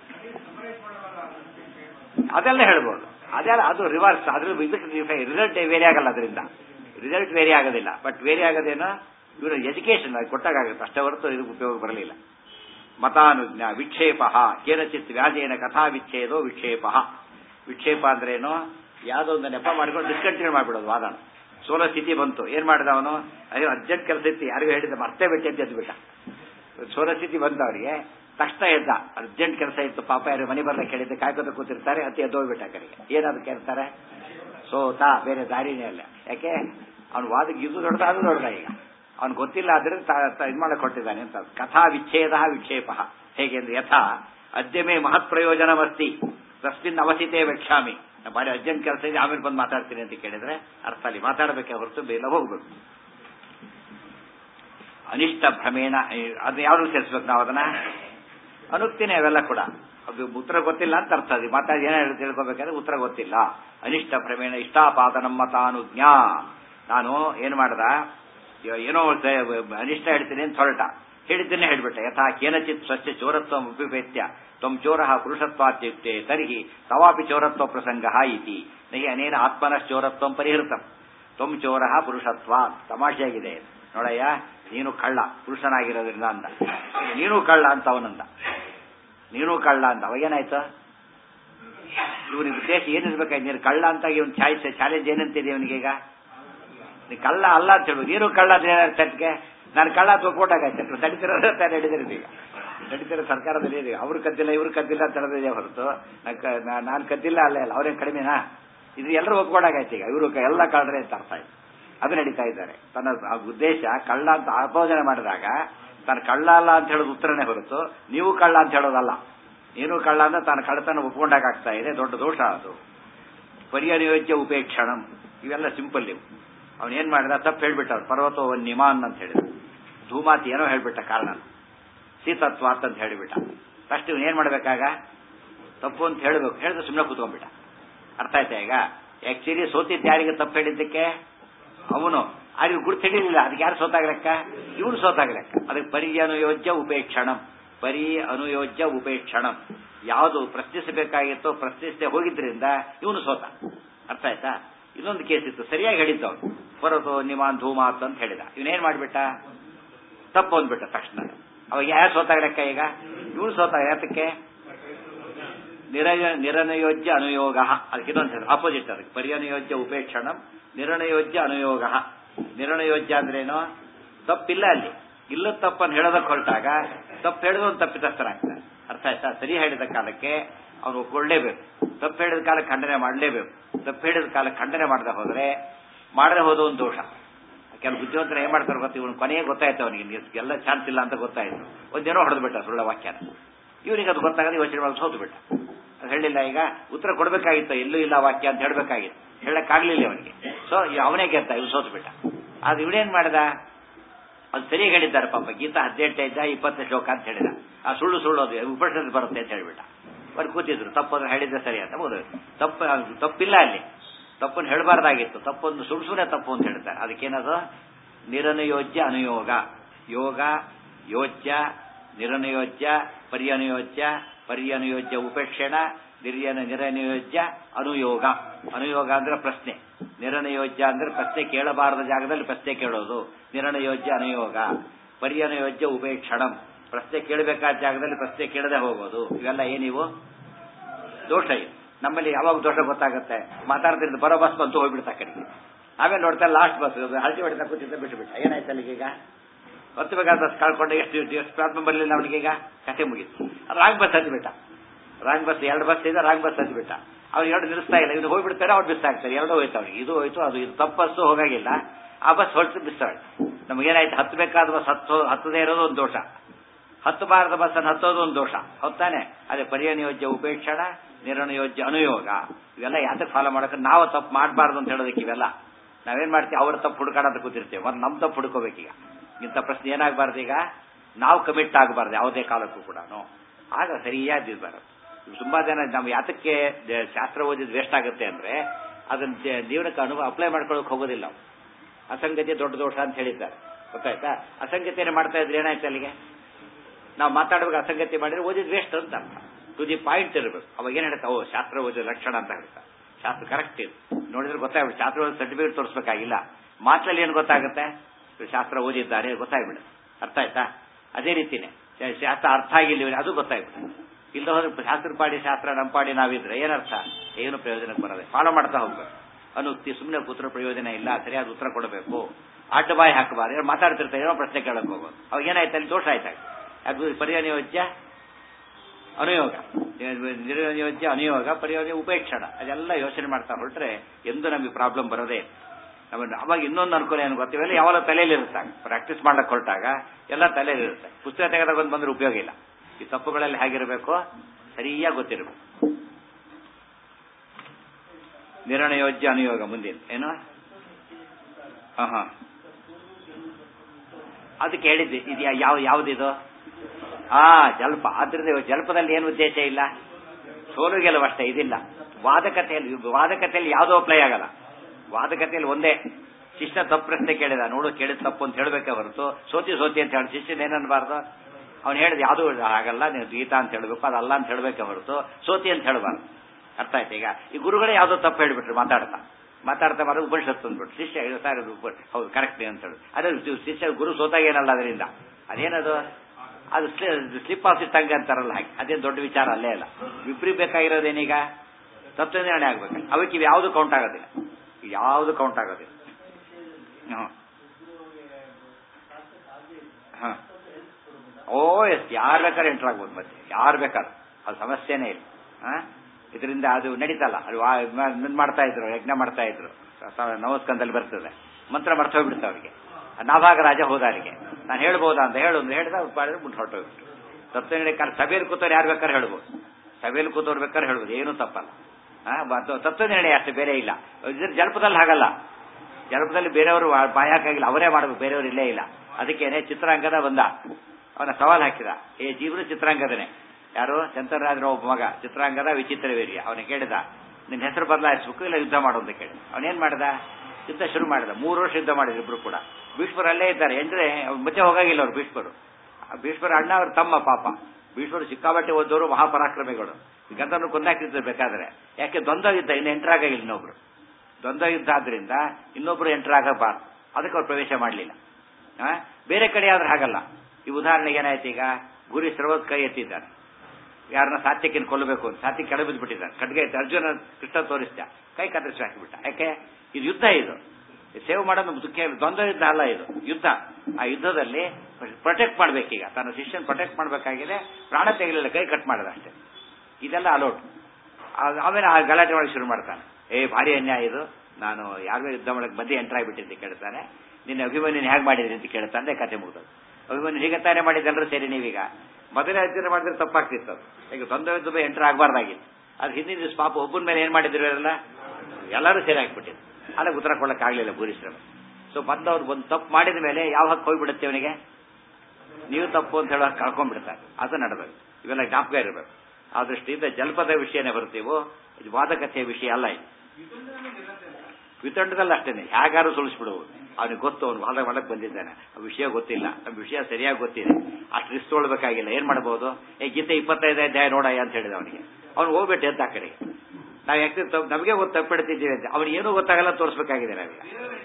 ಅದೆಲ್ಲ ಹೇಳ್ಬೋದು ಅದೆಲ್ಲ ಅದು ರಿವರ್ಸ್ ಅದ್ರ ಇದಕ್ಕೆ ರಿಸಲ್ಟ್ ವೇರಿ ಆಗಲ್ಲ ಅದರಿಂದ ರಿಸಲ್ಟ್ ವೇರಿ ಆಗೋದಿಲ್ಲ ಬಟ್ ವೇರಿ ಆಗೋದೇನೋ ಇವರು ಎಜುಕೇಶನ್ ಅದು ಕೊಟ್ಟಾಗುತ್ತೆ ಅಷ್ಟೇ ಹೊರತು ಇದಕ್ಕೆ ಉಪಯೋಗ ಬರಲಿಲ್ಲ ಮತಾನುಜ್ಞ ವಿಕ್ಷೇಪ ಕೇನಚಿತ್ ವ್ಯಾಜೇನ ಕಥಾ ವಿಚ್ಛೇದೋ ವಿಕ್ಷೇಪ ವಿಕ್ಷೇಪ ಅಂದ್ರೇನು ಯಾವುದೋ ಒಂದು ನೆಪ ಮಾಡ್ಕೊಂಡು ಡಿಸ್ಕಂಟಿನ್ಯೂ ಮಾಡ್ಬಿಡೋದು ವಾದನ ಸೋಲ ಸ್ಥಿತಿ ಬಂತು ಏನ್ ಮಾಡಿದ ಅವನು ಅಯ್ಯೋ ಅರ್ಜೆಂಟ್ ಕೆಲಸ ಇತ್ತು ಯಾರಿಗೂ ಹೇಳಿದ ಮರ್ತೇ ಬಿಟ್ಟೆ ಅಂತ ಎದ್ಬಿಟ್ಟ ಸೋಲ ಸ್ಥಿತಿ ಬಂದ ಅವರಿಗೆ ತಕ್ಷಣ ಎದ್ದ ಅರ್ಜೆಂಟ್ ಕೆಲಸ ಇತ್ತು ಪಾಪ ಯಾರು ಮನೆ ಬರ್ಲಿಕ್ಕೆ ಹೇಳಿದ್ದೆ ಕಾಯ್ಕೋತ ಕೂತಿರ್ತಾರೆ ಅತಿ ಎದ್ದೋಗ್ಬಿಟ್ಟ ಕಡೆಗೆ ಏನಾದ್ರು ಕೇಳ್ತಾರೆ ಸೋತ ಬೇರೆ ದಾರಿನೇ ಅಲ್ಲ ಯಾಕೆ ಅವ್ನು ವಾದಕ್ಕೆ ಇದು ದೊಡ್ಡದ ಅದು ದೊಡ್ಡದ ಈಗ ಅವ್ನು ಗೊತ್ತಿಲ್ಲ ಆದ್ರಿಂದ ಇದು ಮಾಡಕ್ ಕೊಟ್ಟಿದ್ದಾನೆ ಅಂತ ಕಥಾ ವಿಚ್ಛೇದ ವಿಕ್ಷೇಪ ಹೇಗೆ ಅಂದ್ರೆ ಯಥಾ ಅದ್ಯಮೇ ಮಹತ್ ಪ್ರಯೋಜನವಸ್ತಿ ತಸ್ಮಿನ್ ಅವಸಿತೇ ವಕ್ಷ್ಯಾಮಿ ಬಾರಿ ಅರ್ಜೆಂಟ್ ಕೆಲಸ ಇದೆ ಆಮೇಲೆ ಬಂದು ಮಾತಾಡ್ತೀನಿ ಅಂತ ಕೇಳಿದ್ರೆ ಅರ್ಥ ಅಲ್ಲಿ ಮಾತಾಡಬೇಕೆ ಹೊರತು ಬೇಗ ಹೋಗ್ಬೇಕು ಅನಿಷ್ಟ ಭ್ರಮೇಣ ಅದು ಯಾವ್ದು ಸೇರಿಸ್ಬೇಕು ನಾವು ಅದನ್ನ ಅನುಕ್ತಿನೇ ಅವೆಲ್ಲ ಕೂಡ ಅದು ಉತ್ತರ ಗೊತ್ತಿಲ್ಲ ಅಂತ ಅರ್ಥ ಅದು ಮಾತಾಡಿ ಏನ ತಿಳ್ಕೊಬೇಕಾದ್ರೆ ಉತ್ತರ ಗೊತ್ತಿಲ್ಲ ಅನಿಷ್ಟ ಭ್ರಮೇಣ ಇಷ್ಟಾಪಾದ ನಮ್ಮ ತಾನು ಜ್ಞಾ ನಾನು ಏನ್ ಮಾಡ್ದ ಏನೋ ಅನಿಷ್ಟ ಹೇಳ್ತೀನಿ ಅಂತ ಹೊರಟ ಹೇಳಿದ್ದನ್ನೇ ಹೇಳ್ಬಿಟ್ಟೆ ಯಥಾ ಕೇನಚಿತ್ ಸ್ವಚ್ಛ ಚೋರತ್ವ ಉಪಿಪೇತ್ಯ ತ್ವಂ ಚೋರ ಪುರುಷತ್ವಾತ್ಯುಕ್ತೆ ತರ್ಹಿ ತವಾಪಿ ಚೋರತ್ವ ಪ್ರಸಂಗ ಇತಿ ನಹಿ ಅನೇನ ಆತ್ಮನಶ್ಚೋರತ್ವ ಪರಿಹೃತಂ ತ್ವಂ ಚೋರ ಪುರುಷತ್ವ ತಮಾಷೆಯಾಗಿದೆ ನೋಡಯ್ಯ ನೀನು ಕಳ್ಳ ಪುರುಷನಾಗಿರೋದ್ರಿಂದ ಅಂದ ನೀನು ಕಳ್ಳ ಅಂತ ಅವನಂದ ನೀನು ಕಳ್ಳ ಅಂತ ಅವಾಗೇನಾಯ್ತು ಇವನಿಗೆ ಉದ್ದೇಶ ಏನಿರ್ಬೇಕಾಯ್ತು ನೀನು ಕಳ್ಳ ಅಂತ ಇವನ್ ಚಾಯ್ಸ್ ಚಾಲೆಂಜ್ ಏನಂತಿದೆ ಇವನಿಗೀಗ ನೀ ಕಳ್ಳ ಅಲ್ಲ ಅಂತ ಹೇಳುದು ನೀನು ಕಳ್ಳ ಅಂತ ಏನಾಗ್ತದೆ ಅದಕ್ಕೆ ನಾನು ಕಳ್ಳ ಅಂತ ಒಪ್ಕೊಟ್ಟಾಗೈತೆ ನಡೀತಿರೋದು ತಾನು ನಡೀತಿರೋದು ಈಗ ನಡೀತಿರೋ ಸರ್ಕಾರದಲ್ಲಿ ಇದೆ ಅವ್ರು ಕದ್ದಿಲ್ಲ ಇವ್ರು ಕದ್ದಿಲ್ಲ ಅಂತ ಹೇಳೋದಿದೆ ಹೊರತು ನಾನು ಕದ್ದಿಲ್ಲ ಅಲ್ಲೇ ಅಲ್ಲ ಅವ್ರೇನು ಕಡಿಮೆನಾ ಇದು ಎಲ್ಲರೂ ಒಪ್ಕೊಂಡಾಗೈತೆ ಈಗ ಇವರು ಎಲ್ಲ ಕಳ್ಳರೆ ಅಂತ ಅರ್ಥ ಆಯ್ತು ಅದು ನಡೀತಾ ಇದ್ದಾರೆ ತನ್ನ ಆ ಉದ್ದೇಶ ಕಳ್ಳ ಅಂತ ಆಪೋದನೆ ಮಾಡಿದಾಗ ತಾನು ಕಳ್ಳ ಅಲ್ಲ ಅಂತ ಹೇಳೋದು ಉತ್ತರನೇ ಹೊರತು ನೀವು ಕಳ್ಳ ಅಂತ ಹೇಳೋದಲ್ಲ ನೀನು ಕಳ್ಳ ಅಂದ್ರೆ ತಾನು ಕಳ್ಳತನ ಒಪ್ಕೊಂಡಾಗ ಆಗ್ತಾ ಇದೆ ದೊಡ್ಡ ದೋಷ ಅದು ಪರಿಯನಿಯೋಜ್ಯ ಉಪೇಕ್ಷಣಂ ಇವೆಲ್ಲ ಸಿಂಪಲ್ ಇವು ಅವನು ಏನ್ ಮಾಡಿದ ತಪ್ಪು ಹೇಳ್ಬಿಟ್ಟ ಅವ್ನು ಪರ್ವತೋ ನಿಮಾನ್ ಅಂತ ಹೇಳಿದ ಧೂಮಾತಿ ಏನೋ ಹೇಳ್ಬಿಟ್ಟ ಕಾರಣ ಸೀತತ್ವ ಅಂತ ಹೇಳಿಬಿಟ್ಟ ಫಸ್ಟ್ ಇವನು ಏನ್ ಮಾಡ್ಬೇಕಾಗ ತಪ್ಪು ಅಂತ ಹೇಳ್ಬೇಕು ಹೇಳಿದ್ರೆ ಸುಮ್ಮನೆ ಕೂತ್ಕೊಂಡ್ಬಿಟ್ಟ ಅರ್ಥ ಆಯ್ತಾ ಈಗ ಆಕ್ಚುಲಿ ಸೋತಿದ್ದ ಯಾರಿಗೆ ತಪ್ಪು ಹೇಳಿದ್ದಕ್ಕೆ ಅವನು ಆದ್ರೆ ಗುರುತು ಹಿಡಿಲಿಲ್ಲ ಅದಕ್ಕೆ ಯಾರು ಸೋತಾಗ್ಲೆಕ್ಕ ಇವನು ಸೋತಾಗ್ಲೆಕ್ಕ ಅದಕ್ಕೆ ಪರಿ ಅನುಯೋಜ್ಯ ಉಪೇಕ್ಷಣಂ ಪರಿ ಅನುಯೋಜ್ಯ ಉಪೇಕ್ಷಣಂ ಯಾವುದು ಪ್ರಶ್ನಿಸಬೇಕಾಗಿತ್ತೋ ಪ್ರಶ್ನಿಸದೆ ಹೋಗಿದ್ರಿಂದ ಇವನು ಸೋತ ಅರ್ಥ ಆಯ್ತಾ ಇನ್ನೊಂದು ಕೇಸ್ ಇತ್ತು ಸರಿಯಾಗಿ ಹೇಳಿದ್ದ ಅವನು ಪರ್ವತೋ ನಿಮಾನ್ ಧೂಮಾತ್ ಅಂತ ಹೇಳಿದ ಇವನೇನ್ ಮಾಡ್ಬಿಟ್ಟ ತಪ್ಪು ಅಂದ್ಬಿಟ್ಟ ತಕ್ಷಣ ಅವಾಗ ಯಾರು ಸೋತಾಗ್ಲೆಕ್ಕ ಈಗ ಇವನು ಸೋತಾಗ ಯಾತಕ್ಕೆ ನಿರಯ ನಿರನಯೋಜ್ಯ ಅನುಯೋಗ ಅದಕ್ಕೆ ಇನ್ನೊಂದು ಆಪೋಸಿಟ್ ಅದಕ್ಕೆ ಪರಿಯನಯೋಜ್ಯ ಉಪೇಕ್ಷಣಂ ನಿರನಯೋಜ್ಯ ಅನುಯೋಗ ನಿರನಯೋಜ್ಯ ಅಂದ್ರೇನು ತಪ್ಪಿಲ್ಲ ಅಲ್ಲಿ ಇಲ್ಲ ತಪ್ಪನ್ನು ಹೇಳೋದಕ್ಕೆ ಹೊರಟಾಗ ತಪ್ಪು ಹೇಳಿದವನು ತಪ್ಪಿತಸ್ಥರಾಗ್ತಾನೆ ಅರ್ಥ ಆಯ್ತಾ ಸರಿ ಹೇಳಿದ ಕಾಲಕ್ಕೆ ಅವನು ಒಪ್ಕೊಳ್ಳೇಬೇಕು ತಪ್ಪು ಹೇಳಿದ ಕಾಲಕ್ಕೆ ಖಂಡನೆ ಮಾಡಲೇಬೇಕು ತಪ್ಪು ಹೇಳಿದ ಕಾಲಕ್ಕೆ ಖಂಡನೆ ಮಾಡದೆ ಹೋದ್ರೆ ಮಾಡದೆ ಹೋದ ಒಂದು ದೋಷ ಕೆಲವು ಬುದ್ಧಿವಂತರು ಏನ್ ಮಾಡ್ತಾರೆ ಗೊತ್ತಾ ಇವನು ಕೊನೆಗೆ ಗೊತ್ತಾಯ್ತು ಅವನಿಗೆ ಎಲ್ಲ ಚಾನ್ಸ್ ಇಲ್ಲ ಅಂತ ಗೊತ್ತಾಯ್ತು ಒಂದೇನೋ ಹೊಡೆದು ಬಿಟ್ಟ ಸುಳ್ಳ ವಾಕ್ಯನ ಇವನಿಗೆ ಅದು ಗೊತ್ತಾಗದೆ ಯೋಚನೆ ಮಾಡಿ ಸೋತು ಬಿಟ್ಟ ಅದು ಹೇಳಿಲ್ಲ ಈಗ ಉತ್ತರ ಕೊಡಬೇಕಾಗಿತ್ತು ಎಲ್ಲೂ ಇಲ್ಲ ವಾಕ್ಯ ಅಂತ ಹೇಳಬೇಕಾಗಿತ್ತು ಹೇಳಕ್ಕಾಗ್ಲಿಲ್ಲ ಅವನಿಗೆ ಸೊ ಅವನೇ ಗೆದ್ದ ಇವ್ ಸೋತು ಬಿಟ್ಟ ಅದು ಇವನೇನ್ ಮಾಡಿದ ಅದು ಸರಿಯಾಗಿ ಹೇಳಿದ್ದಾರೆ ಪಾಪ ಗೀತಾ ಹದಿನೆಂಟು ಇದ್ದ ಇಪ್ಪತ್ತು ಶ್ಲೋಕ ಅಂತ ಹೇಳಿದ ಆ ಸುಳ್ಳು ಸುಳ್ಳು ಅದು ಉಪನಿಷತ್ ಬರುತ್ತೆ ಅಂತ ಹೇಳ್ಬಿಟ್ಟ ಅವ್ರು ಕೂತಿದ್ರು ತಪ್ಪನ್ನು ಹೇಳಿದ್ರೆ ಸರಿ ಅಂತ ಹೌದು ತಪ್ಪು ತಪ್ಪಿಲ್ಲ ಅಲ್ಲಿ ತಪ್ಪನ್ನು ಹೇಳಬಾರ್ದಾಗಿತ್ತು ತಪ್ಪೊಂದು ಸುಳ್ಳು ಸುಳ್ಳೆ ತಪ್ಪು ಅಂತ ಹೇಳ್ತಾರೆ ಅದಕ್ಕೇನದು ನಿರನುಯೋಜ್ಯ ಅನುಯೋಗ ಯೋಗ ಯೋಜ್ಯ ನಿರನುಯೋಜ್ಯ ಪರ್ಯನುಯೋಜ್ಯ ಪರ್ಯನುಯೋಜ್ಯ ಉಪೇಕ್ಷಣ ನಿರ್ಯನ ನಿರನಿಯೋಜ್ಯ ಅನುಯೋಗ ಅನುಯೋಗ ಅಂದ್ರೆ ಪ್ರಶ್ನೆ ನಿರನಯೋಜ್ಯ ಅಂದ್ರೆ ಪ್ರಶ್ನೆ ಕೇಳಬಾರದ ಜಾಗದಲ್ಲಿ ಪ್ರಶ್ನೆ ಕೇಳೋದು ನಿರನಯೋಜ್ಯ ಅನುಯೋಗ ಪರ್ಯನಯೋಜ್ಯ ಉಪೇಕ್ಷಣಂ ಪ್ರಶ್ನೆ ಕೇಳಬೇಕಾದ ಜಾಗದಲ್ಲಿ ಪ್ರಶ್ನೆ ಕೇಳದೆ ಹೋಗೋದು ಇವೆಲ್ಲ ಏನಿವು ದೋಷ ಇದು ನಮ್ಮಲ್ಲಿ ಯಾವಾಗ ದೋಷ ಗೊತ್ತಾಗುತ್ತೆ ಮಾತಾಡ್ತಿದ್ದು ಬರೋ ಬಸ್ ಬಂತು ಹೋಗ್ಬಿಡ್ತಾ ಕಡೆಗೆ ಆಮೇಲೆ ನೋಡ್ತಾ ಲಾಸ್ಟ್ ಬಸ್ ಹಳದಿ ಹೊಡಿತಾ ಕೂತಿದ್ದ ಬಿಟ್ಟುಬಿಟ್ಟ ಏನಾಯ್ತು ಅಲ್ಲಿಗೀಗ ಹತ್ತು ಬೇಕಾದ ಬಸ್ ಕಳ್ಕೊಂಡು ಎಷ್ಟು ಎಷ್ಟು ಪ್ರಾಬ್ಲಮ್ ಬರಲಿಲ್ಲ ಅವನಿಗೀಗ ಕತೆ ಮುಗೀತು ರಾಂಗ್ ಬಸ್ ಹತ್ಬಿಟ್ಟ ರಾಂಗ್ ಬಸ್ ಎರಡು ಬಸ್ ಇದೆ ರಾಂಗ್ ಬಸ್ ಹತ್ಬಿಟ್ಟ ಅವ್ರು ಎರಡು ನಿಲ್ಲಿಸ್ತಾ ಇಲ್ಲ ಇದು ಹೋಗ್ಬಿಡ್ತಾರೆ ಅವ್ರು ಮಿಸ್ ಆಗ್ತಾರೆ ಎರಡು ಹೋಯ್ತು ಅವ್ರಿಗೆ ಇದು ಹೋಯ್ತು ಅದು ಇದು ತಪ್ಪು ಬಸ್ಸು ಹೋಗಾಗಿಲ್ಲ ಆ ಬಸ್ ಹೊರಟು ಮಿಸ್ ಆಯ್ತು ನಮಗೇನಾಯ್ತು ಹತ್ತಬೇಕಾದ ಬಸ್ ಹತ್ತು ಹತ್ತದೇ ಇರೋದು ಒಂದು ದೋಷ ಹತ್ತು ಬಾರದ ಬಸ್ ಅನ್ನು ಹತ್ತೋದು ಒಂದು ದೋಷ ಹೊತ್ತಾನೆ ಅದೇ ಪರಿಯನಿಯೋಜ್ಯ ಉಪೇಕ್ಷಣ ನಿರನಿಯೋಜ್ಯ ಅನುಯೋಗ ಇವೆಲ್ಲ ಯಾತಕ್ಕೆ ಫಾಲೋ ಮಾಡಕ್ಕೆ ನಾವು ತಪ್ಪು ಮಾಡಬಾರ್ದು ಅಂತ ಹೇಳೋದಕ್ಕೆ ಇವೆಲ್ಲ ನಾವೇನ್ ಮಾಡ್ತೀವಿ ಅವ್ರ ತಪ್ಪು ಹುಡುಕಾಡೋದು ಕೂತಿರ್ತೀವಿ ಮತ್ತೆ ನಮ್ ತಪ್ಪು ಹುಡ್ಕೋಬೇಕೀಗ ಇಂಥ ಪ್ರಶ್ನೆ ಏನಾಗಬಾರ್ದು ಈಗ ನಾವು ಕಮಿಟ್ ಆಗಬಾರ್ದು ಯಾವುದೇ ಕಾಲಕ್ಕೂ ಕೂಡ ಆಗ ಸರಿಯಾಗಿ ಬರೋದು ತುಂಬಾ ಜನ ನಾವು ಯಾತಕ್ಕೆ ಶಾಸ್ತ್ರ ಓದಿದ್ ವೇಸ್ಟ್ ಆಗುತ್ತೆ ಅಂದ್ರೆ ಅದನ್ನ ಜೀವನಕ್ಕೆ ಅನುಭವ ಅಪ್ಲೈ ಮಾಡ್ಕೊಳ್ಳೋಕೆ ಹೋಗೋದಿಲ್ಲ ಅಸಂಗತಿ ದೊಡ್ಡ ದೋಷ ಅಂತ ಹೇಳಿದ್ದಾರೆ ಗೊತ್ತಾಯ್ತಾ ಅಸಂಗತಿಯನ್ನು ಮಾಡ್ತಾ ಇದ್ರೆ ಏನಾಯ್ತು ಅಲ್ಲಿಗೆ ನಾವು ಮಾತಾಡುವಾಗ ಅಸಂಗತಿ ಮಾಡಿದ್ರೆ ಓದಿದ್ ವೇಸ್ಟ್ ಅಂತ ಅರ್ಥ ಟು ದಿ ಪಾಯಿಂಟ್ ಇರಬೇಕು ಅವಾಗ ಏನ್ ಹೇಳ್ತಾ ಓ ಶಾಸ್ತ್ರ ಓದಿದ ಲಕ್ಷಣ ಅಂತ ಹೇಳ್ತಾರೆ ಶಾಸ್ತ್ರ ಕರೆಕ್ಟ್ ಇದು ನೋಡಿದ್ರೆ ಗೊತ್ತಾಗ್ಬಿಡುತ್ತೆ ಶಾಸ್ತ್ರ ಓದಿ ಸರ್ಟಿಫಿಕೇಟ್ ತೋರಿಸ್ಬೇಕಾಗಿಲ್ಲ ಮಾತಲ್ಲಿ ಏನು ಗೊತ್ತಾಗುತ್ತೆ ಶಾಸ್ತ್ರ ಓದಿದ್ದಾರೆ ಗೊತ್ತಾಗ್ಬಿಡುತ್ತೆ ಅರ್ಥ ಆಯ್ತಾ ಅದೇ ರೀತಿನೇ ಶಾಸ್ತ್ರ ಅರ್ಥ ಆಗಿಲ್ಲ ಅದು ಗೊತ್ತಾಗ್ಬಿಡುತ್ತೆ ಇಲ್ಲ ಹೋದ್ರೆ ಶಾಸ್ತ್ರ ಪಾಡಿ ಶಾಸ್ತ್ರ ನಮ್ಮ ಪಾಡಿ ನಾವಿದ್ರೆ ಏನರ್ಥ ಏನು ಪ್ರಯೋಜನಕ್ಕೆ ಬರೋದೆ ಫಾಲೋ ಮಾಡ್ತಾ ಹೋಗ್ಬೇಕು ಅನುಕ್ತಿ ಸುಮ್ಮನೆ ಕೂತ್ರ ಪ್ರಯೋಜನ ಇಲ್ಲ ಸರಿಯಾದ ಉತ್ತರ ಕೊಡಬೇಕು ಅಡ್ಡ ಬಾಯಿ ಹಾಕಬಾರ್ದು ಏನೋ ಮಾತಾಡ್ತಿರ್ತಾರೆ ಏನೋ ಪ್ರಶ್ನೆ ಕೇಳಕ್ ಹೋಗೋದು ಅವಾಗ ಏನಾಯ್ತು ಅಲ್ಲಿ ದೋಷ ಆಯ್ತಾಗ ಅದು ಪರಿಯನಿಯೋಜ್ಯ ಅನುಯೋಗ ನಿರ್ಯೋಜ್ಯ ಅನುಯೋಗ ಪರಿಯೋಗ ಉಪೇಕ್ಷಣ ಅದೆಲ್ಲ ಯೋಚನೆ ಮಾಡ್ತಾ ಹೊರಟ್ರೆ ಎಂದು ನಮಗೆ ಪ್ರಾಬ್ಲಮ್ ಬರೋದೇ ನಮ್ಮ ಅವಾಗ ಇನ್ನೊಂದು ಅನುಕೂಲ ಏನು ಗೊತ್ತಿವೆಲ್ಲ ಯಾವಾಗ ತಲೆಯಲ್ಲಿ ಇರುತ್ತೆ ಪ್ರಾಕ್ಟೀಸ್ ಮಾಡ್ಲಿಕ್ಕೆ ಹೊರಟಾಗ ಎಲ್ಲ ತಲೆಯಲ್ಲಿ ಇರುತ್ತೆ ಪುಸ್ತಕ ತೆಗೆದಾಗ ಒಂದು ಬಂದ್ರೆ ಉಪಯೋಗ ಇಲ್ಲ ಈ ತಪ್ಪುಗಳಲ್ಲಿ ಹೇಗಿರಬೇಕು ಸರಿಯಾಗಿ ಗೊತ್ತಿರಬೇಕು ನಿರ್ಣಯೋಜ್ಯ ಅನುಯೋಗ ಮುಂದಿನ ಏನು ಹಾ ಅದಕ್ಕೆ ಹೇಳಿದ್ದೆ ಇದು ಯಾವ ಯಾವ್ದಿದು ಆ ಜಲ್ಪ ಆದ್ರಿಂದ ಜಲ್ಪದಲ್ಲಿ ಏನು ಉದ್ದೇಶ ಇಲ್ಲ ಸೋಲು ಗೆಲುವು ಅಷ್ಟೇ ಇದಿಲ್ಲ ವಾದಕತೆಯಲ್ಲಿ ವಾದಕತೆಯಲ್ಲಿ ಯಾವುದೋ ಅಪ್ಲೈ ಆಗಲ್ಲ ವಾದಕತೆಯಲ್ಲಿ ಒಂದೇ ಶಿಷ್ಯ ತಪ್ಪು ಪ್ರಶ್ನೆ ಕೇಳಿದ ನೋಡು ಕೇಳಿದ ತಪ್ಪು ಅಂತ ಹೇಳಬೇಕೆ ಹೊರತು ಸೋತಿ ಸೋತಿ ಅಂತ ಹೇಳಿ ಶಿಷ್ಯನ ಏನನ್ಬಾರ್ದು ಅವ್ನು ಹೇಳಿದ ಯಾವುದು ಆಗಲ್ಲ ನೀವು ಗೀತಾ ಅಂತ ಹೇಳಬೇಕು ಅದಲ್ಲ ಅಂತ ಹೇಳಬೇಕೆ ಹೊರತು ಸೋತಿ ಅಂತ ಹೇಳಬಾರ್ದು ಅರ್ಥ ಆಯ್ತು ಈಗ ಈ ಗುರುಗಳೇ ಯಾವುದೋ ತಪ್ಪು ಹೇಳ್ಬಿಟ್ರು ಮಾತಾಡ್ತಾ ಮಾತಾಡ್ತಾ ಮಾಡೋದು ಉಪನಿಷತ್ತು ಅಂದ್ಬಿಟ್ಟು ಶಿಷ್ಯ ಸರ್ ಹೌದು ಕರೆಕ್ಟ್ ಅಂತ ಹೇಳಿ ಅದೇ ಶಿಷ್ಯ ಗುರು ಸೋತಾಗ ಏನಲ್ಲ ಅದರಿಂದ ಅದೇನದು ಅದು ಸ್ಲಿಪ್ ಆಫ್ ತಂಗ ಅಂತಾರಲ್ಲ ಹಾಗೆ ಅದೇನು ದೊಡ್ಡ ವಿಚಾರ ಅಲ್ಲೇ ಅಲ್ಲ ವಿಪ್ರಿ ಬೇಕಾಗಿರೋದೇನೀಗ ತತ್ವ ನಿರ್ಣಯ ಆಗ್ಬೇಕು ಅವಕ್ಕೆ ಇವು ಯಾವುದು ಕೌಂಟ್ ಆಗೋದಿಲ್ಲ ಯಾವುದು ಕೌಂಟ್ ಆಗೋದಿಲ್ಲ ಹಾಂ ಹಾಂ ಓ ಎಸ್ ಯಾರು ಬೇಕಾದ್ರೆ ಎಂಟರ್ ಆಗ್ಬೋದು ಮತ್ತೆ ಯಾರು ಬೇಕಾದ್ರೆ ಅದು ಸಮಸ್ಯೆನೇ ಇಲ್ಲ ಹಾಂ ಇದರಿಂದ ಅದು ನಡೀತಲ್ಲ ಅದು ಇದು ಮಾಡ್ತಾ ಇದ್ರು ಯಜ್ಞ ಮಾಡ್ತಾ ಇದ್ರು ನವಸ್ಕಂದಲ್ಲಿ ಬರ್ತದೆ ಮಂತ್ರ ಮರ್ತ ಹೋಗ್ಬಿಡುತ್ತೆ ಅವರಿಗೆ ನಾಭಾಗ ರಾಜ ಹೋದ ಅವರಿಗೆ ನಾನು ಹೇಳ್ಬೋದಾ ಅಂತ ಹೇಳು ಅಂದ್ರೆ ಹೇಳಿದ ಅವ್ರು ಮಾಡಿದ್ರೆ ಮುಂದೆ ಹೊರಟೋಗ್ಬಿಟ್ಟು ತತ್ವ ಕಾಲ ಸಭೆಯಲ್ಲಿ ಕೂತವ್ರು ಯಾರು ಬೇಕಾದ್ರೆ ಹೇಳ್ಬೋದು ಸಭೆಯಲ್ಲಿ ಕೂತವ್ರು ಬೇಕಾದ್ರೆ ಹೇಳ್ಬೋದು ಏನೂ ತಪ್ಪಲ್ಲ ತತ್ವ ನಿರ್ಣಯ ಅಷ್ಟೇ ಬೇರೆ ಇಲ್ಲ ಇದ್ರ ಜಲಪದಲ್ಲಿ ಹಾಗಲ್ಲ ಜಲಪದಲ್ಲಿ ಬೇರೆಯವರು ಬಾಯಾಕಾಗಿಲ್ಲ ಅವರೇ ಮಾಡಬೇಕು ಬೇರೆಯವರು ಇಲ್ಲೇ ಇಲ್ಲ ಅದಕ್ಕೇನೆ ಚಿತ್ರಾಂಗದ ಬಂದ ಅವನ ಸವಾಲ್ ಹಾಕಿದ ಏ ಜೀವನ ಚಿತ್ರಾಂಗದನೆ ಯಾರು ಶಂಕರರಾಜರ ಒಬ್ಬ ಮಗ ಚಿತ್ರಾಂಗದ ವಿಚಿತ್ರ ವೀರ್ಯ ಅವನ ಕೇಳಿದ ನಿನ್ನ ಹೆಸರು ಬದಲಾಯಿಸ್ಬೇಕು ಇಲ್ಲ ಯುದ್ಧ ಮಾಡು ಅಂತ ಕೇಳಿ ಅವನೇನ್ ಮಾಡ್ದ ಯುದ್ಧ ಶುರು ಮಾಡಿದ ಮೂರು ವರ್ಷ ಯುದ್ಧ ಮಾಡಿದ್ರು ಇಬ್ರು ಕೂಡ ಭೀಷ್ಮರು ಅಲ್ಲೇ ಇದ್ದಾರೆ ಎಂದ್ರೆ ಮತ್ತೆ ಹೋಗಾಗಿಲ್ಲ ಅವ್ರು ಭೀಷ್ಮರು ಭೀಷ್ಮರ ಅಣ್ಣ ಅವ್ರ ತಮ್ಮ ಪಾಪ ಭೀಷ್ಮರು ಸಿಕ್ಕಾಬಟ್ಟೆ ಓದೋರು ಮಹಾಪರಾಕ್ರಮಿಗಳು ಗಂಧನ್ನು ಕೊಂದಾಕಿದ್ರು ಬೇಕಾದ್ರೆ ಯಾಕೆ ದ್ವಂದ್ವ ಯುದ್ಧ ಇನ್ನು ಎಂಟರ್ ಆಗಿಲ್ಲ ಇನ್ನೊಬ್ರು ದ್ವಂದ್ವ ಯುದ್ಧ ಆದ್ರಿಂದ ಇನ್ನೊಬ್ರು ಎಂಟರ್ ಆಗಬಾರ್ದು ಅದಕ್ಕೆ ಅವ್ರು ಪ್ರವೇಶ ಮಾಡಲಿಲ್ಲ ಬೇರೆ ಕಡೆ ಆದ್ರೆ ಹಾಗಲ್ಲ ಈ ಉದಾಹರಣೆಗೆ ಏನಾಯ್ತು ಈಗ ಗುರಿ ಸರ್ವತ್ ಕೈ ಎತ್ತಿದ್ದಾನೆ ಯಾರನ್ನ ಸಾತ್ಯಕ್ಕೆ ಕೊಲ್ಲಬೇಕು ಅಂತ ಸಾತ್ಯ ಕೆಳ ಬಿದ್ದುಬಿಟ್ಟಿದ್ದಾನೆ ಖಡ್ಗೆ ಎತ್ತಿ ಅರ್ಜುನ ಕೃಷ್ಣ ತೋರಿಸ್ದ ಕೈ ಕತ್ತರಿಸಿ ಹಾಕಿಬಿಟ್ಟ ಯಾಕೆ ಇದು ಯುದ್ಧ ಇದು ಸೇವ್ ಮಾಡೋದು ಮುಖ್ಯ ದ್ವಂದ್ವ ಯುದ್ಧ ಅಲ್ಲ ಇದು ಯುದ್ಧ ಆ ಯುದ್ಧದಲ್ಲಿ ಪ್ರೊಟೆಕ್ಟ್ ಮಾಡ್ಬೇಕೀಗ ತನ್ನ ಶಿಷ್ಯನ್ ಪ್ರೊಟೆಕ್ಟ್ ಮಾಡಬೇಕಾಗಿದೆ ಪ್ರಾಣ ತೆಗಲಿಲ್ಲ ಕೈ ಕಟ್ ಮಾಡೋದು ಅಷ್ಟೇ ಇದೆಲ್ಲ ಅಲೋಟ್ ಆಮೇಲೆ ಆ ಗಲಾಟೆ ಒಳಗೆ ಶುರು ಮಾಡ್ತಾನೆ ಏ ಭಾರಿ ಅನ್ಯಾಯ ಇದು ನಾನು ಯಾರಿಗೋ ಯುದ್ಧ ಮಾಡಕ್ಕೆ ಮಧ್ಯೆ ಎಂಟರ್ ಆಗಿಬಿಟ್ಟಿದ್ದೆ ಕೇಳ್ತಾನೆ ನಿನ್ನ ಅಭಿಮನ್ಯನ ಹೇಗೆ ಮಾಡಿದ್ರಿ ಅಂತ ಕೇಳ್ತಾನೆ ಕತೆ ಮುಗಿದದು ಅಭಿಮನ್ಯು ಹೀಗೆ ತಾನೇ ಮಾಡಿದ್ದೆಲ್ಲರೂ ಸೇರಿ ನೀವೀಗ ಮೊದಲೇ ಅಧ್ಯಯನ ಮಾಡಿದ್ರೆ ತಪ್ಪಾಗ್ತಿತ್ತು ಅದು ಈಗ ದ್ವಂದ್ವ ಯುದ್ಧ ಎಂಟರ್ ಆಗಬಾರ್ದಾಗಿತ್ತು ಅದು ಹಿಂದಿನ ದಿವಸ ಪಾಪ ಒಬ್ಬನ ಮೇಲೆ ಏನ್ ಮಾಡಿದ್ರು ಎಲ್ಲ ಎಲ್ಲರೂ ಸೇರಿ ಹಾಕ್ಬಿಟ್ಟಿದ್ರು ಅದಕ್ಕೆ ಉತ್ತರ ಕೊಡಕ್ಕಾಗಲಿಲ್ಲ ಭೂರಿಶ್ರಮ ಸೊ ಬಂದವ್ರು ಒಂದು ತಪ್ಪು ಮಾಡಿದ ಮೇಲೆ ಯಾವ ಹಕ್ಕು ಹೋಗ್ಬಿಡುತ್ತೆ ಅವನಿಗೆ ನೀವು ತಪ್ಪು ಅಂತ ಹೇಳೋ ಕಳ್ಕೊಂಡ್ಬಿಡ್ತಾರೆ ಅದು ನಡೆದದು ಇವೆಲ್ಲ ಜ್ಞಾಪಕ ಇರಬೇಕು ಆ ದೃಷ್ಟಿಯಿಂದ ಜಲಪದ ವಿಷಯನೇ ಬರ್ತೀವೋ ಇದು ವಾದಕಥೆಯ ವಿಷಯ ಅಲ್ಲ ಇದು ವಿತಂಡದಲ್ಲಿ ಅಷ್ಟೇನೆ ಹೇಗಾರು ಸುಳಿಸ್ಬಿಡುವುದು ಅವನಿಗೆ ಗೊತ್ತು ಅವನು ವಾದ ಮಾಡಕ್ ಬಂದಿದ್ದಾನೆ ಆ ವಿಷಯ ಗೊತ್ತಿಲ್ಲ ನಮ್ಮ ವಿಷಯ ಸರಿಯಾಗಿ ಗೊತ್ತಿದೆ ಅಷ್ಟು ರಿಸ್ಕ್ ತೊಗೊಳ್ಬೇಕಾಗಿಲ್ಲ ಏನ್ ಮಾಡಬಹುದು ಏ ಗೀತೆ ಇಪ್ಪತ್ತೈದು ಅಧ್ಯಾಯ ನೋಡಯ್ಯ ಅಂತ ಹೇಳಿದ ಅವನಿಗೆ ಅವ್ನು ಹೋಗ್ಬಿಟ್ಟು ಎದ್ದ ಆ ಕಡೆಗೆ ನಾವು ಯಾಕೆ ನಮಗೆ ಗೊತ್ತು ತಪ್ಪಿಡ್ತಿದ್ದೀವಿ ಅಂತ ಅವ್ನಿಗೆ ಏನೂ ಗೊತ್ತಾಗಲ್ಲ ತೋರಿಸ್ಬೇಕಾಗಿದೆ ನಾವೀಗ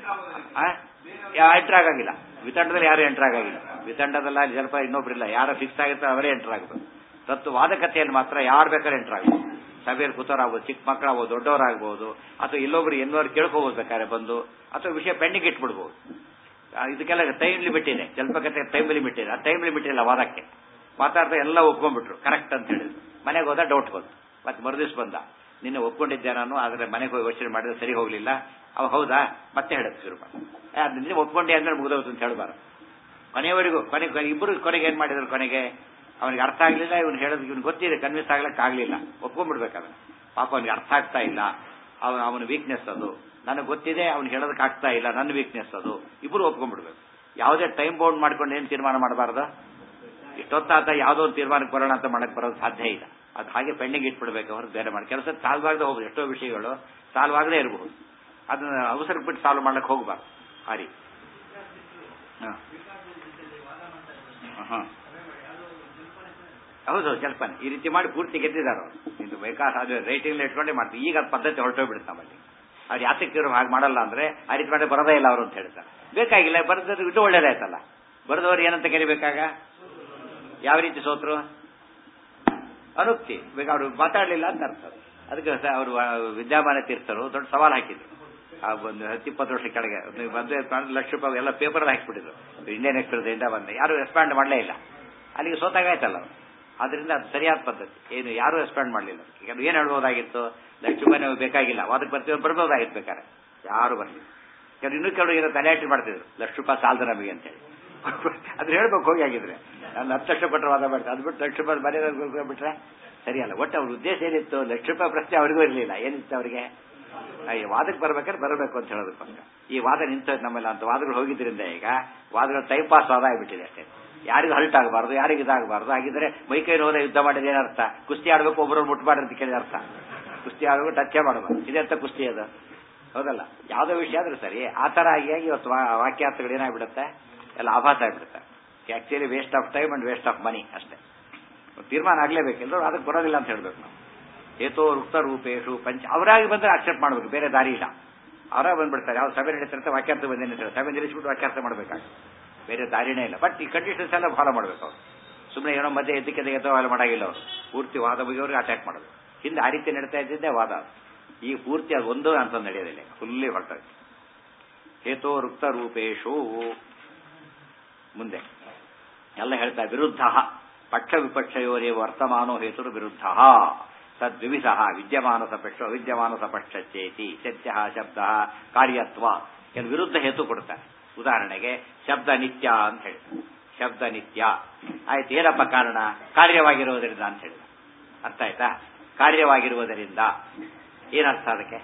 ಎಂಟ್ರ್ ಆಗಂಗಿಲ್ಲ ವಿತಂಡದಲ್ಲಿ ಯಾರು ಎಂಟ್ರ್ ಆಗಂಗಿಲ್ಲ ವಿತಂಡದಲ್ಲ ಸ್ವಲ್ಪ ಇನ್ನೊಬ್ರಿಲ್ಲ ಯಾರು ಫಿಕ್ಸ್ ಆಗಿರ್ತಾರೆ ಅವರೇ ಎಂಟ್ರ್ ಆಗಬೇಕು ತತ್ವ ವಾದಕತೆಯಲ್ಲಿ ಮಾತ್ರ ಯಾರು ಬೇಕಾದ್ರೆ ಎಂಟ್ರ್ ಆಗಬೇಕು ಸಭೆಯಲ್ಲಿ ಕೂತವರಾಗ್ಬೋದು ಚಿಕ್ಕ ಮಕ್ಕಳಾಗ್ಬೋದು ದೊಡ್ಡವರಾಗ್ಬೋದು ಅಥವಾ ಇಲ್ಲೊಬ್ರು ಇನ್ನೊಬ್ರು ಕೇಳ್ಕೋಬೋದು ಬೇಕಾದ್ರೆ ಬಂದು ಅಥವಾ ವಿಷಯ ಪೆಂಡಿಂಗ್ ಇಟ್ಬಿಡ್ಬೋದು ಇದಕ್ಕೆಲ್ಲ ಟೈಮ್ ಲಿಮಿಟ್ ಇದೆ ಜಲ್ಪಕತೆ ಟೈಮ್ ಲಿಮಿಟ್ ಇದೆ ಆ ಟೈಮ್ ಲಿಮಿಟ್ ಇಲ್ಲ ವಾದಕ್ಕೆ ಮಾತಾಡ್ತಾ ಎಲ್ಲ ಒಪ್ಕೊಂಡ್ಬಿಟ್ರು ಕರೆಕ್ಟ್ ಅಂತ ಹೇಳಿದ್ರು ಮನೆಗೆ ಹೋದ ಡೌಟ್ ಬಂತು ಮತ್ತೆ ಮರುದಿವ್ಸ ಬಂದ ನಿನ್ನೆ ಒಪ್ಕೊಂಡಿದ್ದೆ ನಾನು ಆದ್ರೆ ಮನೆಗೆ ಹೋಗಿ ಯೋಚನೆ ಮಾಡಿದ್ರೆ ಸರಿ ಹೋಗ್ಲಿಲ್ಲ ಅವ ಹೌದಾ ಮತ್ತೆ ಹೇಳಕ್ ಶುರು ಮಾಡ ನಿನ್ನೆ ಒಪ್ಕೊಂಡೆ ಅಂದ್ರೆ ಮುಗಿದೋದು ಅಂತ ಹೇಳ್ಬಾರ್ದು ಕೊನೆಯವರೆಗೂ ಕೊನೆಗೆ ಇಬ್ಬರು ಕೊನೆಗೆ ಏನ್ ಮಾಡಿದ್ರು ಕೊನೆಗೆ ಅವನಿಗೆ ಅರ್ಥ ಆಗ್ಲಿಲ್ಲ ಇವನು ಹೇಳೋದು ಇವನು ಗೊತ್ತಿದೆ ಕನ್ವಿನ್ಸ್ ಆಗ್ಲಕ್ ಆಗ್ಲಿಲ್ಲ ಒಪ್ಕೊಂಡ್ಬಿಡ್ಬೇಕಾದ್ರೆ ಪಾಪ ಅವನಿಗೆ ಅರ್ಥ ಆಗ್ತಾ ಇಲ್ಲ ಅವನ ಅವನ ವೀಕ್ನೆಸ್ ಅದು ನನಗೆ ಗೊತ್ತಿದೆ ಅವ್ನು ಹೇಳೋದಕ್ಕೆ ಆಗ್ತಾ ಇಲ್ಲ ನನ್ನ ವೀಕ್ನೆಸ್ ಅದು ಇಬ್ಬರು ಒಪ್ಕೊಂಡ್ಬಿಡ್ಬೇಕು ಯಾವುದೇ ಟೈಮ್ ಬೌಂಡ್ ಮಾಡ್ಕೊಂಡು ಏನು ತೀರ್ಮಾನ ಮಾಡಬಾರ್ದು ಇಷ್ಟೊತ್ತಾತ ಯಾವುದೋ ಒಂದು ತೀರ್ಮಾನಕ್ಕೆ ಬರೋಣ ಅಂತ ಮಾಡಕ್ ಬರೋದು ಸಾಧ್ಯ ಇಲ್ಲ ಅದು ಹಾಗೆ ಪೆಂಡಿಂಗ್ ಇಟ್ಬಿಡ್ಬೇಕು ಹೊರತು ಬೇರೆ ಮಾಡಿ ಕೆಲಸ ಸಾಲ್ವ್ ಆಗದೆ ಹೋಗ್ಬೋದು ಎಷ್ಟೋ ವಿಷಯಗಳು ಸಾಲ್ವ್ ಆಗದೆ ಇರಬಹುದು ಅದನ್ನ ಅವಸರ ಬಿಟ್ಟು ಸಾಲ್ವ್ ಮಾಡ್ಲಿಕ್ಕೆ ಹೋಗ್ಬಾರ್ದು ಆ ರೀತಿ ಹಾಂ ಹೌದು ಜಲ್ಪನೆ ಈ ರೀತಿ ಮಾಡಿ ಪೂರ್ತಿ ಗೆದ್ದಿದ್ದಾರೆ ಇದು ಬೇಕಾದ ಅದು ರೈಟಿಂಗ್ ಇಟ್ಕೊಂಡೇ ಮಾಡ್ತೀವಿ ಈಗ ಅದು ಪದ್ಧತಿ ಹೊರಟೋಗ್ಬಿಡುತ್ತೆ ನಮ್ಮಲ್ಲಿ ಅವ್ರು ಯಾತಕ್ಕೆ ಇವರು ಹಾಗೆ ಮಾಡಲ್ಲ ಅಂದ್ರೆ ಆ ರೀತಿ ಮಾಡಿ ಬರೋದೇ ಇಲ್ಲ ಅವರು ಅಂತ ಹೇಳ್ತಾರೆ ಬೇಕಾಗಿಲ್ಲ ಬರೆದ್ರೆ ಇದು ಒಳ್ಳೇದಾಯ್ತಲ್ಲ ಬರೆದವ್ರು ಏನಂತ ಕರಿಬೇಕಾಗ ಯಾವ ರೀತಿ ಸೋತ್ರು ಅನುಕ್ತಿ ಬೇಕಾ ಅವರು ಮಾತಾಡಲಿಲ್ಲ ಅಂತ ಅರ್ಥ ಅದಕ್ಕೆ ಅವರು ವಿದ್ಯಾಮಾನ ತೀರ್ಥರು ದೊಡ್ಡ ಸವಾಲು ಹಾಕಿದ್ರು ಆ ಒಂದು ಹತ್ತಿಪ್ಪತ್ತು ವರ್ಷ ಕೆಳಗೆ ಮದುವೆ ಲಕ್ಷ ರೂಪಾಯಿ ಎಲ್ಲ ಪೇಪರ್ ಹಾಕಿಬಿಟ್ಟಿದ್ರು ಇಂಡಿಯನ್ ಎಕ್ಸ್ಪ್ರೆಸ್ ಇಂದ ಬಂದ ಯಾರು ರೆಸ್ಪಾಂಡ್ ಮಾಡಲೇ ಇಲ್ಲ ಅಲ್ಲಿಗೆ ಸೋತಾಗಾಯ್ತಲ್ಲ ಅವರು ಆದ್ರಿಂದ ಅದು ಸರಿಯಾದ ಪದ್ಧತಿ ಏನು ಯಾರು ರೆಸ್ಪಾಂಡ್ ಮಾಡಲಿಲ್ಲ ಈಗ ಏನು ಹೇಳ್ಬೋದಾಗಿತ್ತು ಲಕ್ಷ ರೂಪಾಯಿ ನಾವು ಬೇಕಾಗಿಲ್ಲ ಅದಕ್ಕೆ ಬರ್ತೀವಿ ಬರ್ಬೋದಾಗಿತ್ತು ಬೇಕಾರೆ ಯಾರು ಬರಲಿಲ್ಲ ಕೆಲವು ಇನ್ನೂ ಕೆಲವು ಏನೋ ತಲೆಯಾಟಿ ಮಾಡ್ತಿದ್ರು ಲಕ್ಷ ರೂಪಾಯಿ ಸಾಲದ ನಮಗೆ ಅಂತೇಳಿ ಅದು ಹೇಳ್ಬೇಕು ಹೋಗಿ ಆಗಿದ್ರೆ ನಾನು ಹತ್ತು ಲಕ್ಷ ಕೊಟ್ಟರೆ ವಾದ ಮಾಡ್ತಾರೆ ಅದು ಬಿಟ್ಟು ಲಕ್ಷ ರೂಪಾಯಿ ಮರ್ಯಾದೆ ಬಿಟ್ರೆ ಸರಿಯಲ್ಲ ಒಟ್ಟು ಅವ್ರ ಉದ್ದೇಶ ಏನಿತ್ತು ಲಕ್ಷ ರೂಪಾಯಿ ಪ್ರಶ್ನೆ ಅವ್ರಿಗೂ ಇರಲಿಲ್ಲ ಏನಿತ್ತು ಅವರಿಗೆ ಈ ವಾದಕ್ಕೆ ಬರ್ಬೇಕಾದ್ರೆ ಬರಬೇಕು ಅಂತ ಹೇಳೋದಕ್ಕೋಸ್ಕರ ಈ ವಾದ ನಿಂತ ನಮ್ಮೆಲ್ಲ ಅಂತ ವಾದಗಳು ಹೋಗಿದ್ರಿಂದ ಈಗ ವಾದಗಳು ಟೈಮ್ ಪಾಸ್ ವಾದ ಆಗಿಬಿಟ್ಟಿದೆ ಅಷ್ಟೇ ಯಾರಿಗೂ ಹಲ್ಟ್ ಆಗಬಾರ್ದು ಯಾರಿಗೂ ಇದಾಗಬಾರ್ದು ಹಾಗಿದ್ರೆ ಮೈಕೈ ಹೋದ ಯುದ್ಧ ಮಾಡಿದ ಏನರ್ಥ ಕುಸ್ತಿ ಆಡ್ಬೇಕು ಒಬ್ಬರು ಮುಟ್ಬಾರ್ದು ಅಂತ ಕೇಳಿದ ಅರ್ಥ ಕುಸ್ತಿ ಆಡಬೇಕು ಟಚ್ಚೇ ಮಾಡಬಾರ್ದು ಇದೆಂತ ಕುಸ್ತಿ ಅದು ಹೌದಲ್ಲ ಯಾವುದೋ ವಿಷಯ ಆದ್ರೂ ಸರಿ ಆ ತರ ಆಗಿ ಇವತ್ತು ವಾಕ್ಯಾರ್ಥಗಳು ಏನಾಗ್ಬಿಡುತ್ತೆ ಎಲ್ಲ ಆಭಾಸ ಆಗ್ಬಿಡುತ್ತೆ actually waste of time and waste of money ಅಷ್ಟೇ ತೀರ್ಮಾನ ಆಗ್ಲೇಬೇಕು ಎಲ್ಲರೂ ಅದಕ್ಕೆ ಬರೋದಿಲ್ಲ ಅಂತ ಹೇಳ್ಬೇಕು ನಾವು ಏತೋ ರುಕ್ತ ರೂಪೇಶು ಪಂಚ ಅವರಾಗಿ ಬಂದ್ರೆ ಅಕ್ಸೆಪ್ಟ್ ಮಾಡ್ಬೇಕು ಬೇರೆ ದಾರಿ ಇಲ್ಲ ಅವರಾಗ ಬಂದ್ಬಿಡ್ತಾರೆ ಯಾವ ಸಭೆ ನಡೀತಾರೆ ವಾಕ್ಯಾರ್ಥ ಬಂದೇನೆ ಸಭೆ ನಿಲ್ಲಿಸ್ಬಿಟ್ಟು ವಾಕ್ಯಾರ್ಥ ಮಾಡ್ಬೇಕಾಗ್ತದೆ ಬೇರೆ ದಾರಿನೇ ಇಲ್ಲ ಬಟ್ ಈ ಕಂಡೀಷನ್ಸ್ ಎಲ್ಲ ಫಾಲೋ ಮಾಡ್ಬೇಕು ಅವ್ರು ಸುಮ್ಮನೆ ಏನೋ ಮಧ್ಯೆ ಎದ್ದಕ್ಕೆ ತೆಗೆದೋ ಎಲ್ಲ ಮಾಡಾಗಿಲ್ಲ ಅವರು ಪೂರ್ತಿ ವಾದ ಬಗೆಯವ್ರಿಗೆ ಅಟ್ಯಾಕ್ ಮಾಡೋದು ಹಿಂದೆ ಆ ರೀತಿ ನಡೀತಾ ಇದ್ದಿದ್ದೆ ವಾದ ಈ ಪೂರ್ತಿ ಅದು ಒಂದು ಅಂತ ನಡೆಯೋದಿಲ್ಲ ಫುಲ್ಲಿ ಹೊರಟೋಯ್ತು ಹೇತೋರುಕ್ತ ರೂಪೇಶು ಮುಂದೆ ಎಲ್ಲ ಹೇಳ್ತಾ ವಿರುದ್ಧ ಪಕ್ಷ ವಿಪಕ್ಷಯೋರೇ ವರ್ತಮಾನೋ ಹೇತುರು ವಿರುದ್ಧ ತದ್ವಿವಿಧ ವಿದ್ಯಮಾನ ಸಪಕ್ಷ ಅವಿದ್ಯಮಾನ ಸಪಕ್ಷೇತಿ ಸತ್ಯ ಶಬ್ದ ಕಾರ್ಯತ್ವ ಕೆಲವು ವಿರುದ್ಧ ಹೇತು ಕೊಡ್ತಾರೆ ಉದಾಹರಣೆಗೆ ಶಬ್ದ ನಿತ್ಯ ಅಂತ ಹೇಳ್ತಾರೆ ಶಬ್ದ ನಿತ್ಯ ಆಯ್ತು ಏನಪ್ಪ ಕಾರಣ ಕಾರ್ಯವಾಗಿರುವುದರಿಂದ ಅಂತ ಹೇಳಿದ ಅರ್ಥ ಆಯ್ತಾ ಕಾರ್ಯವಾಗಿರುವುದರಿಂದ ಏನರ್ಥ ಅದಕ್ಕೆ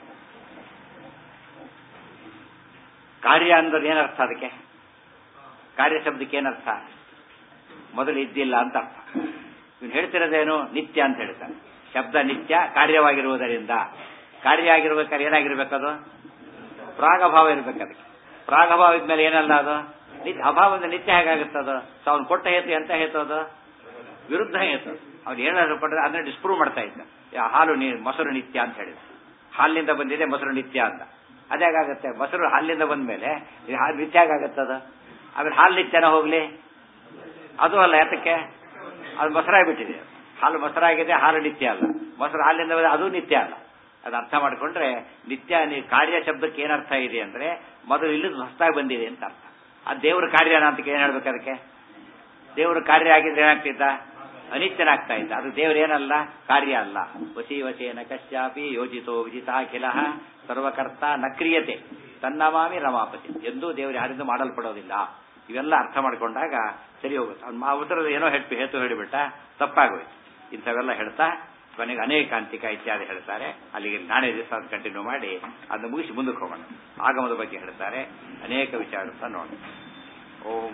ಕಾರ್ಯ ಅಂದ್ರೆ ಏನರ್ಥ ಅದಕ್ಕೆ ಕಾರ್ಯ ಶಬ್ದಕ್ಕೆ ಏನರ್ಥ ಮೊದಲು ಇದ್ದಿಲ್ಲ ಅಂತ ಅರ್ಥ ಇವನು ಹೇಳ್ತಿರೋದೇನು ನಿತ್ಯ ಅಂತ ಹೇಳ್ತಾನೆ ಶಬ್ದ ನಿತ್ಯ ಕಾರ್ಯವಾಗಿರುವುದರಿಂದ ಕಾರ್ಯ ಆಗಿರ್ಬೇಕಾದ್ರೆ ಏನಾಗಿರ್ಬೇಕದು ಪ್ರಾಗಭಾವ ಇರ್ಬೇಕು ಅದಕ್ಕೆ ಪ್ರಾಗಭಾವ ಇದ್ಮೇಲೆ ಏನಲ್ಲ ಅದು ನಿತ್ಯ ಅಭಾವದ ನಿತ್ಯ ಹೇಗಾಗುತ್ತದು ಸೊ ಅವ್ನು ಕೊಟ್ಟ ಹೇತು ಎಂತ ಹೇತು ಅದು ವಿರುದ್ಧ ಹೇತು ಅವ್ನು ಏನಾದ್ರು ಕೊಟ್ಟರೆ ಅದನ್ನ ಡಿಸ್ಪ್ರೂವ್ ಮಾಡ್ತಾ ಇದ್ದ ಹಾಲು ನೀ ಮೊಸರು ನಿತ್ಯ ಅಂತ ಹೇಳಿದ ಹಾಲಿನಿಂದ ಬಂದಿದೆ ಮೊಸರು ನಿತ್ಯ ಅಂತ ಅದೇಗಾಗುತ್ತೆ ಮೊಸರು ಹಾಲಿನಿಂದ ಬಂದ ಮೇಲೆ ಹಾಲು ನಿತ್ಯ ಆಗಾಗತ್ತದ ಆಮೇಲೆ ಹಾಲು ನಿತ್ಯನ ಹೋಗ್ಲಿ ಅದು ಅಲ್ಲ ಯಾತಕ್ಕೆ ಅದು ಮೊಸರಾಗ್ಬಿಟ್ಟಿದೆ ಹಾಲು ಮೊಸರಾಗಿದೆ ಹಾಲು ನಿತ್ಯ ಅಲ್ಲ ಮೊಸರು ಹಾಲಿಂದ ಬಂದ ಅದು ನಿತ್ಯ ಅಲ್ಲ ಅದು ಅರ್ಥ ಮಾಡಿಕೊಂಡ್ರೆ ನಿತ್ಯ ನೀವು ಕಾರ್ಯ ಶಬ್ದಕ್ಕೆ ಏನರ್ಥ ಇದೆ ಅಂದ್ರೆ ಮೊದಲು ಇಲ್ಲದ ಹೊಸದಾಗಿ ಬಂದಿದೆ ಅಂತ ಅರ್ಥ ಅದು ದೇವರ ಕಾರ್ಯನ ಅಂತ ಏನ್ ಹೇಳ್ಬೇಕು ಅದಕ್ಕೆ ದೇವರ ಕಾರ್ಯ ಆಗಿದ್ರೆ ಏನಾಗ್ತಿದ್ದ ಅನಿತ್ಯನಾಗ್ತಾ ಇದ್ದ ಅದು ದೇವರೇನಲ್ಲ ಕಾರ್ಯ ಅಲ್ಲ ವಸಿ ವಶೇನ ಕಶ್ಯಾಪಿ ಯೋಜಿತೋ ವಿಜಿತಾಖಿಲ ಸರ್ವಕರ್ತ ನ ಕ್ರಿಯತೆ ತನ್ನಮಾಮಿ ರಮಾಪತಿ ಎಂದೂ ದೇವರು ಯಾರಿಂದ ಮಾಡಲ್ಪಡೋದಿಲ್ಲ ಇವೆಲ್ಲ ಅರ್ಥ ಮಾಡ್ಕೊಂಡಾಗ ಸರಿ ಹೋಗುತ್ತೆ ಅವ್ನು ಆ ಉತ್ತರದ ಏನೋ ಹೇಳ್ತು ಹೇತು ಹೇಳಿಬಿಟ್ಟ ತಪ್ಪಾಗೋಯ್ತು ಇಂಥವೆಲ್ಲ ಹೇಳ್ತಾ ಕೊನೆಗೆ ಅನೇಕಾಂತಿಕ ಇತ್ಯಾದಿ ಹೇಳ್ತಾರೆ ಅಲ್ಲಿಗೆ ನಾಳೆ ದಿವಸ ಅದು ಕಂಟಿನ್ಯೂ ಮಾಡಿ ಅದನ್ನ ಮುಗಿಸಿ ಮುಂದಕ್ಕೆ ಹೋಗೋಣ ಆಗಮದ ಬಗ್ಗೆ ಹೇಳ್ತಾರೆ ಅನೇಕ ವಿಚಾರ ನೋಡಿ ಓಂ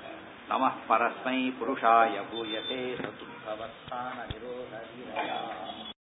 ನಮಃ ಪರಸ್ಮೈ ಪುರುಷಾಯ ಭೂಯತೆ ಸತುಭವಸ್ಥಾನ ವಿರೋಧ